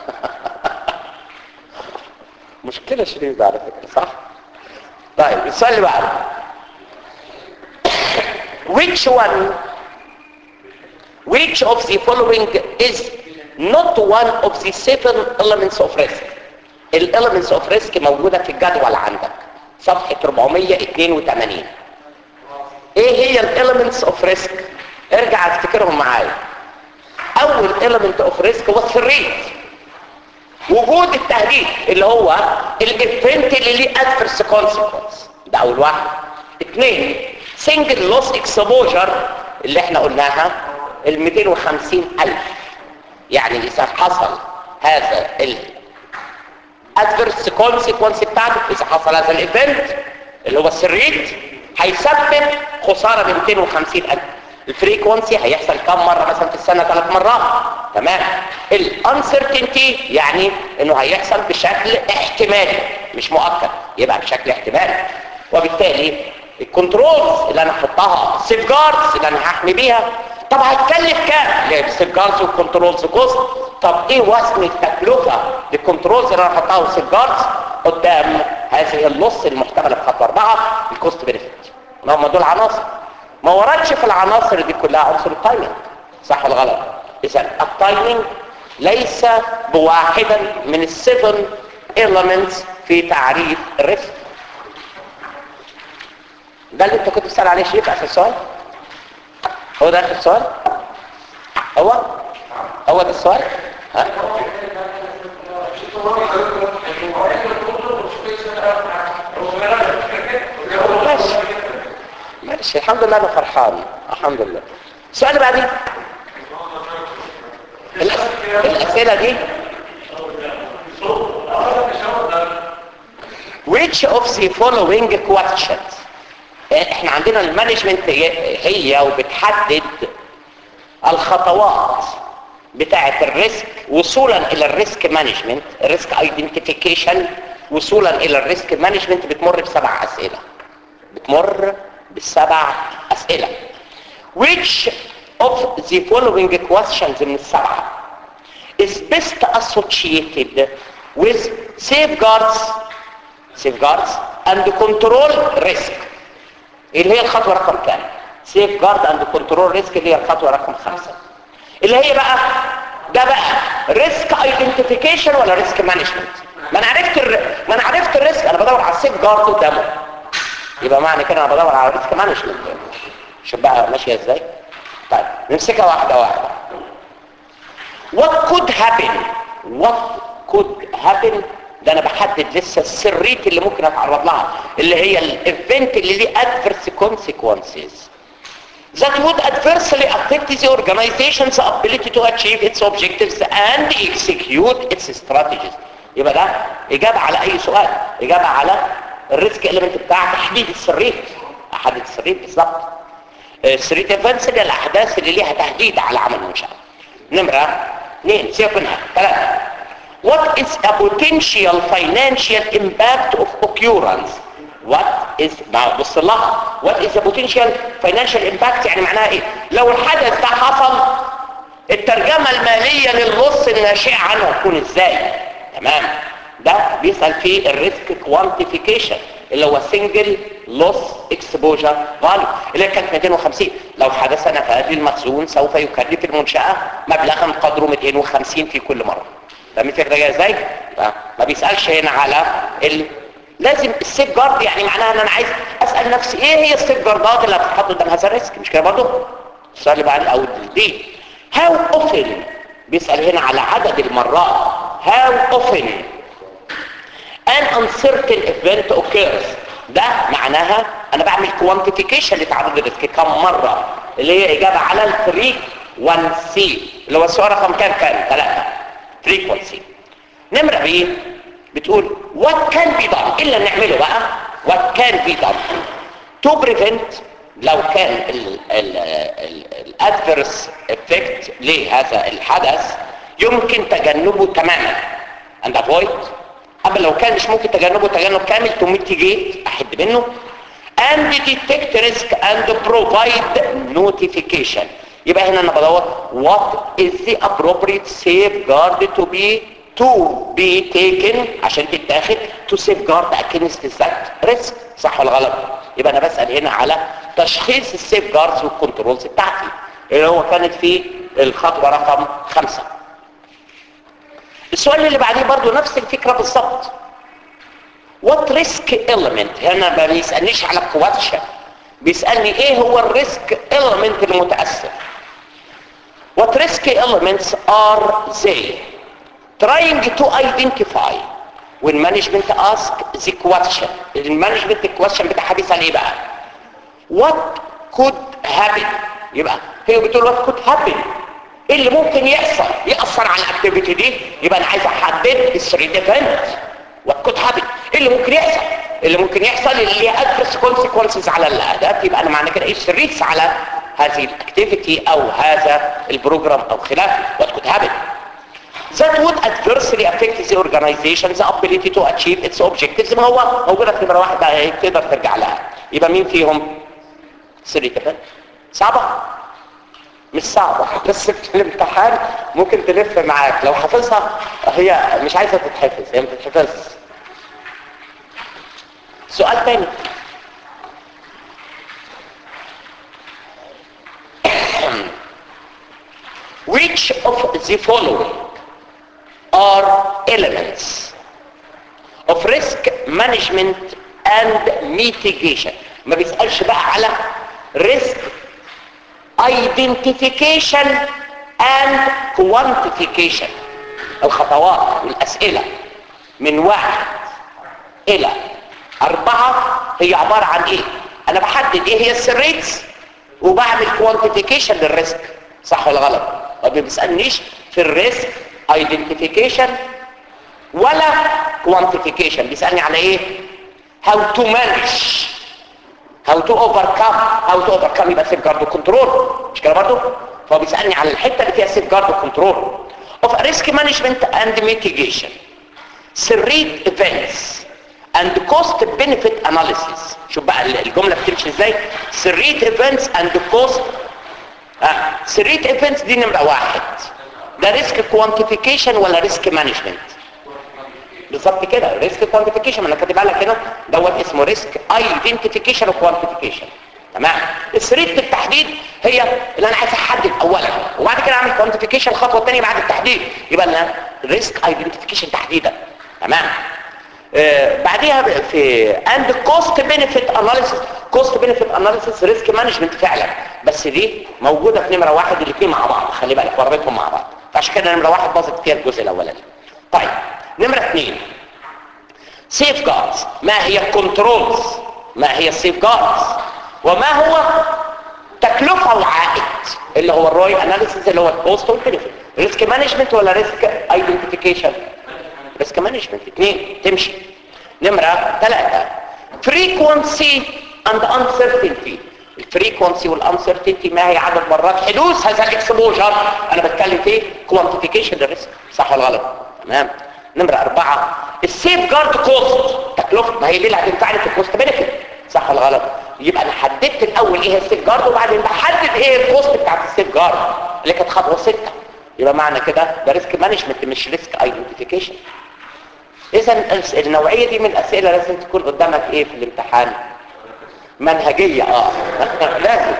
مشكلة شديدة على فكرة صح طيب السؤال اللي بعده which one which of the following is not one of the seven elements of risk ال elements of risk موجودة في الجدول عندك صفحة 482 ايه هي ال elements of risk ارجع افتكرهم معايا اول element of risk هو الثريت وجود التهديد اللي هو الايفنت اللي ليه ادفرس كونسيكونس ده اول واحد اثنين سنجل لوس اكسبوجر اللي احنا قلناها ال 250 الف يعني اذا حصل هذا ال adverse consequence بتاعته اذا حصل هذا الايفنت اللي هو السريت هيسبب خسارة ب 250 الف الفريكونسي هيحصل كم مرة مثلا في السنة ثلاث مرات تمام الانسرتينتي يعني انه هيحصل بشكل احتمالي مش مؤكد يبقى بشكل احتمالي وبالتالي الكنترولز اللي انا احطها السيف جاردز اللي انا هحمي بيها طب هتكلف كام السيف جاردز والكنترولز كوست طب ايه وزن التكلفة للكنترولز اللي انا احطها والسيف جاردز قدام هذه النص المحتملة في خطوة اربعة الكوست بنفيت ما هم دول عناصر ما وردش في العناصر دي كلها عنصر التايمنج صح ولا غلط اذا التايمنج ليس بواحدا من السيفن elements في تعريف الريسك ده اللي انت كنت بتسال عليه شريف اخر سؤال هو ده اخر سؤال هو هو ده السؤال ها ماشي ماشي الحمد لله انا فرحان الحمد لله السؤال اللي بعدين الأس- الاسئله دي which of the following questions احنا عندنا المانجمنت هي هي وبتحدد الخطوات بتاعه الريسك وصولا الى الريسك مانجمنت الريسك ايدنتيفيكيشن وصولا الى الريسك مانجمنت بتمر بسبع اسئله بتمر بالسبع اسئله which of the following questions من السبعه is best associated with safeguards safeguards and control risk اللي هي الخطوة رقم كام safeguard and control risk اللي هي الخطوة رقم خمسة اللي هي بقى ده بقى risk identification ولا risk management ما انا عرفت الر... ما انا عرفت الريسك انا بدور على السيف جارد قدامه يبقى معنى كده انا بدور على الريسك مانجمنت شوف بقى ماشيه ازاي طيب نمسكها واحده واحده what could happen what could happen ده انا بحدد لسه السريت اللي ممكن اتعرض لها اللي هي الايفنت اللي ليه adverse consequences that would adversely affect the organization's ability to achieve its objectives and execute its strategies يبقى ده اجابه على اي سؤال اجابه على الريسك element بتاع تحديد السريت احدد السريت بالظبط السريت ايفنتس اللي الاحداث اللي ليها تهديد على عمل المنشاه نمره اثنين سيبك منها ثلاثه What is a potential financial impact of occurrence? What is ما بص لها What is a potential financial impact يعني معناها ايه؟ لو الحدث ده حصل الترجمة المالية للنص الناشئة عنه هتكون ازاي؟ تمام ده بيسأل فيه الريسك كوانتيفيكيشن اللي هو سنجل لوس اكسبوجر فاليو اللي كانت 250 لو حدث نفاذ المخزون سوف يكلف المنشأة مبلغا قدره 250 في كل مرة فاهم الفكره جايه ازاي ما بيسالش هنا على ال... لازم السيف جارد يعني معناها ان انا عايز اسال نفسي ايه هي السيف جاردات اللي هتتحط قدام هذا الريسك مش كده برضه السؤال اللي بعد او دي هاو اوفن بيسأل هنا على عدد المرات هاو اوفن an uncertain event occurs ده معناها انا بعمل quantification لتعرض الريسك كم مرة اللي هي اجابة على الفريكونسي اللي هو السؤال رقم كام كام ثلاثة فريكونسي نمرة بي بتقول what can be done ايه اللي نعمله بقى what can be done to prevent لو كان الادفيرس افكت لهذا الحدث يمكن تجنبه تماما and avoid اما لو كان مش ممكن تجنبه تجنب كامل to mitigate احد منه and detect risk and provide notification يبقى هنا انا بدور what is the appropriate safeguard to be to be taken عشان تتاخد to safeguard against that risk صح ولا غلط يبقى انا بسأل هنا على تشخيص السيف جاردز والكنترولز بتاعتي اللي هو كانت في الخطوة رقم خمسة السؤال اللي بعديه برضو نفس الفكرة بالظبط what risk element هنا ما بيسألنيش على question بيسألني ايه هو الريسك element المتأثر what risk elements are they trying to identify when management ask the question المانجمنت question بتاعها بيسأل ايه بقى what could happen يبقى هي بتقول what could happen ايه اللي ممكن يحصل يأثر على الاكتيفيتي دي يبقى انا عايز احدد الثري ايفنت what could happen ايه اللي ممكن يحصل اللي ممكن يحصل اللي ادرس consequences على الاهداف يبقى انا معنى كده ايه الريتس على هذه الاكتيفيتي او هذا البروجرام او خلافه what could happen that would adversely affect the organization the ability to achieve its objectives ما هو موجودة في نمرة واحد بقى تقدر ترجع لها يبقى مين فيهم سري كمان صعبة مش صعبة بس في الامتحان ممكن تلف معاك لو حافظها هي مش عايزة تتحفظ هي ما تتحفظ سؤال تاني which of the following are elements of risk management and mitigation ما بيسألش بقى على risk identification and quantification الخطوات والأسئلة من واحد إلى أربعة هي عبارة عن إيه أنا بحدد إيه هي السريتس وبعمل quantification للريسك صح ولا غلط ما بيسألنيش في الريسك identification ولا quantification بيسألني على ايه how to manage how to overcome how to overcome يبقى safeguard وكنترول مش كده برضه فهو بيسألني على الحتة اللي فيها safeguard وكنترول of risk management and mitigation serrate events and cost benefit analysis شوف بقى الجملة بتمشي ازاي serrate events and cost آه. serrate events دي نمرة واحد ده ريسك كوانتيفيكيشن ولا ريسك مانجمنت بالظبط كده ريسك كوانتيفيكيشن انا كاتبها لك هنا دوت اسمه ريسك ايدنتيفيكيشن وكوانتيفيكيشن تمام السريت بالتحديد هي اللي انا عايز احدد اولا وبعد كده اعمل كوانتيفيكيشن الخطوه الثانيه بعد التحديد يبقى انا ريسك ايدنتيفيكيشن تحديدا تمام آه بعديها في اند كوست بينيفيت اناليسيس كوست بينيفيت اناليسيس ريسك مانجمنت فعلا بس دي موجوده في نمره واحد الاثنين مع بعض خلي بالك وربطهم مع بعض فعشان كده نمره واحد باظت فيها الجزء الاولاني طيب نمره اثنين سيف جاردز ما هي الكنترولز ما هي السيف جاردز وما هو تكلفه وعائد اللي هو الروي اناليسيس اللي هو الكوست والبينيفيت ريسك مانجمنت ولا ريسك ايدنتيفيكيشن ريسك مانجمنت اثنين تمشي نمره ثلاثه فريكونسي اند uncertainty الفريكونسي والانسرتينتي ما هي عدد مرات حدوث هذا الاكسبوجر انا بتكلم في كوانتيفيكيشن للريسك صح ولا غلط تمام نمره أربعة السيف جارد كوست تكلفه ما هي دي اللي هتنفعني في الكوست بنفيت صح ولا غلط يبقى انا حددت الاول ايه هي السيف جارد وبعدين بحدد ايه الكوست بتاعت السيف جارد اللي كانت خطوه ستة يبقى معنى كده ده ريسك مانجمنت مش ريسك ايدنتيفيكيشن اذا النوعيه دي من الاسئله لازم تكون قدامك ايه في الامتحان منهجيه اه لازم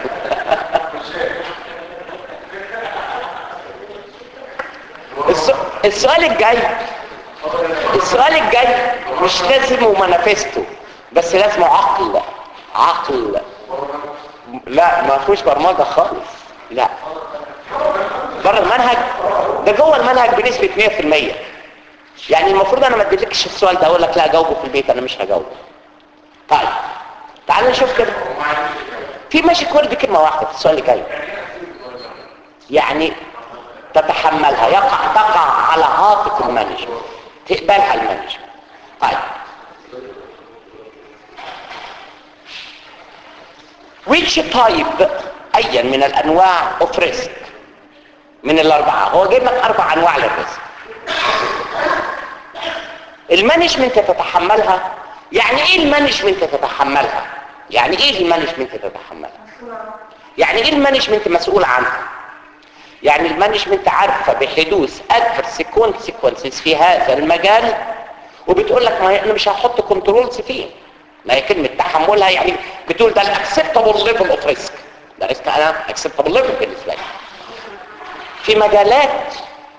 السؤال الجاي السؤال الجاي مش لازم مانيفستو بس لازم عقل عقل لا ما فيهوش برمجه خالص لا بره المنهج ده جوه المنهج بنسبة 100% يعني المفروض انا ما اديتلكش السؤال ده اقول لك لا جاوبه في البيت انا مش هجاوبه طيب تعال نشوف كده في ماشي كورد كلمة واحدة في السؤال اللي جاي يعني تتحملها يقع تقع على عاطف المانجمنت تقبلها المانجمنت طيب which type ايا من الانواع of risk من الاربعه هو جايب لك اربع انواع للريسك المانجمنت تتحملها يعني ايه المانجمنت تتحملها يعني ايه المانجمنت تتحملها يعني ايه المانجمنت مسؤول عنها يعني المانجمنت عارفه بحدوث adverse consequences في هذا المجال وبتقول لك ما انا مش هحط كنترولز فيه ما هي كلمه تحملها يعني بتقول ده الاكسبتابل ليفل اوف ريسك ده ريسك انا اكسبتابل ليفل بالنسبه لي في مجالات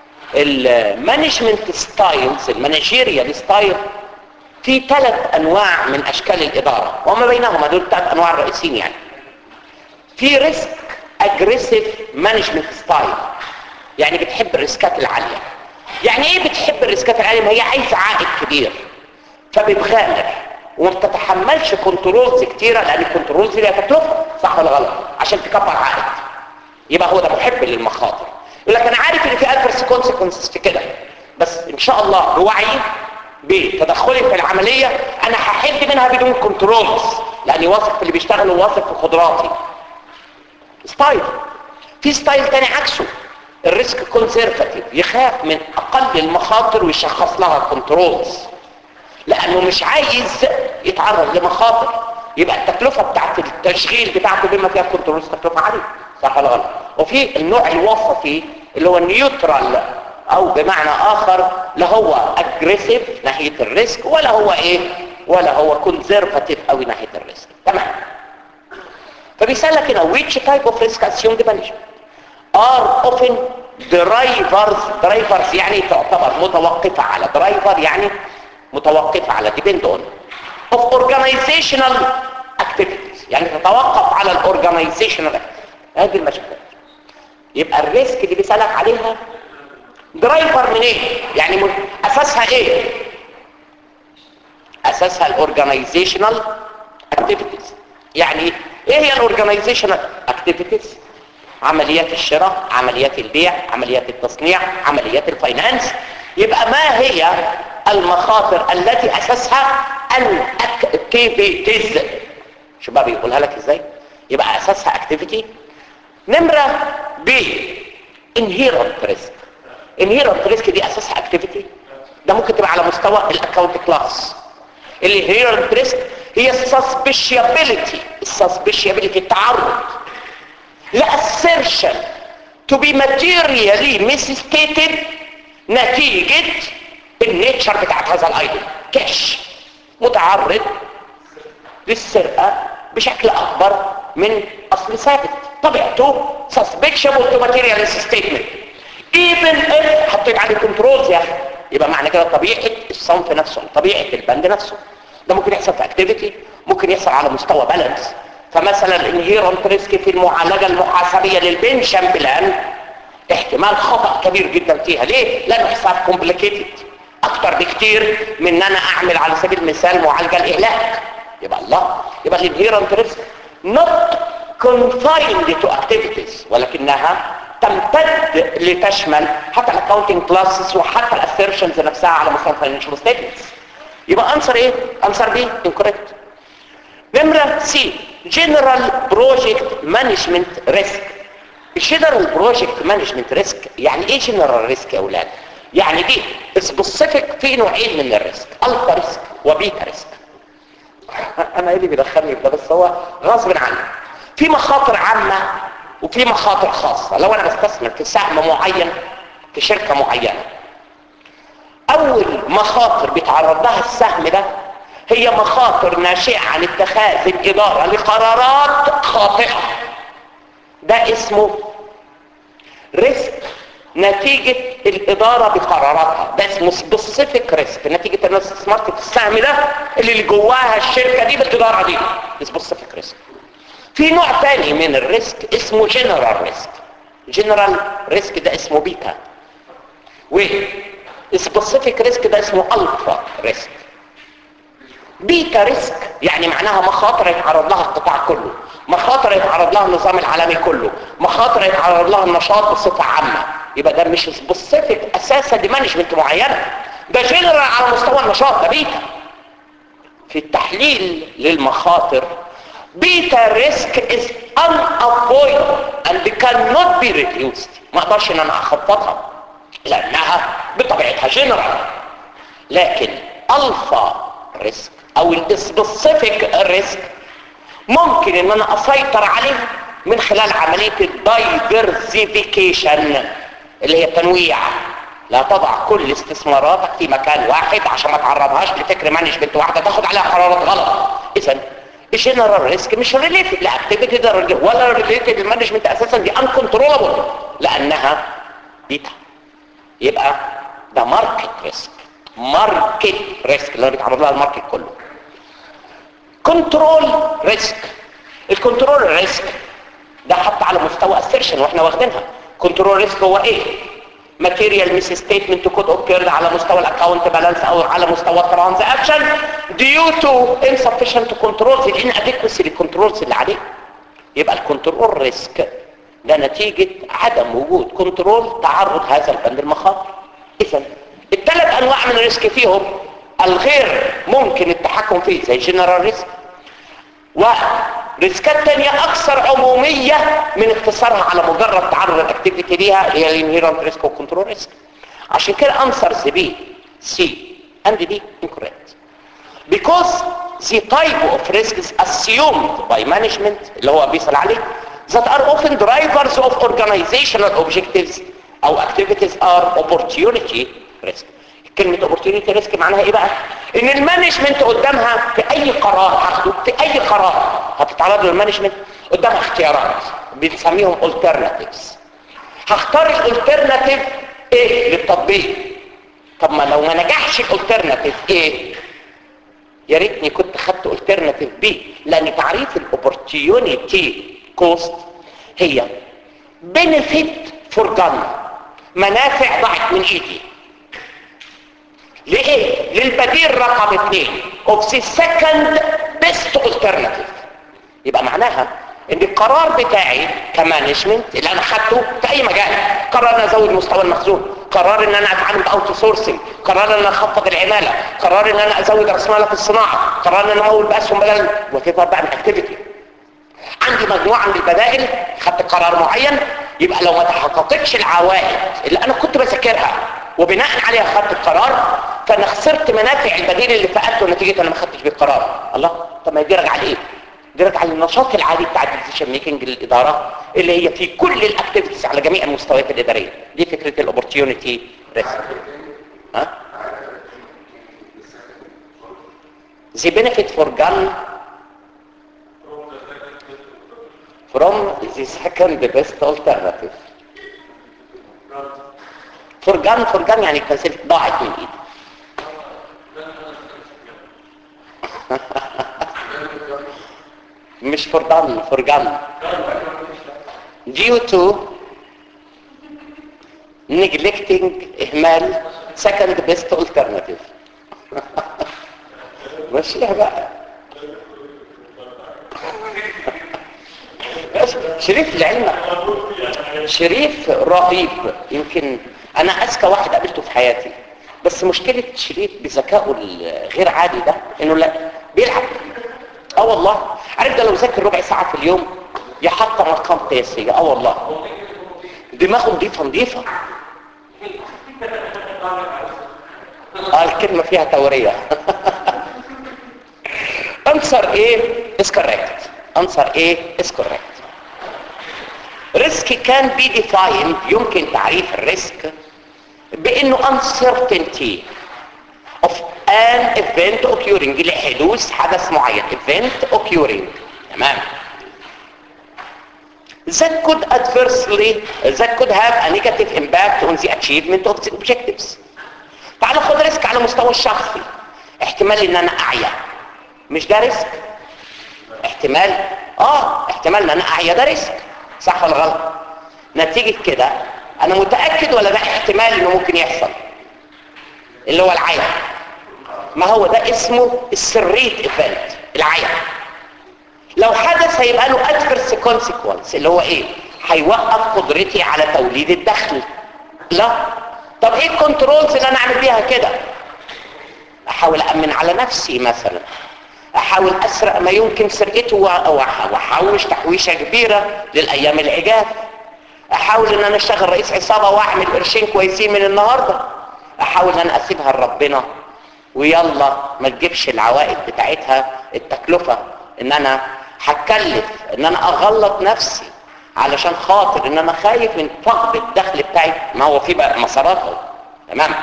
المانجمنت ستايلز المانجيريال ستايل في ثلاث انواع من اشكال الاداره وما بينهما دول ثلاث انواع رئيسيين يعني في ريسك اجريسيف مانجمنت ستايل يعني بتحب الريسكات العاليه يعني ايه بتحب الريسكات العاليه ما هي عايزه عائد كبير فبتغامر وما بتتحملش كنترولز كتيره لان الكنترولز ليها تكلفه صح ولا غلط عشان تكبر عائد يبقى هو ده محب للمخاطر يقول لك انا عارف ان في ادفرس كونسيكونسز في كده بس ان شاء الله بوعي بتدخلي في العمليه انا هحد منها بدون كنترولز لاني واثق في اللي بيشتغل وواثق في قدراتي ستايل في ستايل تاني عكسه الريسك كونسرفاتيف يخاف من اقل المخاطر ويشخص لها كنترولز لانه مش عايز يتعرض لمخاطر يبقى التكلفه بتاعت التشغيل بتاعته بما فيها كنترولز تكلفه عاليه صح ولا غلط وفي النوع الوسطي اللي هو النيوترال او بمعنى اخر لا هو اجريسيف ناحيه الريسك ولا هو ايه ولا هو كونزرفاتيف قوي ناحيه الريسك تمام فبيسالك هنا which type of risk assumed management are often drivers drivers يعني تعتبر متوقفة على driver يعني متوقفة على depend on of organizational activities يعني تتوقف على الاورجانيزيشنال هذه المشاكل يبقى الريسك اللي بيسألك عليها درايفر من ايه يعني من اساسها ايه اساسها الاورجانيزيشنال اكتيفيتيز يعني ايه هي الاورجانيزيشنال اكتيفيتيز عمليات الشراء عمليات البيع عمليات التصنيع عمليات الفاينانس يبقى ما هي المخاطر التي اساسها الاكتيفيتيز شو بقى بيقولها لك ازاي يبقى اساسها اكتيفيتي نمره ب inherent risk inherent risk دي اساسها اكتيفيتي ده ممكن تبقى على مستوى الاكونت كلاس الانهيرنت ريسك هي السسبشيابيليتي السسبشيابيليتي التعرض لاسيرشن to be materially misstated نتيجة النيتشر بتاعت هذا الايدل كاش متعرض للسرقة بشكل اكبر من اصل ثابت طبيعته suspectable to material statement even if حطيت عليه كنترولز يا اخي يبقى معنى كده طبيعة الصنف نفسه طبيعة البند نفسه ده ممكن يحصل في اكتيفيتي ممكن يحصل على مستوى بالانس فمثلا الانهيرنت ريسك في المعالجة المحاسبية للبنشن بلان احتمال خطأ كبير جدا فيها ليه؟ لانه حساب كومبليكيتد اكتر بكتير من ان انا اعمل على سبيل المثال معالجة الاهلاك يبقى الله يبقى الانهيرنت ريسك not confined to activities ولكنها تمتد لتشمل حتى الاكاونتنج كلاسز وحتى الاسيرشنز نفسها على مستوى الفاينانشال ستيتمنتس يبقى انسر ايه انسر بي انكوريكت نمره سي جنرال بروجكت مانجمنت ريسك الجنرال بروجكت مانجمنت ريسك يعني ايه جنرال ريسك يا اولاد يعني دي سبيسيفيك في نوعين من الريسك الفا ريسك وبيتا ريسك انا ايه اللي بيدخلني في ده بس هو غصب عني في مخاطر عامه وفي مخاطر خاصة لو انا بستثمر في سهم معين في شركة معينة اول مخاطر بيتعرض لها السهم ده هي مخاطر ناشئة عن اتخاذ الادارة لقرارات خاطئة ده اسمه ريسك نتيجة الادارة بقراراتها ده اسمه سبيسيفيك ريسك نتيجة ان انا استثمرت في السهم ده اللي جواها الشركة دي بالادارة دي سبيسيفيك ريسك في نوع تاني من الريسك اسمه جنرال ريسك جنرال ريسك ده اسمه بيتا و سبيسيفيك ريسك ده اسمه الفا ريسك بيتا ريسك يعني معناها مخاطر يتعرض لها القطاع كله مخاطر يتعرض لها النظام العالمي كله مخاطر يتعرض لها النشاط بصفة عامة يبقى ده مش سبيسيفيك اساسا لمانجمنت معينة ده جنرال على مستوى النشاط ده بيتا في التحليل للمخاطر بيتا ريسك is unavoidable and cannot be reduced ما اقدرش ان انا اخفضها لانها بطبيعتها جنرال لكن الفا ريسك او السبيسيفيك ريسك ممكن ان انا اسيطر عليه من خلال عملية الدايفرسيفيكيشن اللي هي التنويع لا تضع كل استثماراتك في مكان واحد عشان ما تعرضهاش لفكر مانجمنت واحده تاخد عليها قرارات غلط اذا الجنرال ريسك مش ريليتد لاكتيفيتي ده ولا ريليتد للمانجمنت اساسا دي انكنترولبل لانها بيتا يبقى ده ماركت ريسك ماركت ريسك اللي بيتعرض لها الماركت كله كنترول ريسك الكنترول ريسك ده حتى على مستوى assertion واحنا واخدينها كنترول ريسك هو ايه ماتيريال ميس ستيتمنت كود اوكيرد على مستوى الاكونت بالانس او على مستوى الترانزاكشن ديو تو insufficient كنترولز الان اديكوسي للكنترولز اللي عليه يبقى الكنترول ريسك ده نتيجة عدم وجود كنترول تعرض هذا البند المخاطر اذا الثلاث انواع من الريسك فيهم الغير ممكن التحكم فيه زي جنرال ريسك وريسكات تانية اكثر عمومية من اختصارها على مجرد تعرض الاكتيفيتي ليها اللي هي الانهيرنت ريسك والكنترول ريسك عشان كده انسرز بي سي and D incorrect because the type of risk is assumed by management اللي هو بيصل عليه that are often drivers of organizational objectives او activities are opportunity risk كلمة opportunity risk معناها ايه بقى ان المانجمنت قدامها في اي قرار هاخده في اي قرار هتتعرض للمانجمنت قدامها اختيارات بنسميهم alternatives هختار الالترناتيف ايه للتطبيق طب ما لو ما نجحش الالترناتيف ايه يا ريتني كنت خدت الترناتيف بي لان تعريف الاوبورتيونيتي كوست هي بنفيت فور جان منافع ضاعت من ايدي لايه للبديل رقم اثنين اوف ذا سكند بيست الترناتيف يبقى معناها ان القرار بتاعي كمانجمنت اللي انا خدته في اي مجال قرار ان ازود مستوى المخزون قرار ان انا اتعامل باوت سورسنج قرار ان انا اخفض العماله قرار ان انا ازود راس مالي في الصناعه قرار ان انا امول باسهم بدل وتبقى بقى من اكتيفيتي عندي مجموعه من البدائل خدت قرار معين يبقى لو ما تحققتش العوائد اللي انا كنت بذاكرها وبناء عليها خدت القرار فانا خسرت منافع البديل اللي فقدته نتيجه انا ما خدتش بيه القرار الله طب ما دي راجعه لايه دي راجعه للنشاط العالي بتاع الديسيشن ميكنج للاداره اللي هي في كل الاكتيفيتيز على جميع المستويات الاداريه دي فكره الاوبورتيونيتي ريسك ها The benefit for gun from the second best alternative. For gun for gun يعني كنسلت ضاعت من ايدي. مش for gun for gun. Due to neglecting إهمال second best alternative. ماشيها بقى. شريف لعلمك شريف رهيب يمكن انا اذكى واحد قابلته في حياتي بس مشكلة شريف بذكائه الغير عادي ده انه لا بيلعب اه والله عارف ده لو ذاكر ربع ساعة في اليوم يحطم ارقام قياسية اه والله دماغه نظيفة نظيفة اه الكلمة فيها تورية answer A is correct answer A is correct risk can be defined يمكن تعريف الريسك بانه uncertainty of an event occurring لحدوث حدث معين event occurring تمام that could adversely that could have a negative impact on the achievement of the objectives تعال خد ريسك على مستوى الشخصي احتمال ان انا اعيا مش ده ريسك احتمال اه احتمال ان انا اعيا ده ريسك صح ولا غلط نتيجة كده انا متأكد ولا ده احتمال انه ممكن يحصل اللي هو العيا ما هو ده اسمه السريت ايفنت العيا لو حدث هيبقى له adverse consequence اللي هو ايه هيوقف قدرتي على توليد الدخل لا طب ايه الكنترولز اللي انا اعمل بيها كده احاول امن على نفسي مثلا احاول اسرق ما يمكن سرقته واحوش تحويشه كبيره للايام العجاف احاول ان انا اشتغل رئيس عصابه واعمل قرشين كويسين من النهارده احاول ان انا اسيبها لربنا ويلا ما تجيبش العوائد بتاعتها التكلفه ان انا هتكلف ان انا اغلط نفسي علشان خاطر ان انا خايف من فقد الدخل بتاعي ما هو في بقى مسارات اهو تمام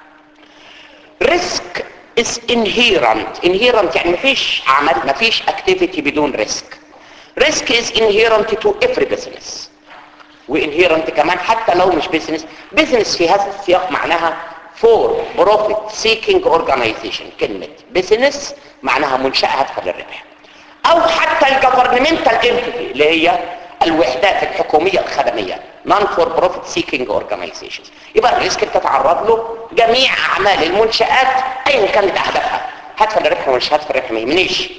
ريسك is inherent inherent يعني مفيش عمل مفيش activity بدون ريسك ريسك is inherent to every business وانهيرنت كمان حتى لو مش بيزنس بيزنس في هذا السياق معناها for profit seeking organization كلمة بيزنس معناها منشأة هدفها للربح او حتى الجفرنمنتال انتيتي اللي هي الوحدات الحكومية الخدمية non for profit seeking organizations يبقى الريسك بتتعرض له جميع اعمال المنشآت ايا كانت اهدافها هدفها للربح ومش هدفها للربح ما يهمنيش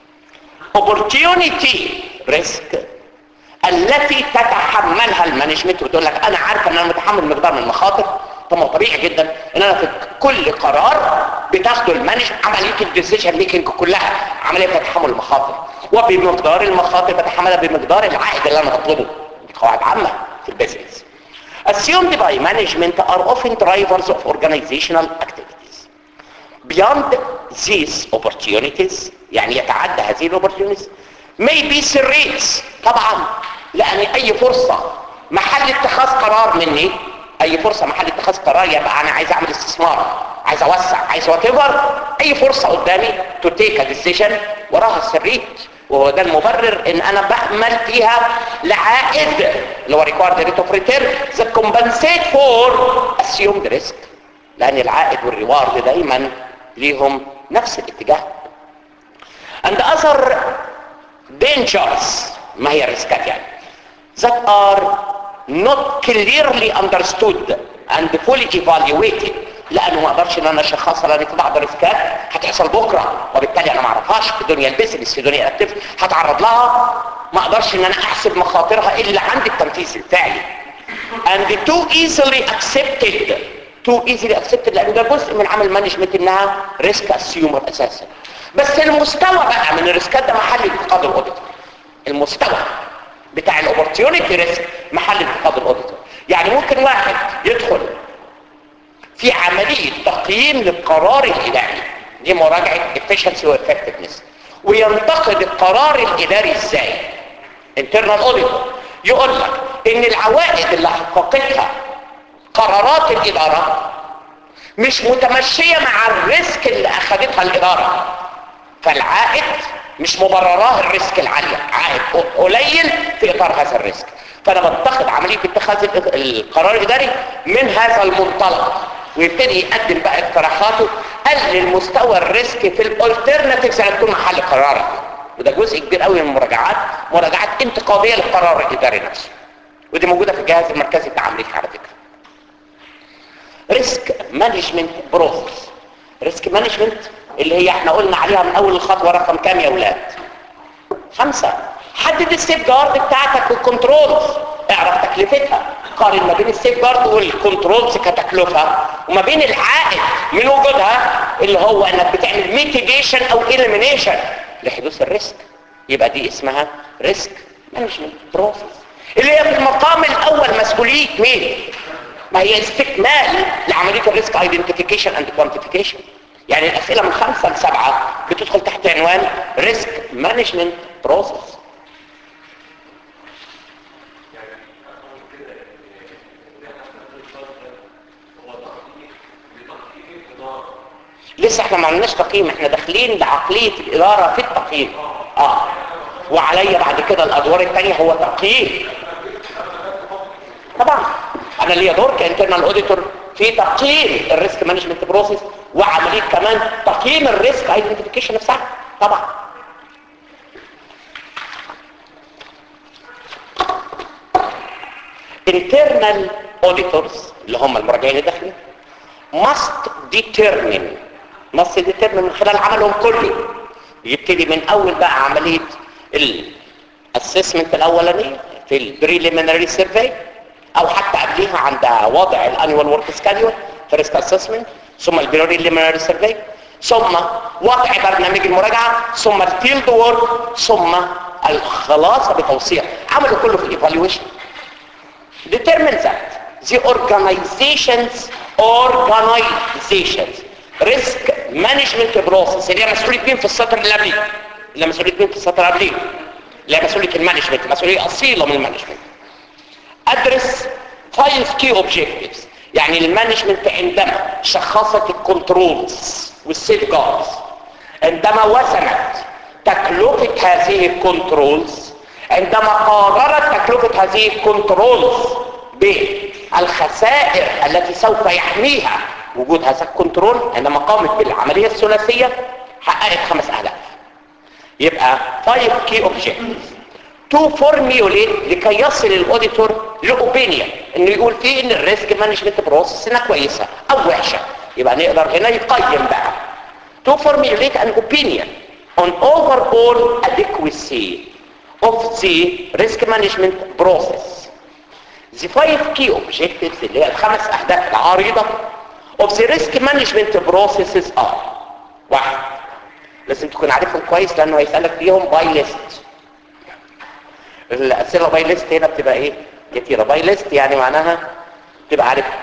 opportunity risk التي تتحملها المانجمنت وتقول لك انا عارفه ان انا متحمل مقدار من المخاطر طب ما طبيعي جدا ان انا في كل قرار بتاخده المانج عمليه الديسيجن ميكنج كلها عمليه تتحمل المخاطر وبمقدار المخاطر بتحملها بمقدار العائد اللي انا بطلبه دي قواعد عامه في البيزنس assumed by management are often drivers of organizational activities beyond these opportunities يعني يتعدى هذه الاوبورتيونيتيز may be serrates طبعا لان اي فرصة محل اتخاذ قرار مني اي فرصة محل اتخاذ قرار يبقى انا عايز اعمل استثمار عايز اوسع عايز واتيفر اي فرصة قدامي to take a decision وراها السريت وهو ده المبرر ان انا بأمل فيها لعائد اللي هو required rate of return that compensate for assumed risk لان العائد والريوارد دايما ليهم نفس الاتجاه and other dangers ما هي الريسكات يعني that are not clearly understood and fully evaluated لانه ما اقدرش ان انا اشخصها لان في بعض الريسكات هتحصل بكره وبالتالي انا ما اعرفهاش في دنيا البيزنس في دنيا الاكتيف هتعرض لها ما اقدرش ان انا احسب مخاطرها الا عند التنفيذ الفعلي and too easily accepted too easily accepted لان ده جزء من عمل مانجمنت انها ريسك اسيومر اساسا بس المستوى بقى من الريسكات ده محل انتقاد الاوديتور المستوى بتاع الاوبورتيونيتي ريسك محل انتقاد الاوديتور يعني ممكن واحد يدخل في عملية تقييم للقرار الإداري دي مراجعة efficiency و effectiveness وينتقد القرار الإداري ازاي internal auditor يقول لك ان العوائد اللي حققتها قرارات الإدارة مش متمشية مع الريسك اللي أخذتها الإدارة فالعائد مش مبرراه الريسك العالية عائد قليل في إطار هذا الريسك فأنا بتخذ عملية اتخاذ القرار الإداري من هذا المنطلق ويبتدي يقدم بقى اقتراحاته قلل مستوى الريسك في الالترناتيفز اللي تكون محل قرارك وده جزء كبير قوي من المراجعات مراجعات انتقاديه للقرار الاداري نفسه ودي موجوده في الجهاز المركزي بتاع امريكا على فكره ريسك مانجمنت بروسس ريسك مانجمنت اللي هي احنا قلنا عليها من اول الخطوه رقم كام يا اولاد خمسة حدد السيف جارد بتاعتك والكنترولز اعرف تكلفتها قارن ما بين السيف جارد والكنترولز كتكلفة وما بين العائد من وجودها اللي هو انك بتعمل ميتيجيشن او اليمينيشن لحدوث الريسك يبقى دي اسمها ريسك مانجمنت بروسس اللي هي في المقام الاول مسؤوليه مين ما هي استكمال لعمليه الريسك ايدنتيفيكيشن اند كوانتيفيكيشن يعني الاسئله من خمسه لسبعه بتدخل تحت عنوان ريسك مانجمنت بروسس لسه احنا ما عملناش تقييم احنا داخلين لعقليه الاداره في التقييم اه وعليا بعد كده الادوار الثانيه هو تقييم طبعا انا ليا دور كانترنال اوديتور في تقييم الريسك مانجمنت بروسيس وعمليه كمان تقييم الريسك ايدنتيفيكيشن نفسها طبعا in الانترنال اوديتورز اللي هم المراجعين الداخليين must determine must determine من خلال عملهم كله يبتدي من اول بقى عمليه الاسسمنت الاولانيه في البريليمينري سيرفي او حتى قبليها عند وضع الانيوال ورك سكادول فيرست اسسمنت ثم البريليمينري سيرفي ثم وضع برنامج المراجعه ثم الفيلد وورك ثم الخلاصه بتوصية عملوا كله في الايفالويشن determine that the organizations organizations risk management process اللي هي مسؤوليه مين في السطر اللي قبليه اللي مسؤوليه مين في السطر اللي قبليه اللي هي مسؤوليه المانجمنت مسؤوليه اصيله من المانجمنت ادرس five key objectives يعني المانجمنت عندما شخصت الكنترولز والسيف جاردز عندما وزنت تكلفة هذه الكنترولز عندما قررت تكلفة هذه الكنترولز بالخسائر التي سوف يحميها وجود هذا الكنترول عندما قامت بالعملية الثلاثية حققت خمس أهداف يبقى 5 key objectives تو فورميوليت لكي يصل الاوديتور لاوبينيون انه يقول فيه ان الريسك مانجمنت بروسس انها كويسه او وحشه يبقى نقدر هنا يقيم بقى تو فورميوليت ان اوبينيون on overall adequacy of the risk management process the five key objectives اللي هي الخمس اهداف العريضه of the risk management processes are واحد لازم تكون عارفهم كويس لانه هيسالك فيهم باي ليست الاسئله باي ليست هنا بتبقى ايه كتيره باي ليست يعني معناها تبقى عارفها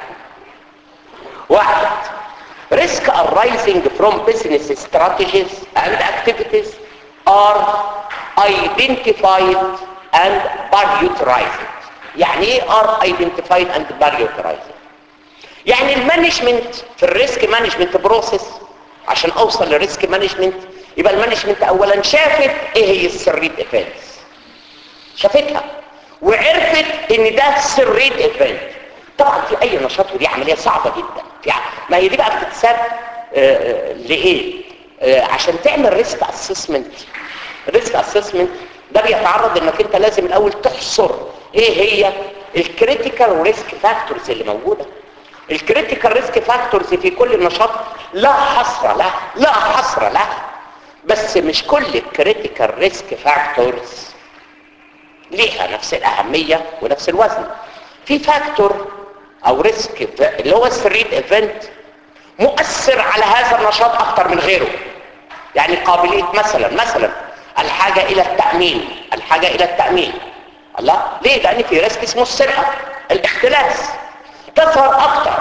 واحد risk arising from business strategies and activities are identified and prioritized يعني ايه are identified and prioritized يعني المانجمنت في الريسك مانجمنت بروسيس عشان اوصل للريسك مانجمنت يبقى المانجمنت اولا شافت ايه هي السريت ايفنتس شافتها وعرفت ان ده سريت ايفنت طبعا في اي نشاط ودي عمليه صعبه جدا في ما هي دي بقى بتتساب آه لايه آه عشان تعمل ريسك اسسمنت ريسك اسسمنت ده بيتعرض انك انت لازم الاول تحصر ايه هي الكريتيكال ريسك فاكتورز اللي موجوده الكريتيكال ريسك فاكتورز في كل نشاط لا حصر له لا حصر له بس مش كل الكريتيكال ريسك فاكتورز ليها نفس الأهمية ونفس الوزن في فاكتور أو ريسك اللي هو السريت ايفنت مؤثر على هذا النشاط أكتر من غيره يعني قابلية مثلا مثلا الحاجة إلى التأمين الحاجة إلى التأمين الله ليه؟ لأن في ريسك اسمه السرقة الاختلاس تظهر أكتر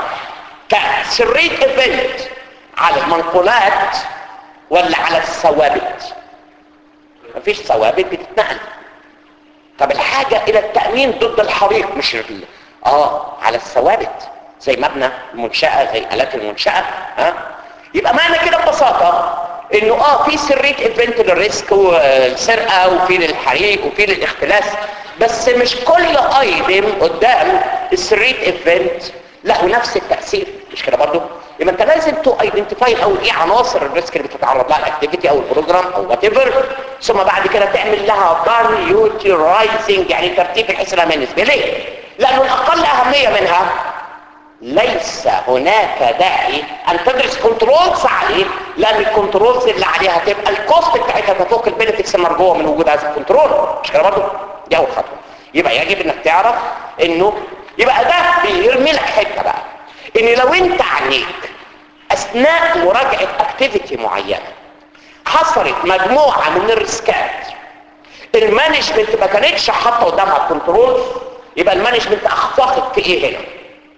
كسريت ايفنت على المنقولات ولا على الثوابت مفيش ثوابت بتتنقل طب الحاجة الى التأمين ضد الحريق مش ال... اه على الثوابت زي مبنى المنشأة زي آلات المنشأة ها يبقى معنى كده ببساطة انه اه في سرية ايفنت للريسك والسرقة وفي للحريق وفي للاختلاس بس مش كل ايتم قدام السرية ايفنت له نفس التأثير مش كده برضو يبقى انت لازم تو ايدنتيفاي الاول ايه عناصر الريسك اللي بتتعرض لها الاكتيفيتي او البروجرام او وات ايفر ثم بعد كده تعمل لها باريوترايزنج يعني ترتيب بحيث لها بالنسبه ليه؟ لانه الاقل اهميه منها ليس هناك داعي ان تدرس كنترولز عليه لان الكنترولز اللي عليها هتبقى الكوست بتاعتها تفوق البنفيتس المرجوه من وجود هذا الكنترول مش كده برضه؟ دي اول خطوه يبقى يجب انك تعرف انه يبقى ده بيرمي لك حته بقى ان لو انت عنيك اثناء مراجعة اكتيفيتي معينة حصلت مجموعة من الريسكات المانجمنت ما كانتش حاطه قدامها كنترول يبقى المانجمنت اخفقت في ايه هنا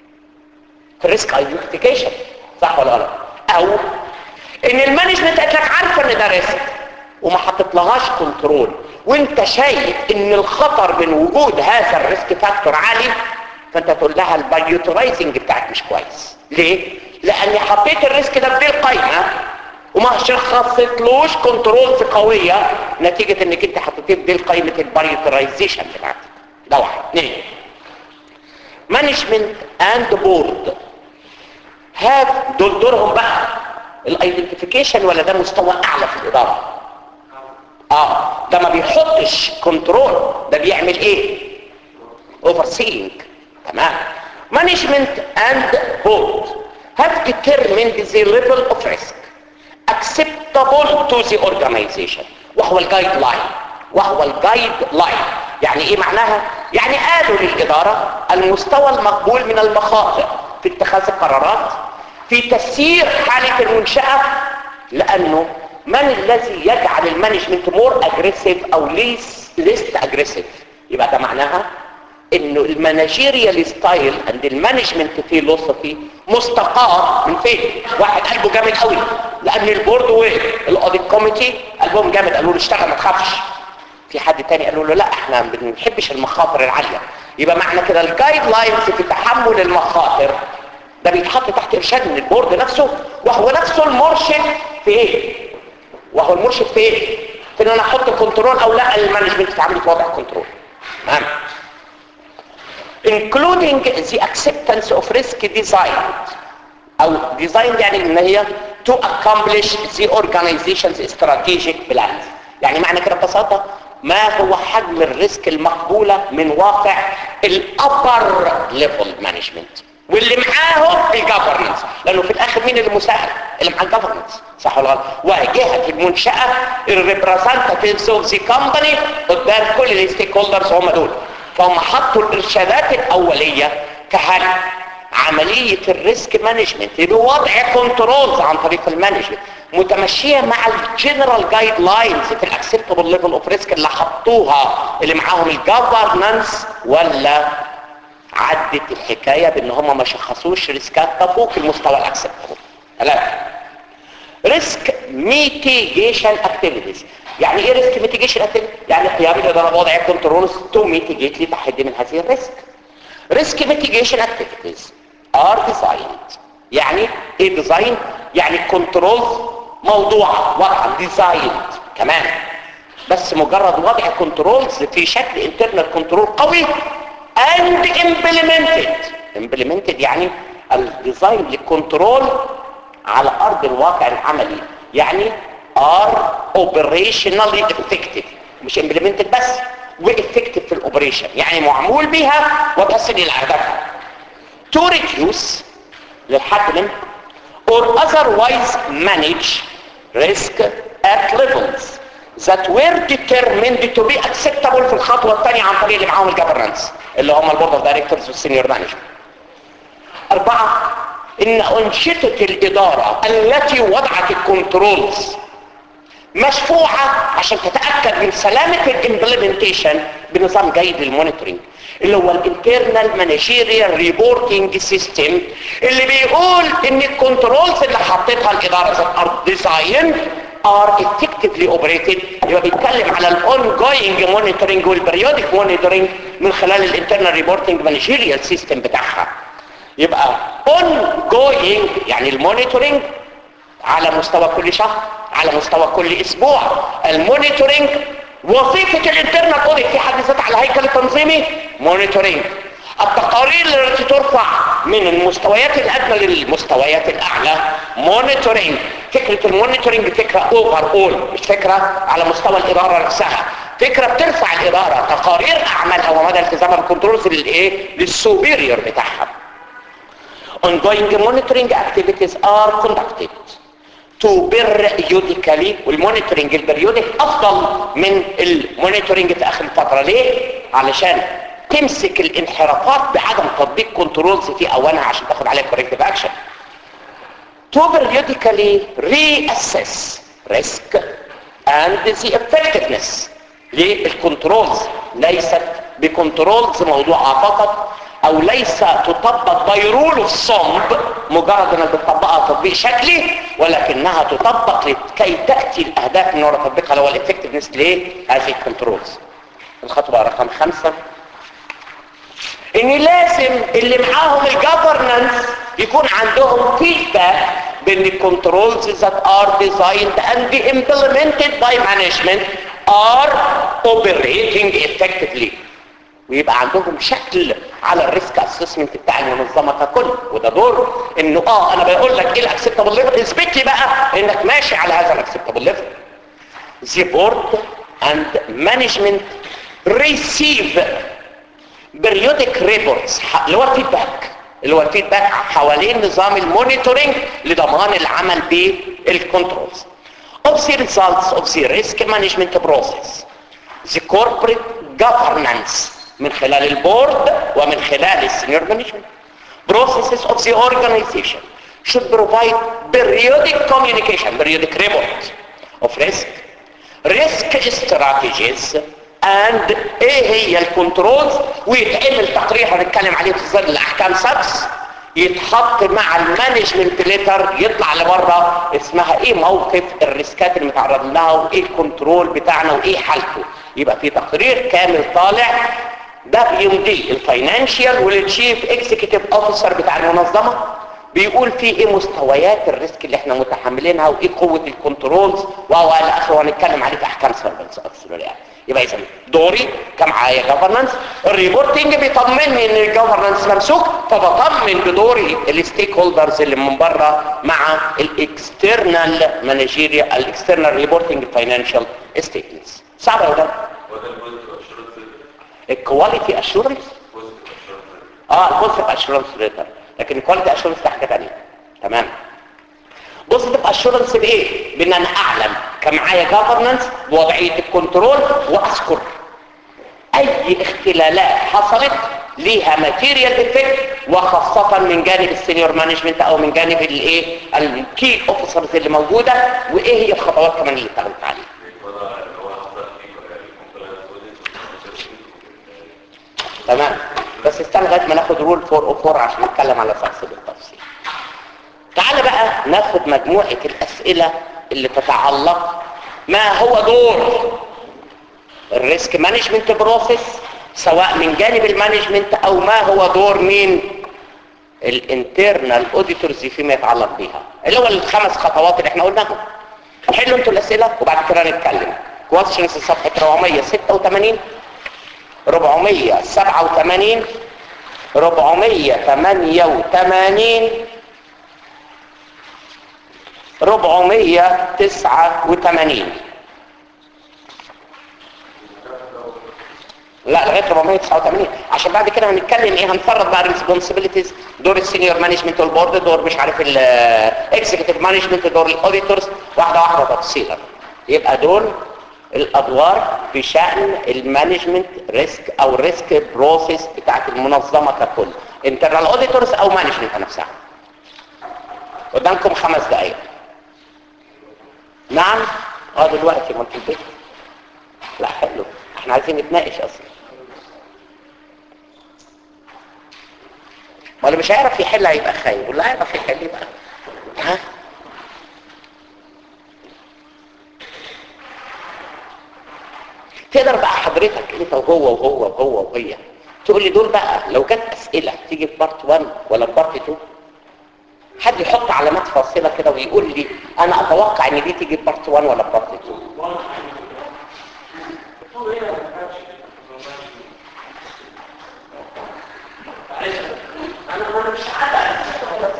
في الريسك ايدنتيفيكيشن صح ولا غلط او ان المانجمنت قالت لك عارفه ان ده ريسك وما حطيتلهاش كنترول وانت شايف ان الخطر من وجود هذا الريسك فاكتور عالي فانت تقول لها البايوترايزنج بتاعك مش كويس ليه لاني حطيت الريسك ده بدي القايمه وما شخصتلوش كنترولز قويه نتيجه انك انت حطيتيه بدي قائمه البايوترايزيشن بتاعتك ده واحد اثنين مانجمنت اند بورد هاف دول دورهم بقى الايدنتيفيكيشن ولا ده مستوى اعلى في الاداره اه ده ما بيحطش كنترول ده بيعمل ايه اوفر سينج تمام management and board have determined the level of risk acceptable to the organization وهو الجايد لاين وهو الجايد لاين يعني ايه معناها يعني قالوا للإدارة المستوى المقبول من المخاطر في اتخاذ القرارات في تسيير حالة المنشأة لأنه من الذي يجعل المانجمنت مور اجريسيف او ليس ليست اجريسيف يبقى ده معناها انه المانجيريال ستايل اند المانجمنت فيلوسفي مستقاه من فين واحد قلبه جامد قوي لان البورد والاوديت كوميتي قلبهم جامد قالوا له اشتغل ما تخافش في حد تاني قالوا له لا احنا ما بنحبش المخاطر العاليه يبقى معنى كده الجايد لاينز في تحمل المخاطر ده بيتحط تحت ارشاد من البورد نفسه وهو نفسه المرشد في ايه وهو المرشد في ايه في ان انا احط كنترول او لا المانجمنت تتعامل في وضع كنترول تمام including the acceptance of risk design او design يعني ان هي to accomplish the organization's strategic plans يعني معنى كده ببساطه ما هو حجم الريسك المقبولة من واقع الابر ليفل مانجمنت واللي معاه الجفرنس لانه في الاخر مين اللي مساعد اللي مع الجفرنس صح ولا غلط وجهه المنشاه الريبريزنتاتيفز اوف ذا كومباني قدام كل الستيك هولدرز هم دول فهم حطوا الارشادات الاوليه كهل عمليه الريسك مانجمنت بوضع كنترولز عن طريق المانجمنت متمشيه مع الجنرال جايد لاينز في الاكسبتبل ليفل اوف ريسك اللي حطوها اللي معاهم الجفرنس ولا عدت الحكايه بان هم ما شخصوش ريسكات تفوق المستوى الاكسبتبل ثلاثه ريسك ميتيجيشن اكتيفيتيز يعني ايه ريسك ميتيجيشن اكتيفيتيز يعني قيام الاداره بوضع كنترولز تو ميتيجيت لتحد من هذه الريسك ريسك ميتيجيشن اكتيفيتيز ار ديزايند يعني ايه ديزاين يعني كنترولز موضوعه وضعا ديزايند كمان بس مجرد وضع كنترولز في شكل انترنال كنترول قوي and implemented implemented يعني الديزاين للكنترول على ارض الواقع العملي يعني are operationally effective مش implemented بس وeffective في الاوبريشن يعني معمول بها وتصل الى اهدافها to reduce للحد من or otherwise manage risk at levels that were determined to be acceptable في الخطوة الثانية عن طريق اللي معاهم الجفرنس اللي هم البورد اوف دايركتورز والسينيور مانجمنت أربعة إن أنشطة الإدارة التي وضعت الكنترولز مشفوعة عشان تتأكد من سلامة الامبلمنتيشن بنظام جيد للمونيتورنج اللي هو الانترنال مانجيريال ريبورتنج سيستم اللي بيقول ان الكنترولز اللي حطيتها الاداره ذات ار ديزاين ار effectively operated يبقى بيتكلم على الاون جوينج مونيتورنج والبريودك مونيتورنج من خلال الانترنال ريبورتنج مانجيريال سيستم بتاعها يبقى اون جوينج يعني المونيتورنج على مستوى كل شهر على مستوى كل اسبوع المونيتورنج وظيفة الانترنال اوديت في حد ذاتها على هيكل التنظيمي مونيتورنج التقارير التي ترفع من المستويات الادنى للمستويات الاعلى مونيتورنج فكرة المونيتورنج فكرة اوفر اول مش فكرة على مستوى الادارة نفسها فكرة بترفع الادارة تقارير اعمالها ومدى التزامها بالكنترولز للايه للسوبيريور بتاعها ongoing monitoring activities are conducted to periodically والمونيتورنج البريودك افضل من المونيتورنج في اخر الفترة ليه؟ علشان تمسك الانحرافات بعدم تطبيق كنترولز في اوانها عشان تاخد عليها corrective action to periodically reassess risk and the effectiveness للكنترولز ليست بكنترولز موضوعة فقط او ليس تطبق بايرول اوف صمب مجرد انك بتطبقها تطبيق شكلي ولكنها تطبق لكي تاتي الاهداف من وراء تطبيقها اللي هو الافكتفنس لهذه الكنترولز الخطوه رقم خمسة ان لازم اللي معاهم الجفرنس يكون عندهم فيدباك بان الكنترولز that are designed and implemented by management are operating effectively ويبقى عندهم شكل على الريسك اسسمنت بتاع المنظمه ككل وده دور انه اه انا بقول لك ايه الاكسبتابل ليفل اثبت لي بقى انك ماشي على هذا الاكسبتابل ليفل the board and management receive periodic reports ح- اللي هو الفيدباك اللي هو الفيدباك حوالين نظام المونيتورنج لضمان العمل بالكنترولز of the results of the risk management process the corporate governance من خلال البورد ومن خلال السenior management processes of the organization should provide periodic communication periodic report of risk risk strategies and ايه هي الكنترولز ويتعمل تقرير هنتكلم عليه في ظل الاحكام سبس يتحط مع المانجمنت ليتر يطلع لبره اسمها ايه موقف الريسكات اللي متعرض لها وايه الكنترول بتاعنا وايه حالته يبقى في تقرير كامل طالع ده بيمضي الفاينانشال والتشيف اكزيكتيف اوفيسر بتاع المنظمه بيقول فيه ايه مستويات الريسك اللي احنا متحملينها وايه قوه الكنترولز وهو الى اخره وهنتكلم عليه في احكام سيرفنس اكثر يعني يبقى اذا دوري كمعايا جفرنس الريبورتنج بيطمني ان الجفرنس ممسوك فبطمن بدوري الستيك هولدرز اللي من بره مع الاكسترنال مانجيريا الاكسترنال ريبورتنج فاينانشال ستيتمنتس صعب ولا لا؟ وده البوزيتيف اشورنس الكواليتي اشورنس بوزيتيف اشورنس اه البوزيتيف اشورنس ريتر لكن الكواليتي اشورنس ده حاجه ثانيه تمام بوزيتيف اشورنس بايه بان انا اعلم كمعايا جفرنس بوضعيه الكنترول واذكر اي اختلالات حصلت ليها ماتيريال افكت وخاصه من جانب السينيور مانجمنت او من جانب الايه الكي اوفيسرز اللي موجوده وايه هي الخطوات كمان اللي اتخذت عليها وده اللي هو حصل فيه الكومبلانس بوزيتيف تمام بس استنى لغايه ما ناخد رول 404 عشان نتكلم على تفاصيل بالتفصيل تعال بقى ناخد مجموعه الاسئله اللي تتعلق ما هو دور الريسك مانجمنت بروسيس سواء من جانب المانجمنت او ما هو دور مين الانترنال اوديتورز فيما يتعلق بيها اللي هو الخمس خطوات اللي احنا قلناهم حلوا انتوا الاسئله وبعد كده نتكلم كويشنز صفحه 486 487 488 489 لا لغايه 489 عشان بعد كده هنتكلم ايه هنفرض بقى الريسبونسبيلتيز دور السينيور مانجمنت والبورد دور مش عارف الاكزيكتيف مانجمنت دور الاوديتورز واحده واحده تفصيلا يبقى دول الادوار بشان المانجمنت ريسك او الريسك بروسيس بتاعت المنظمه ككل انترنال اوديتورز او مانجمنت نفسها قدامكم خمس دقائق نعم اه دلوقتي ما انتوا البيت لا حلو احنا عايزين نتناقش اصلا ما اللي مش هيعرف يحل هيبقى خايب واللي هيعرف يحل يبقى ها تقدر بقى حضرتك انت وهو وهو وهو وهي تقول لي دول بقى لو جت اسئله تيجي في بارت 1 ولا في بارت 2 حد يحط علامات فاصله كده ويقول لي انا اتوقع ان دي تيجي في بارت 1 ولا في بارت 2 انا مش عارف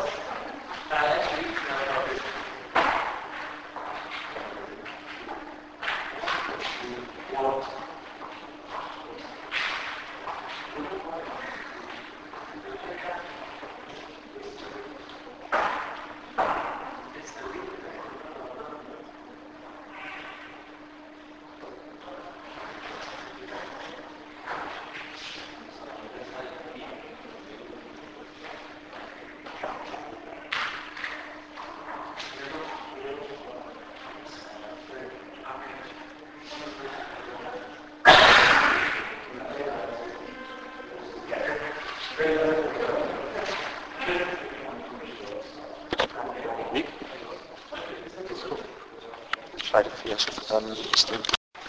مش عارف يا شيخ تعمل الاسلام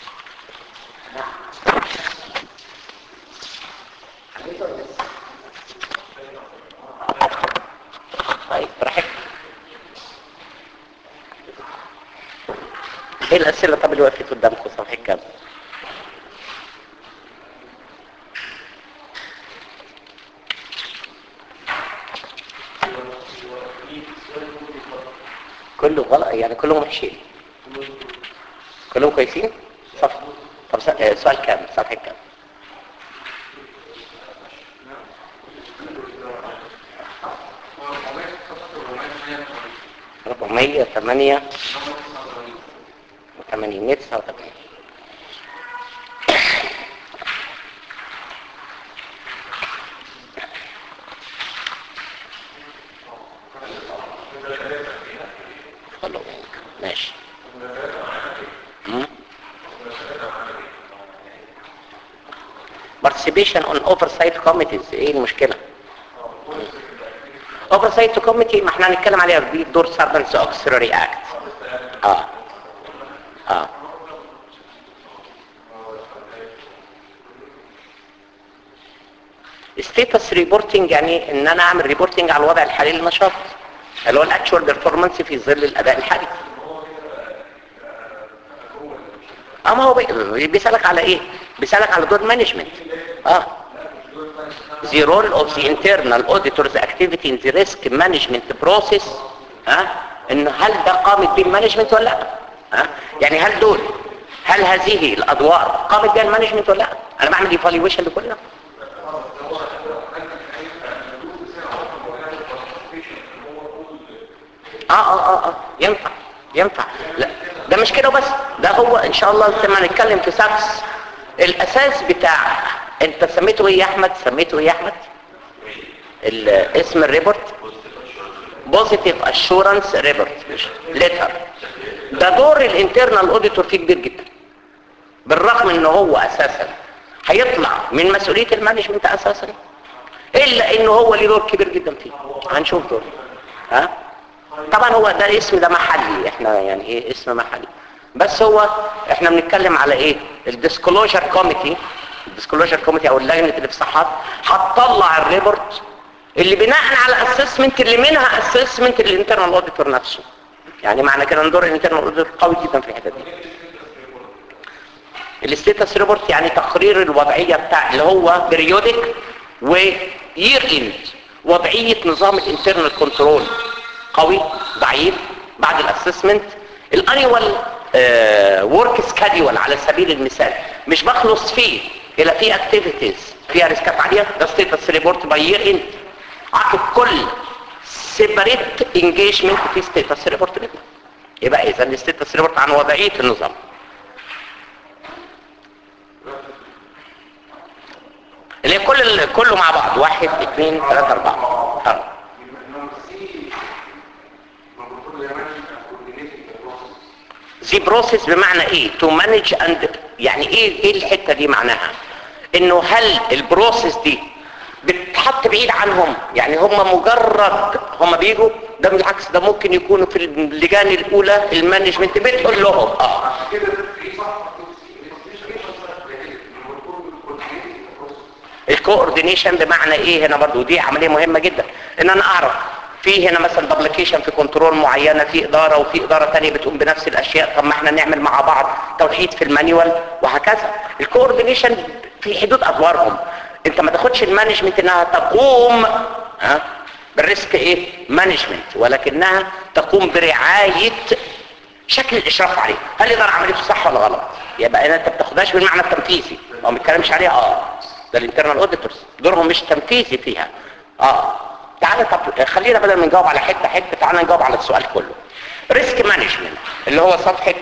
طيب براحتك ايه الاسئله طب اللي وقفت قدامكم صفحه كام كله غلط يعني كلهم وحشين كلهم كويسين صف طب س- آه، سؤال كام صفحه كام 408 وثمانين تسعة وثمانين following ماشي مم. participation on oversight committees ايه المشكلة oversight committee ما احنا هنتكلم عليها في دور servants auxiliary act اه اه status reporting يعني ان انا اعمل ريبورتنج على الوضع الحالي للنشاط اللي هو الاكشوال بيرفورمانس في ظل الاداء الحالي اه ما هو بي- بيسالك على ايه بيسالك على دور مانجمنت اه the role of the internal auditor's activity in the risk management process ها ان هل ده قامت بيه المانجمنت ولا لا ها يعني هل دول هل هذه الادوار قامت بها المانجمنت ولا لا انا بعمل ايفالويشن لكل ده اه اه اه اه ينفع ينفع لا ده مش كده بس ده هو ان شاء الله لما نتكلم في ساكس الاساس بتاع انت سميته ايه يا احمد سميته ايه يا احمد ال- اسم الريبورت بوزيتيف اشورنس ريبورت ليتر ده دور الانترنال اوديتور فيه كبير جدا بالرغم ان هو اساسا هيطلع من مسؤوليه المانجمنت اساسا الا انه هو ليه دور كبير جدا فيه هنشوف دور ها طبعا هو ده الاسم ده محلي احنا يعني ايه اسم محلي بس هو احنا بنتكلم على ايه الديسكلوجر كوميتي الديسكلوجر كوميتي او اللجنه اللي بتصحح هتطلع الريبورت اللي بناء على اسسمنت اللي منها اسسمنت الانترنال اوديتور نفسه يعني معنى كده ان دور الانترنال اوديتور قوي جدا في الحته دي الستيتس ريبورت يعني تقرير الوضعيه بتاع اللي هو بريودك وير اند وضعيه نظام الانترنال كنترول قوي ضعيف بعد الاسسمنت الانيوال ورك سكادول على سبيل المثال مش بخلص فيه الى في اكتيفيتيز فيها ريسكات عاليه ده ستيتس ريبورت باي يير اند عقد كل سيبريت انجيجمنت في ستيتس ريبورت منه يبقى اذا الستيتس ريبورت عن وضعيه النظام اللي هي كل كله مع بعض واحد اثنين ثلاثة أربعة آه. زي بروسيس بمعنى ايه تو مانج اند يعني ايه ايه الحته دي معناها انه هل البروسيس دي بتتحط بعيد عنهم يعني هم مجرد هم بيجوا ده بالعكس ده ممكن يكونوا في اللجان الاولى المانجمنت بتقول لهم اه الكوردينيشن بمعنى ايه هنا برضو دي عمليه مهمه جدا ان انا اعرف في هنا مثلا دبليكيشن في كنترول معينه في اداره وفي اداره ثانيه بتقوم بنفس الاشياء طب ما احنا نعمل مع بعض توحيد في المانيوال وهكذا الكوردينيشن في حدود ادوارهم انت ما تاخدش المانجمنت انها تقوم ها بالريسك ايه مانجمنت ولكنها تقوم برعايه شكل الاشراف عليه هل الاداره عملته صح ولا غلط يبقى هنا انت ما بتاخدهاش بالمعنى التنفيذي او ما بتتكلمش عليها اه ده الانترنال اوديتورز دورهم مش تنفيذي فيها اه تعالى طب خلينا بدل ما نجاوب على حته حته تعالى نجاوب على السؤال كله ريسك مانجمنت اللي هو صفحه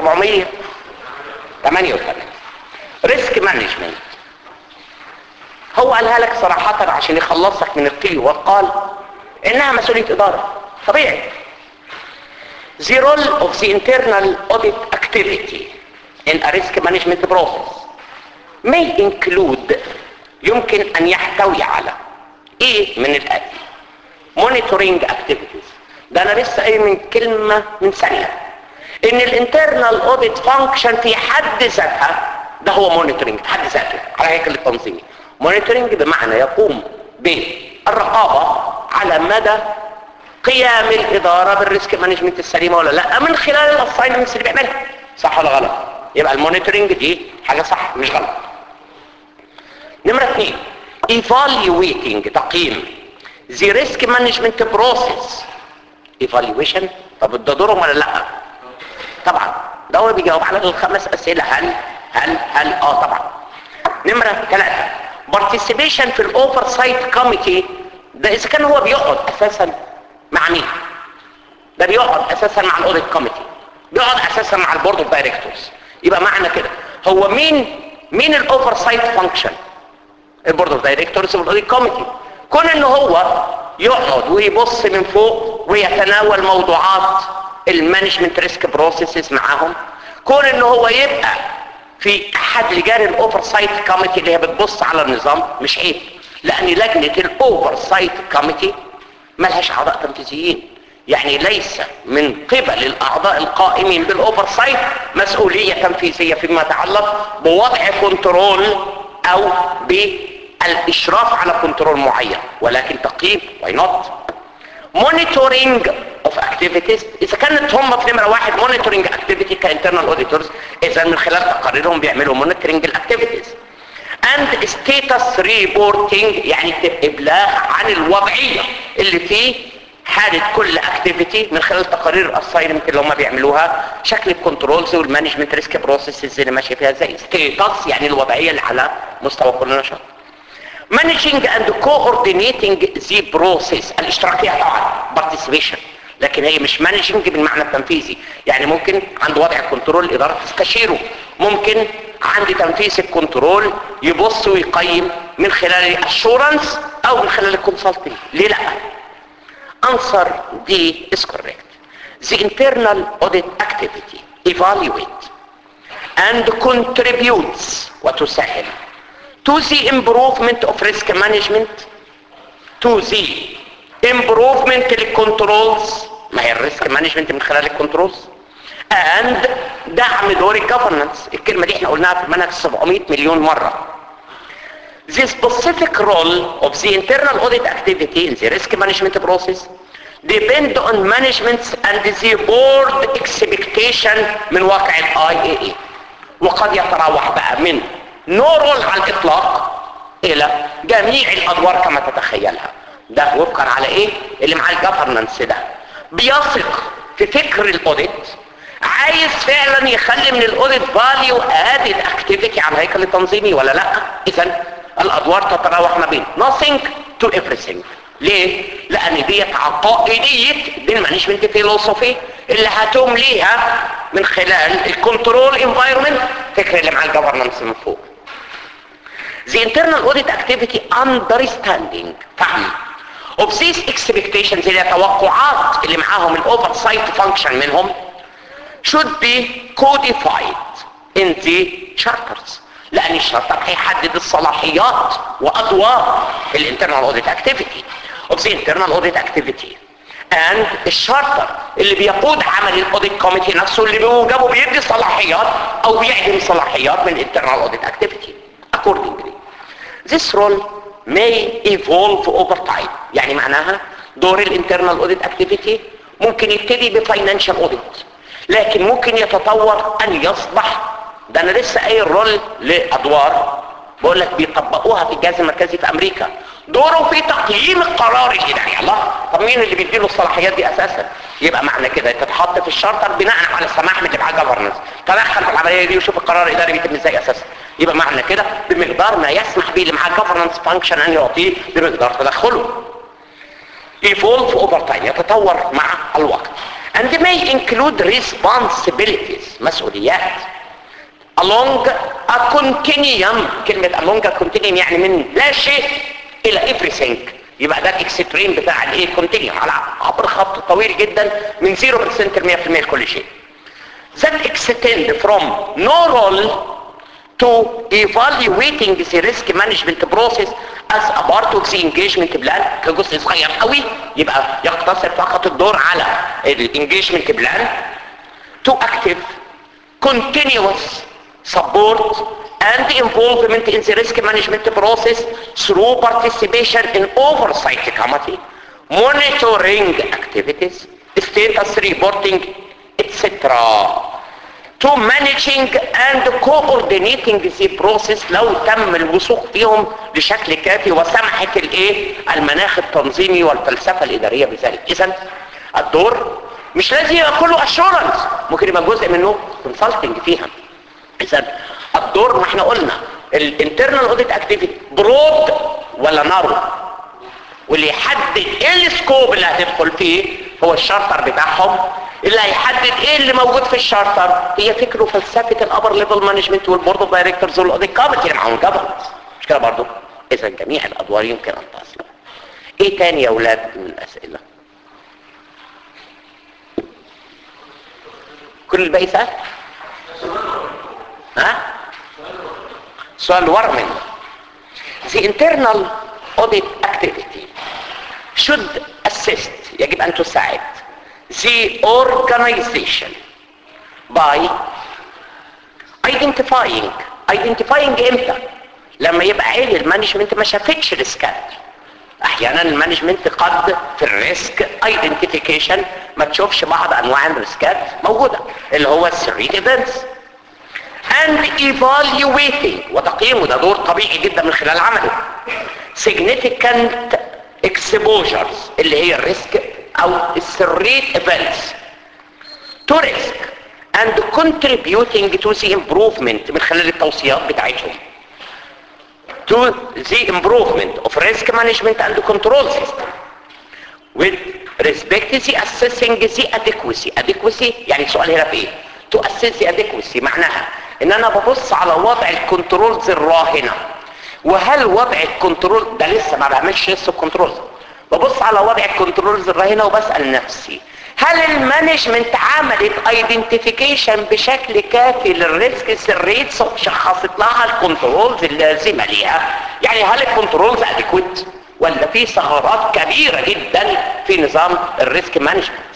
488 ريسك مانجمنت هو قالها لك صراحه عشان يخلصك من القيل والقال انها مسؤوليه اداره طبيعي The role of the internal audit activity in a risk management process may include يمكن ان يحتوي على ايه من الاتي monitoring activities ده انا لسه قايل من كلمة من ثانية ان الانترنال اوديت فانكشن في حد ذاتها ده هو مونيتورنج في حد ذاته على هيكل التنظيمي مونيتورنج بمعنى يقوم بالرقابة على مدى قيام الادارة بالريسك مانجمنت السليمة ولا لا من خلال الاساينمنتس اللي بيعملها صح ولا غلط يبقى المونيتورنج دي حاجة صح مش غلط نمرة اثنين evaluating تقييم the risk management process evaluation طب ده دورهم ولا لا طبعا ده هو بيجاوب على الخمس اسئله هل هل هل اه طبعا نمره ثلاثه participation في الاوفر سايت كوميتي ده اذا كان هو بيقعد اساسا مع مين ده بيقعد اساسا مع الاوديت كوميتي بيقعد اساسا مع البورد اوف دايركتورز يبقى معنى كده هو مين مين الاوفر سايت فانكشن البورد اوف دايركتورز والاوديت كوميتي كون ان هو يقعد ويبص من فوق ويتناول موضوعات المانجمنت ريسك بروسيسز معاهم كون ان هو يبقى في احد لجان الاوفر سايت كوميتي اللي هي بتبص على النظام مش عيب لان لجنه الاوفر سايت كوميتي ملهاش اعضاء تنفيذيين يعني ليس من قبل الاعضاء القائمين بالاوفر سايت مسؤوليه تنفيذيه فيما يتعلق بوضع كنترول او بالاشراف على كنترول معين ولكن تقييم واي نوت monitoring of activities اذا كانت هم في نمره واحد monitoring activity كانترنال auditors اذا من خلال تقاريرهم بيعملوا monitoring الاكتيفيتيز and status reporting يعني ابلاغ عن الوضعيه اللي في حاله كل اكتيفيتي من خلال تقارير الاساينمنت اللي هم بيعملوها شكل الكنترولز والمانجمنت ريسك بروسيسز اللي ماشيه فيها زي ستيتس يعني الوضعيه اللي على مستوى كل نشاط managing and coordinating the process الاشتراكية طبعا participation لكن هي مش managing بالمعنى التنفيذي يعني ممكن عند وضع الكنترول الإدارة تستشيره ممكن عند تنفيذ الكنترول يبص ويقيم من خلال الاشورنس او من خلال الكونسلتنج ليه لا answer D is correct the internal audit activity evaluate and contributes وتساهم to the improvement of risk management to the improvement للكنترولز ما هي الريسك مانجمنت من خلال الكنترولز and دعم دور الجفرنس الكلمة دي احنا قلناها في المنهج 700 مليون مرة The specific role of the internal audit activity in the risk management process depend on management's and the board expectation من واقع ال IAA وقد يتراوح بقى من نو رول على الاطلاق الى جميع الادوار كما تتخيلها ده وفقا على ايه اللي مع الجفرنس ده بيثق في فكر الاوديت عايز فعلا يخلي من الاوديت فاليو ادد اكتيفيتي على الهيكل التنظيمي ولا لا اذا الادوار تتراوح ما بين nothing to everything ليه؟ لان ديت عقائدية بالمانجمنت فيلوسوفي اللي هتمليها من خلال الكنترول انفايرمنت فكر اللي مع الجفرنس من فوق The internal audit activity understanding فهم of these expectations اللي هي توقعات اللي معاهم الاوفر سايت فانكشن منهم should be codified in the charters لان الشارتر هيحدد الصلاحيات وادوار الانترنال اوديت اكتيفيتي of the internal audit activity and الشارتر اللي بيقود عمل الاوديت كوميتي نفسه اللي بيوجبه بيدي صلاحيات او بيعدم صلاحيات من internal audit activity accordingly this role may evolve over time يعني معناها دور الانترنال اوديت اكتيفيتي ممكن يبتدي بفاينانشال اوديت لكن ممكن يتطور ان يصبح ده انا لسه قايل رول لادوار بقول لك بيطبقوها في الجهاز المركزي في امريكا دوره في تقييم القرار الاداري الله طب مين اللي بيديله الصلاحيات دي اساسا يبقى معنى كده تتحط في الشارتر بناء على السماح من اللي معاه جفرنس تدخل في العمليه دي وشوف القرار الاداري بيتم ازاي اساسا يبقى معنى كده بمقدار ما يسمح به اللي معاه جفرنس فانكشن ان يعطيه بمقدار تدخله evolve over time يتطور مع الوقت and may include responsibilities مسؤوليات along a continuum كلمة along a continuum يعني من لا شيء الى everything يبقى ده الاكستريم بتاع الايه continuum على عبر خط طويل جدا من 0% ل 100% لكل شيء that extend from no role to evaluating the risk management process as a part of the engagement plan كجزء صغير قوي يبقى يقتصر فقط الدور على الانجيجمنت بلان to active continuous support and involvement in the risk management process through participation in oversight committee monitoring activities status reporting etc to managing and coordinating the process لو تم الوثوق فيهم بشكل كافي وسمحت الايه المناخ التنظيمي والفلسفه الاداريه بذلك اذا الدور مش لازم يبقى كله اشورنس ممكن يبقى جزء منه كونسلتنج فيها اذا الدور ما احنا قلنا الانترنال اوديت اكتيفيتي برود ولا نارو واللي يحدد ايه السكوب اللي هتدخل فيه هو الشارتر بتاعهم اللي هيحدد ايه اللي موجود في الشارتر هي فكره وفلسفه الابر ليفل مانجمنت والبورد اوف دايركتورز والاوديت كوميتي اللي معاهم جفرنس مش كده برضه اذا جميع الادوار يمكن ان تصل ايه تاني يا اولاد من الاسئله كل الباقي سهل ها سؤال ورمن the internal audit activity should assist يجب ان تساعد the organization by identifying identifying امتى لما يبقى عين المانجمنت ما شافتش ريسكات احيانا المانجمنت قد في الريسك ايدنتيفيكيشن ما تشوفش بعض انواع الريسكات موجوده اللي هو السريت ايفنتس and evaluating وتقييمه ده دور طبيعي جدا من خلال عمله significant exposures اللي هي الريسك او السريت ايفنتس to risk and contributing to the improvement من خلال التوصيات بتاعتهم to the improvement of risk management and control system with respect to the assessing the adequacy adequacy يعني السؤال هنا في ايه to assess the adequacy معناها ان انا ببص على وضع الكنترولز الراهنه وهل وضع الكنترول ده لسه ما بعملش لسه الكنترولز ببص على وضع الكنترولز الراهنه وبسال نفسي هل المانجمنت عملت ايدنتيفيكيشن بشكل كافي للريسك الريتس وشخصت لها الكنترولز اللازمه ليها يعني هل الكنترولز اديكويت ولا في ثغرات كبيره جدا في نظام الريسك مانجمنت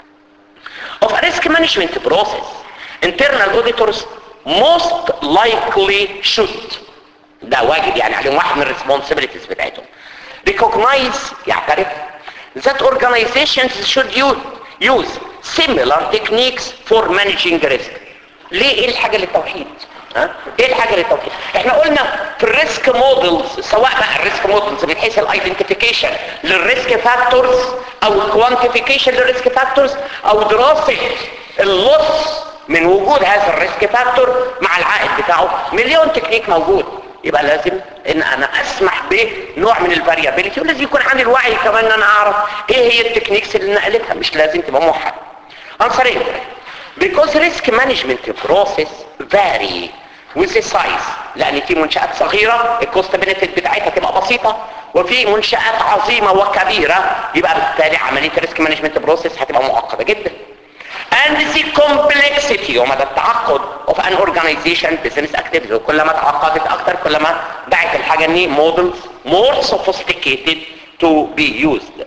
of a risk management process internal auditors most likely should ده واجب يعني عليهم واحد من الريسبونسبيلتيز بتاعتهم recognize يعترف that organizations should use, use similar techniques for managing risk ليه ايه الحاجة للتوحيد ها؟ ايه الحاجة للتوحيد احنا قلنا في الريسك مودلز سواء بقى الريسك مودلز من حيث الايدنتيفيكيشن للريسك فاكتورز او الكوانتيفيكيشن للريسك فاكتورز او دراسة اللص من وجود هذا الريسك فاكتور مع العائد بتاعه مليون تكنيك موجود يبقى لازم ان انا اسمح بنوع من الفاريابيليتي ولازم يكون عندي الوعي كمان ان انا اعرف ايه هي التكنيكس اللي نقلتها مش لازم تبقى موحد عنصرين because risk management process vary with the size لان في منشآت صغيرة الكوست بنفيت بتاعتها تبقى بسيطة وفي منشآت عظيمة وكبيرة يبقى بالتالي عملية الريسك مانجمنت بروسيس هتبقى معقدة جدا and the complexity ومدى التعقد of an organization business activity وكلما تعقدت اكتر كلما دعت الحاجة ان models more sophisticated to be used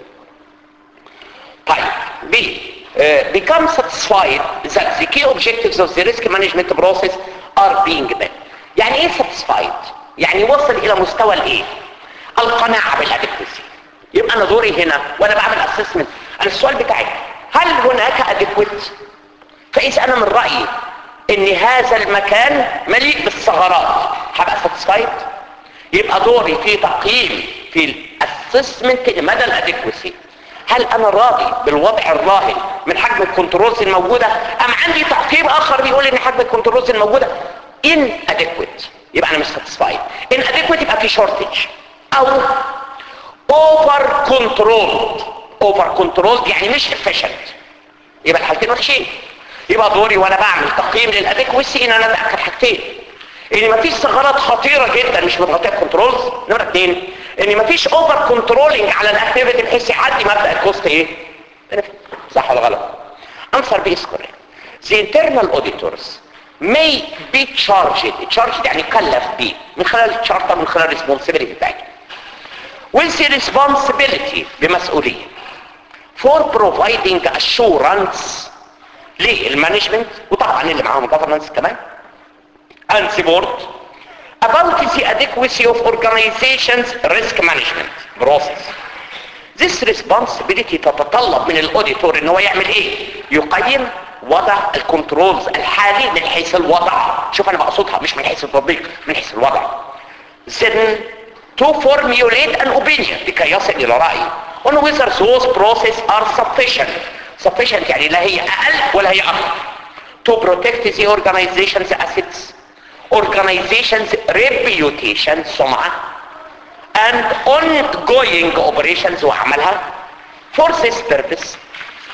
طيب B uh, become satisfied that the key objectives of the risk management process are being met يعني ايه satisfied يعني وصل الى مستوى الايه القناعة بالادكوسي يبقى انا دوري هنا وانا بعمل assessment انا السؤال بتاعي هل هناك ادكويت فاذا انا من رأيي ان هذا المكان مليء بالثغرات هبقى ساتسفايد يبقى دوري في تقييم في الاسسمنت لمدى الادكوسي هل انا راضي بالوضع الراهن من حجم الكنترولز الموجودة ام عندي تقييم اخر بيقول ان حجم الكنترولز الموجودة ان ادكويت يبقى انا مش ساتسفايد ان ادكويت يبقى في شورتج او اوفر كنترول اوفر كنترول يعني مش efficient يبقى الحالتين وحشين يبقى دوري وانا بعمل تقييم للادكوسي ان انا اتاكد حاجتين ان مفيش ثغرات خطيره جدا مش متغطيه بكنترولز نمره اثنين ان مفيش اوفر كنترولنج على الاكتيفيتي بحيث يعدي مبدا الكوست ايه صح ولا غلط answer B is correct the internal auditors may be charged charged يعني كلف بيه من خلال الشارتر من خلال الريسبونسبيلتي بتاعته with the responsibility بمسؤوليه for providing assurance للمانجمنت وطبعا اللي معاهم governance كمان and the board about the adequacy of organization's risk management process. This responsibility تتطلب من الاوديتور ان هو يعمل ايه؟ يقيم وضع الكنترولز الحالي من حيث الوضع شوف انا بقصدها مش من حيث التطبيق من حيث الوضع then to formulate an opinion لكي يصل الى رأي on whether those process are sufficient sufficient يعني لا هي اقل ولا هي اكثر to protect the organization's assets organization's reputation سمعة and ongoing operations وعملها for this purpose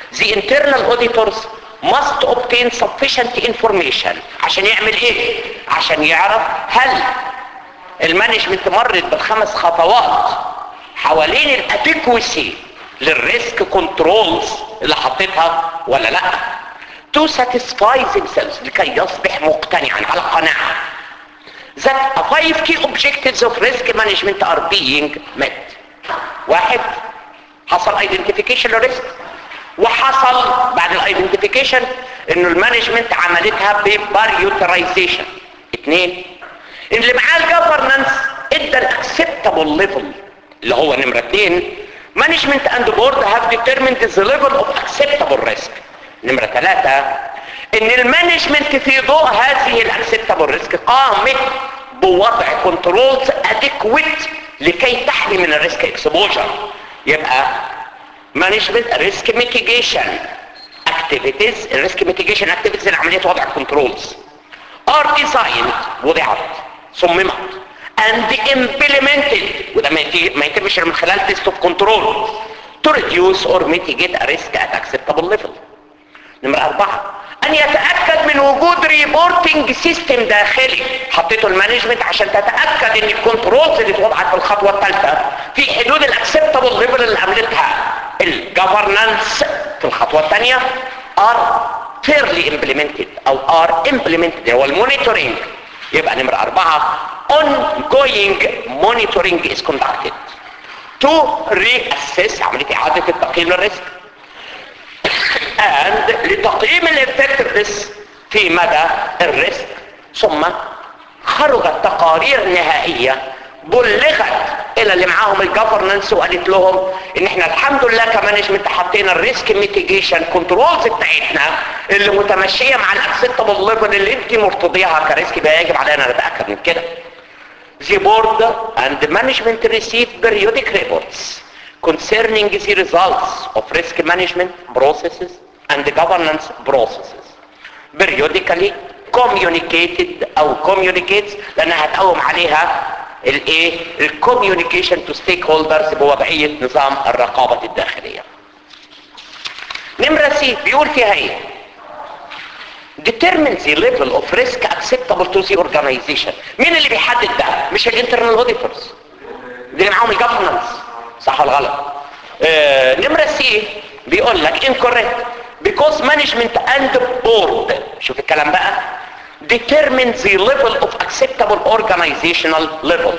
the internal auditors must obtain sufficient information عشان يعمل ايه عشان يعرف هل المانجمنت مرت بالخمس خطوات حوالين الادكوسي للريسك كنترولز اللي حطيتها ولا لا to satisfy themselves لكي يصبح مقتنعا على قناعة that five key objectives of risk management are being met واحد حصل identification للريسك وحصل بعد الايدنتيفيكيشن انه المانجمنت عملتها بباريوترايزيشن اثنين ان اللي معاه الجفرنانس ادى الاكسبتابل ليفل اللي هو نمره اثنين مانجمنت اند بورد هاف ديترميند ذا ليفل اوف اكسبتابل ريسك نمره ثلاثه ان المانجمنت في ضوء هذه الاكسبتابل ريسك قامت بوضع كنترولز اديكويت لكي تحمي من الريسك اكسبوجر يبقى مانجمنت ريسك ميتيجيشن اكتيفيتيز الريسك ميتيجيشن اكتيفيتيز عمليه وضع كنترولز ار ديزايند وضعت صممت and implemented وده ما يتي- ما يتمش من خلال تيست اوف كنترول to reduce or mitigate a risk at acceptable level نمرة أربعة أن يتأكد من وجود ريبورتنج سيستم داخلي حطيته المانجمنت عشان تتأكد أن الكنترولز اللي اتوضعت في الخطوة الثالثة في حدود الاكسبتابل ليفل اللي عملتها الجفرنانس في الخطوة الثانية ار fairly implemented أو ار implemented هو المونيتورنج يبقى نمرة أربعة ongoing monitoring is conducted to reassess عملية إعادة التقييم للريسك and لتقييم الافكتفنس في مدى الريسك ثم خرجت تقارير نهائية بلغت الى اللي معاهم الجفرنس وقالت لهم ان احنا الحمد لله كمانجمنت حطينا الريسك ميتيجيشن كنترولز بتاعتنا اللي متمشيه مع الاكسبتابل ليفل اللي انت مرتضيها كريسك يبقى يجب علينا نتاكد من كده The board and management receive periodic reports concerning the results of risk management processes and the governance processes. Periodically communicated او communicates لانها هتقوم عليها الايه الكوميونيكيشن تو ستيك هولدرز بوضعيه نظام الرقابه الداخليه. نمره سي بيقول فيها ايه؟ determine the level of risk acceptable to the organization مين اللي بيحدد ده مش الانترنال اوديتورز دي اللي معاهم الجفرنس صح ولا غلط آه نمره سي بيقول لك incorrect because management and board شوف الكلام بقى determine the level of acceptable organizational level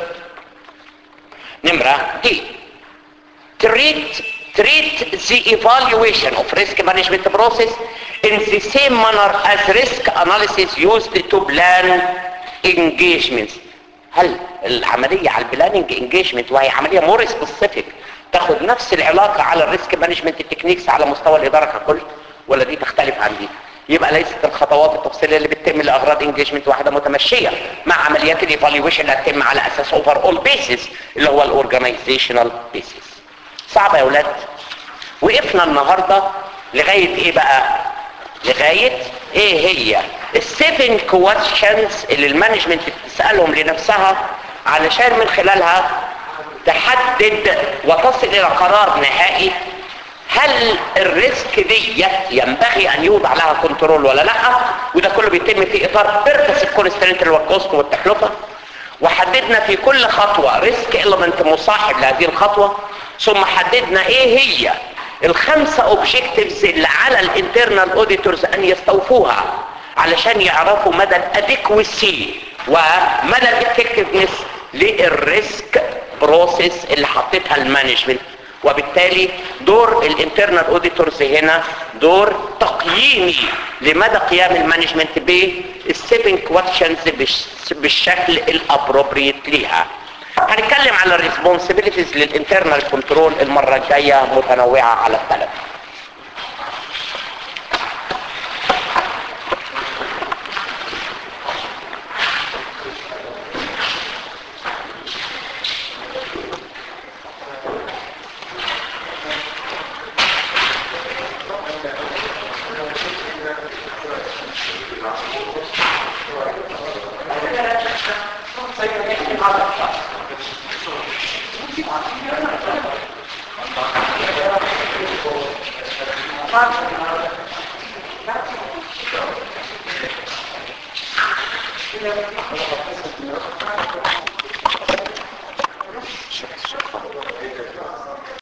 نمره دي treat treat the evaluation of risk management process in the same manner as risk analysis used to plan engagements هل العملية على البلاننج انجيجمنت وهي عملية مور سبيسيفيك تاخد نفس العلاقة على الريسك مانجمنت تكنيكس على مستوى الإدارة ككل ولا دي تختلف عن دي يبقى ليست الخطوات التفصيليه اللي بتتم لاغراض انجيجمنت واحده متمشيه مع عمليات الايفالويشن اللي هتتم على اساس اوفر اول بيسز اللي هو الاورجنايزيشنال بيسز صعبه يا اولاد وقفنا النهارده لغايه ايه بقى لغايه ايه هي السيفن كويشنز اللي المانجمنت بتسالهم لنفسها علشان من خلالها تحدد وتصل الى قرار نهائي هل الريسك دي ينبغي ان يوضع لها كنترول ولا لا وده كله بيتم في اطار بيركس الكونسترينت اللي هو الكوست والتكلفه وحددنا في كل خطوه ريسك ايلمنت مصاحب لهذه الخطوه ثم حددنا ايه هي الخمسه اوبجكتيفز اللي على الانترنال اوديتورز ان يستوفوها علشان يعرفوا مدى الادكوسي ومدى الافكتفنس للريسك بروسيس اللي حطيتها المانجمنت وبالتالي دور الانترنال اوديتورز هنا دور تقييمي لمدى قيام المانجمنت بالسيفن كويشنز بالشكل الابروبريت ليها هنتكلم على الريسبونسبيلتيز للانترنال كنترول المره الجايه متنوعه على الثلاث Thank you.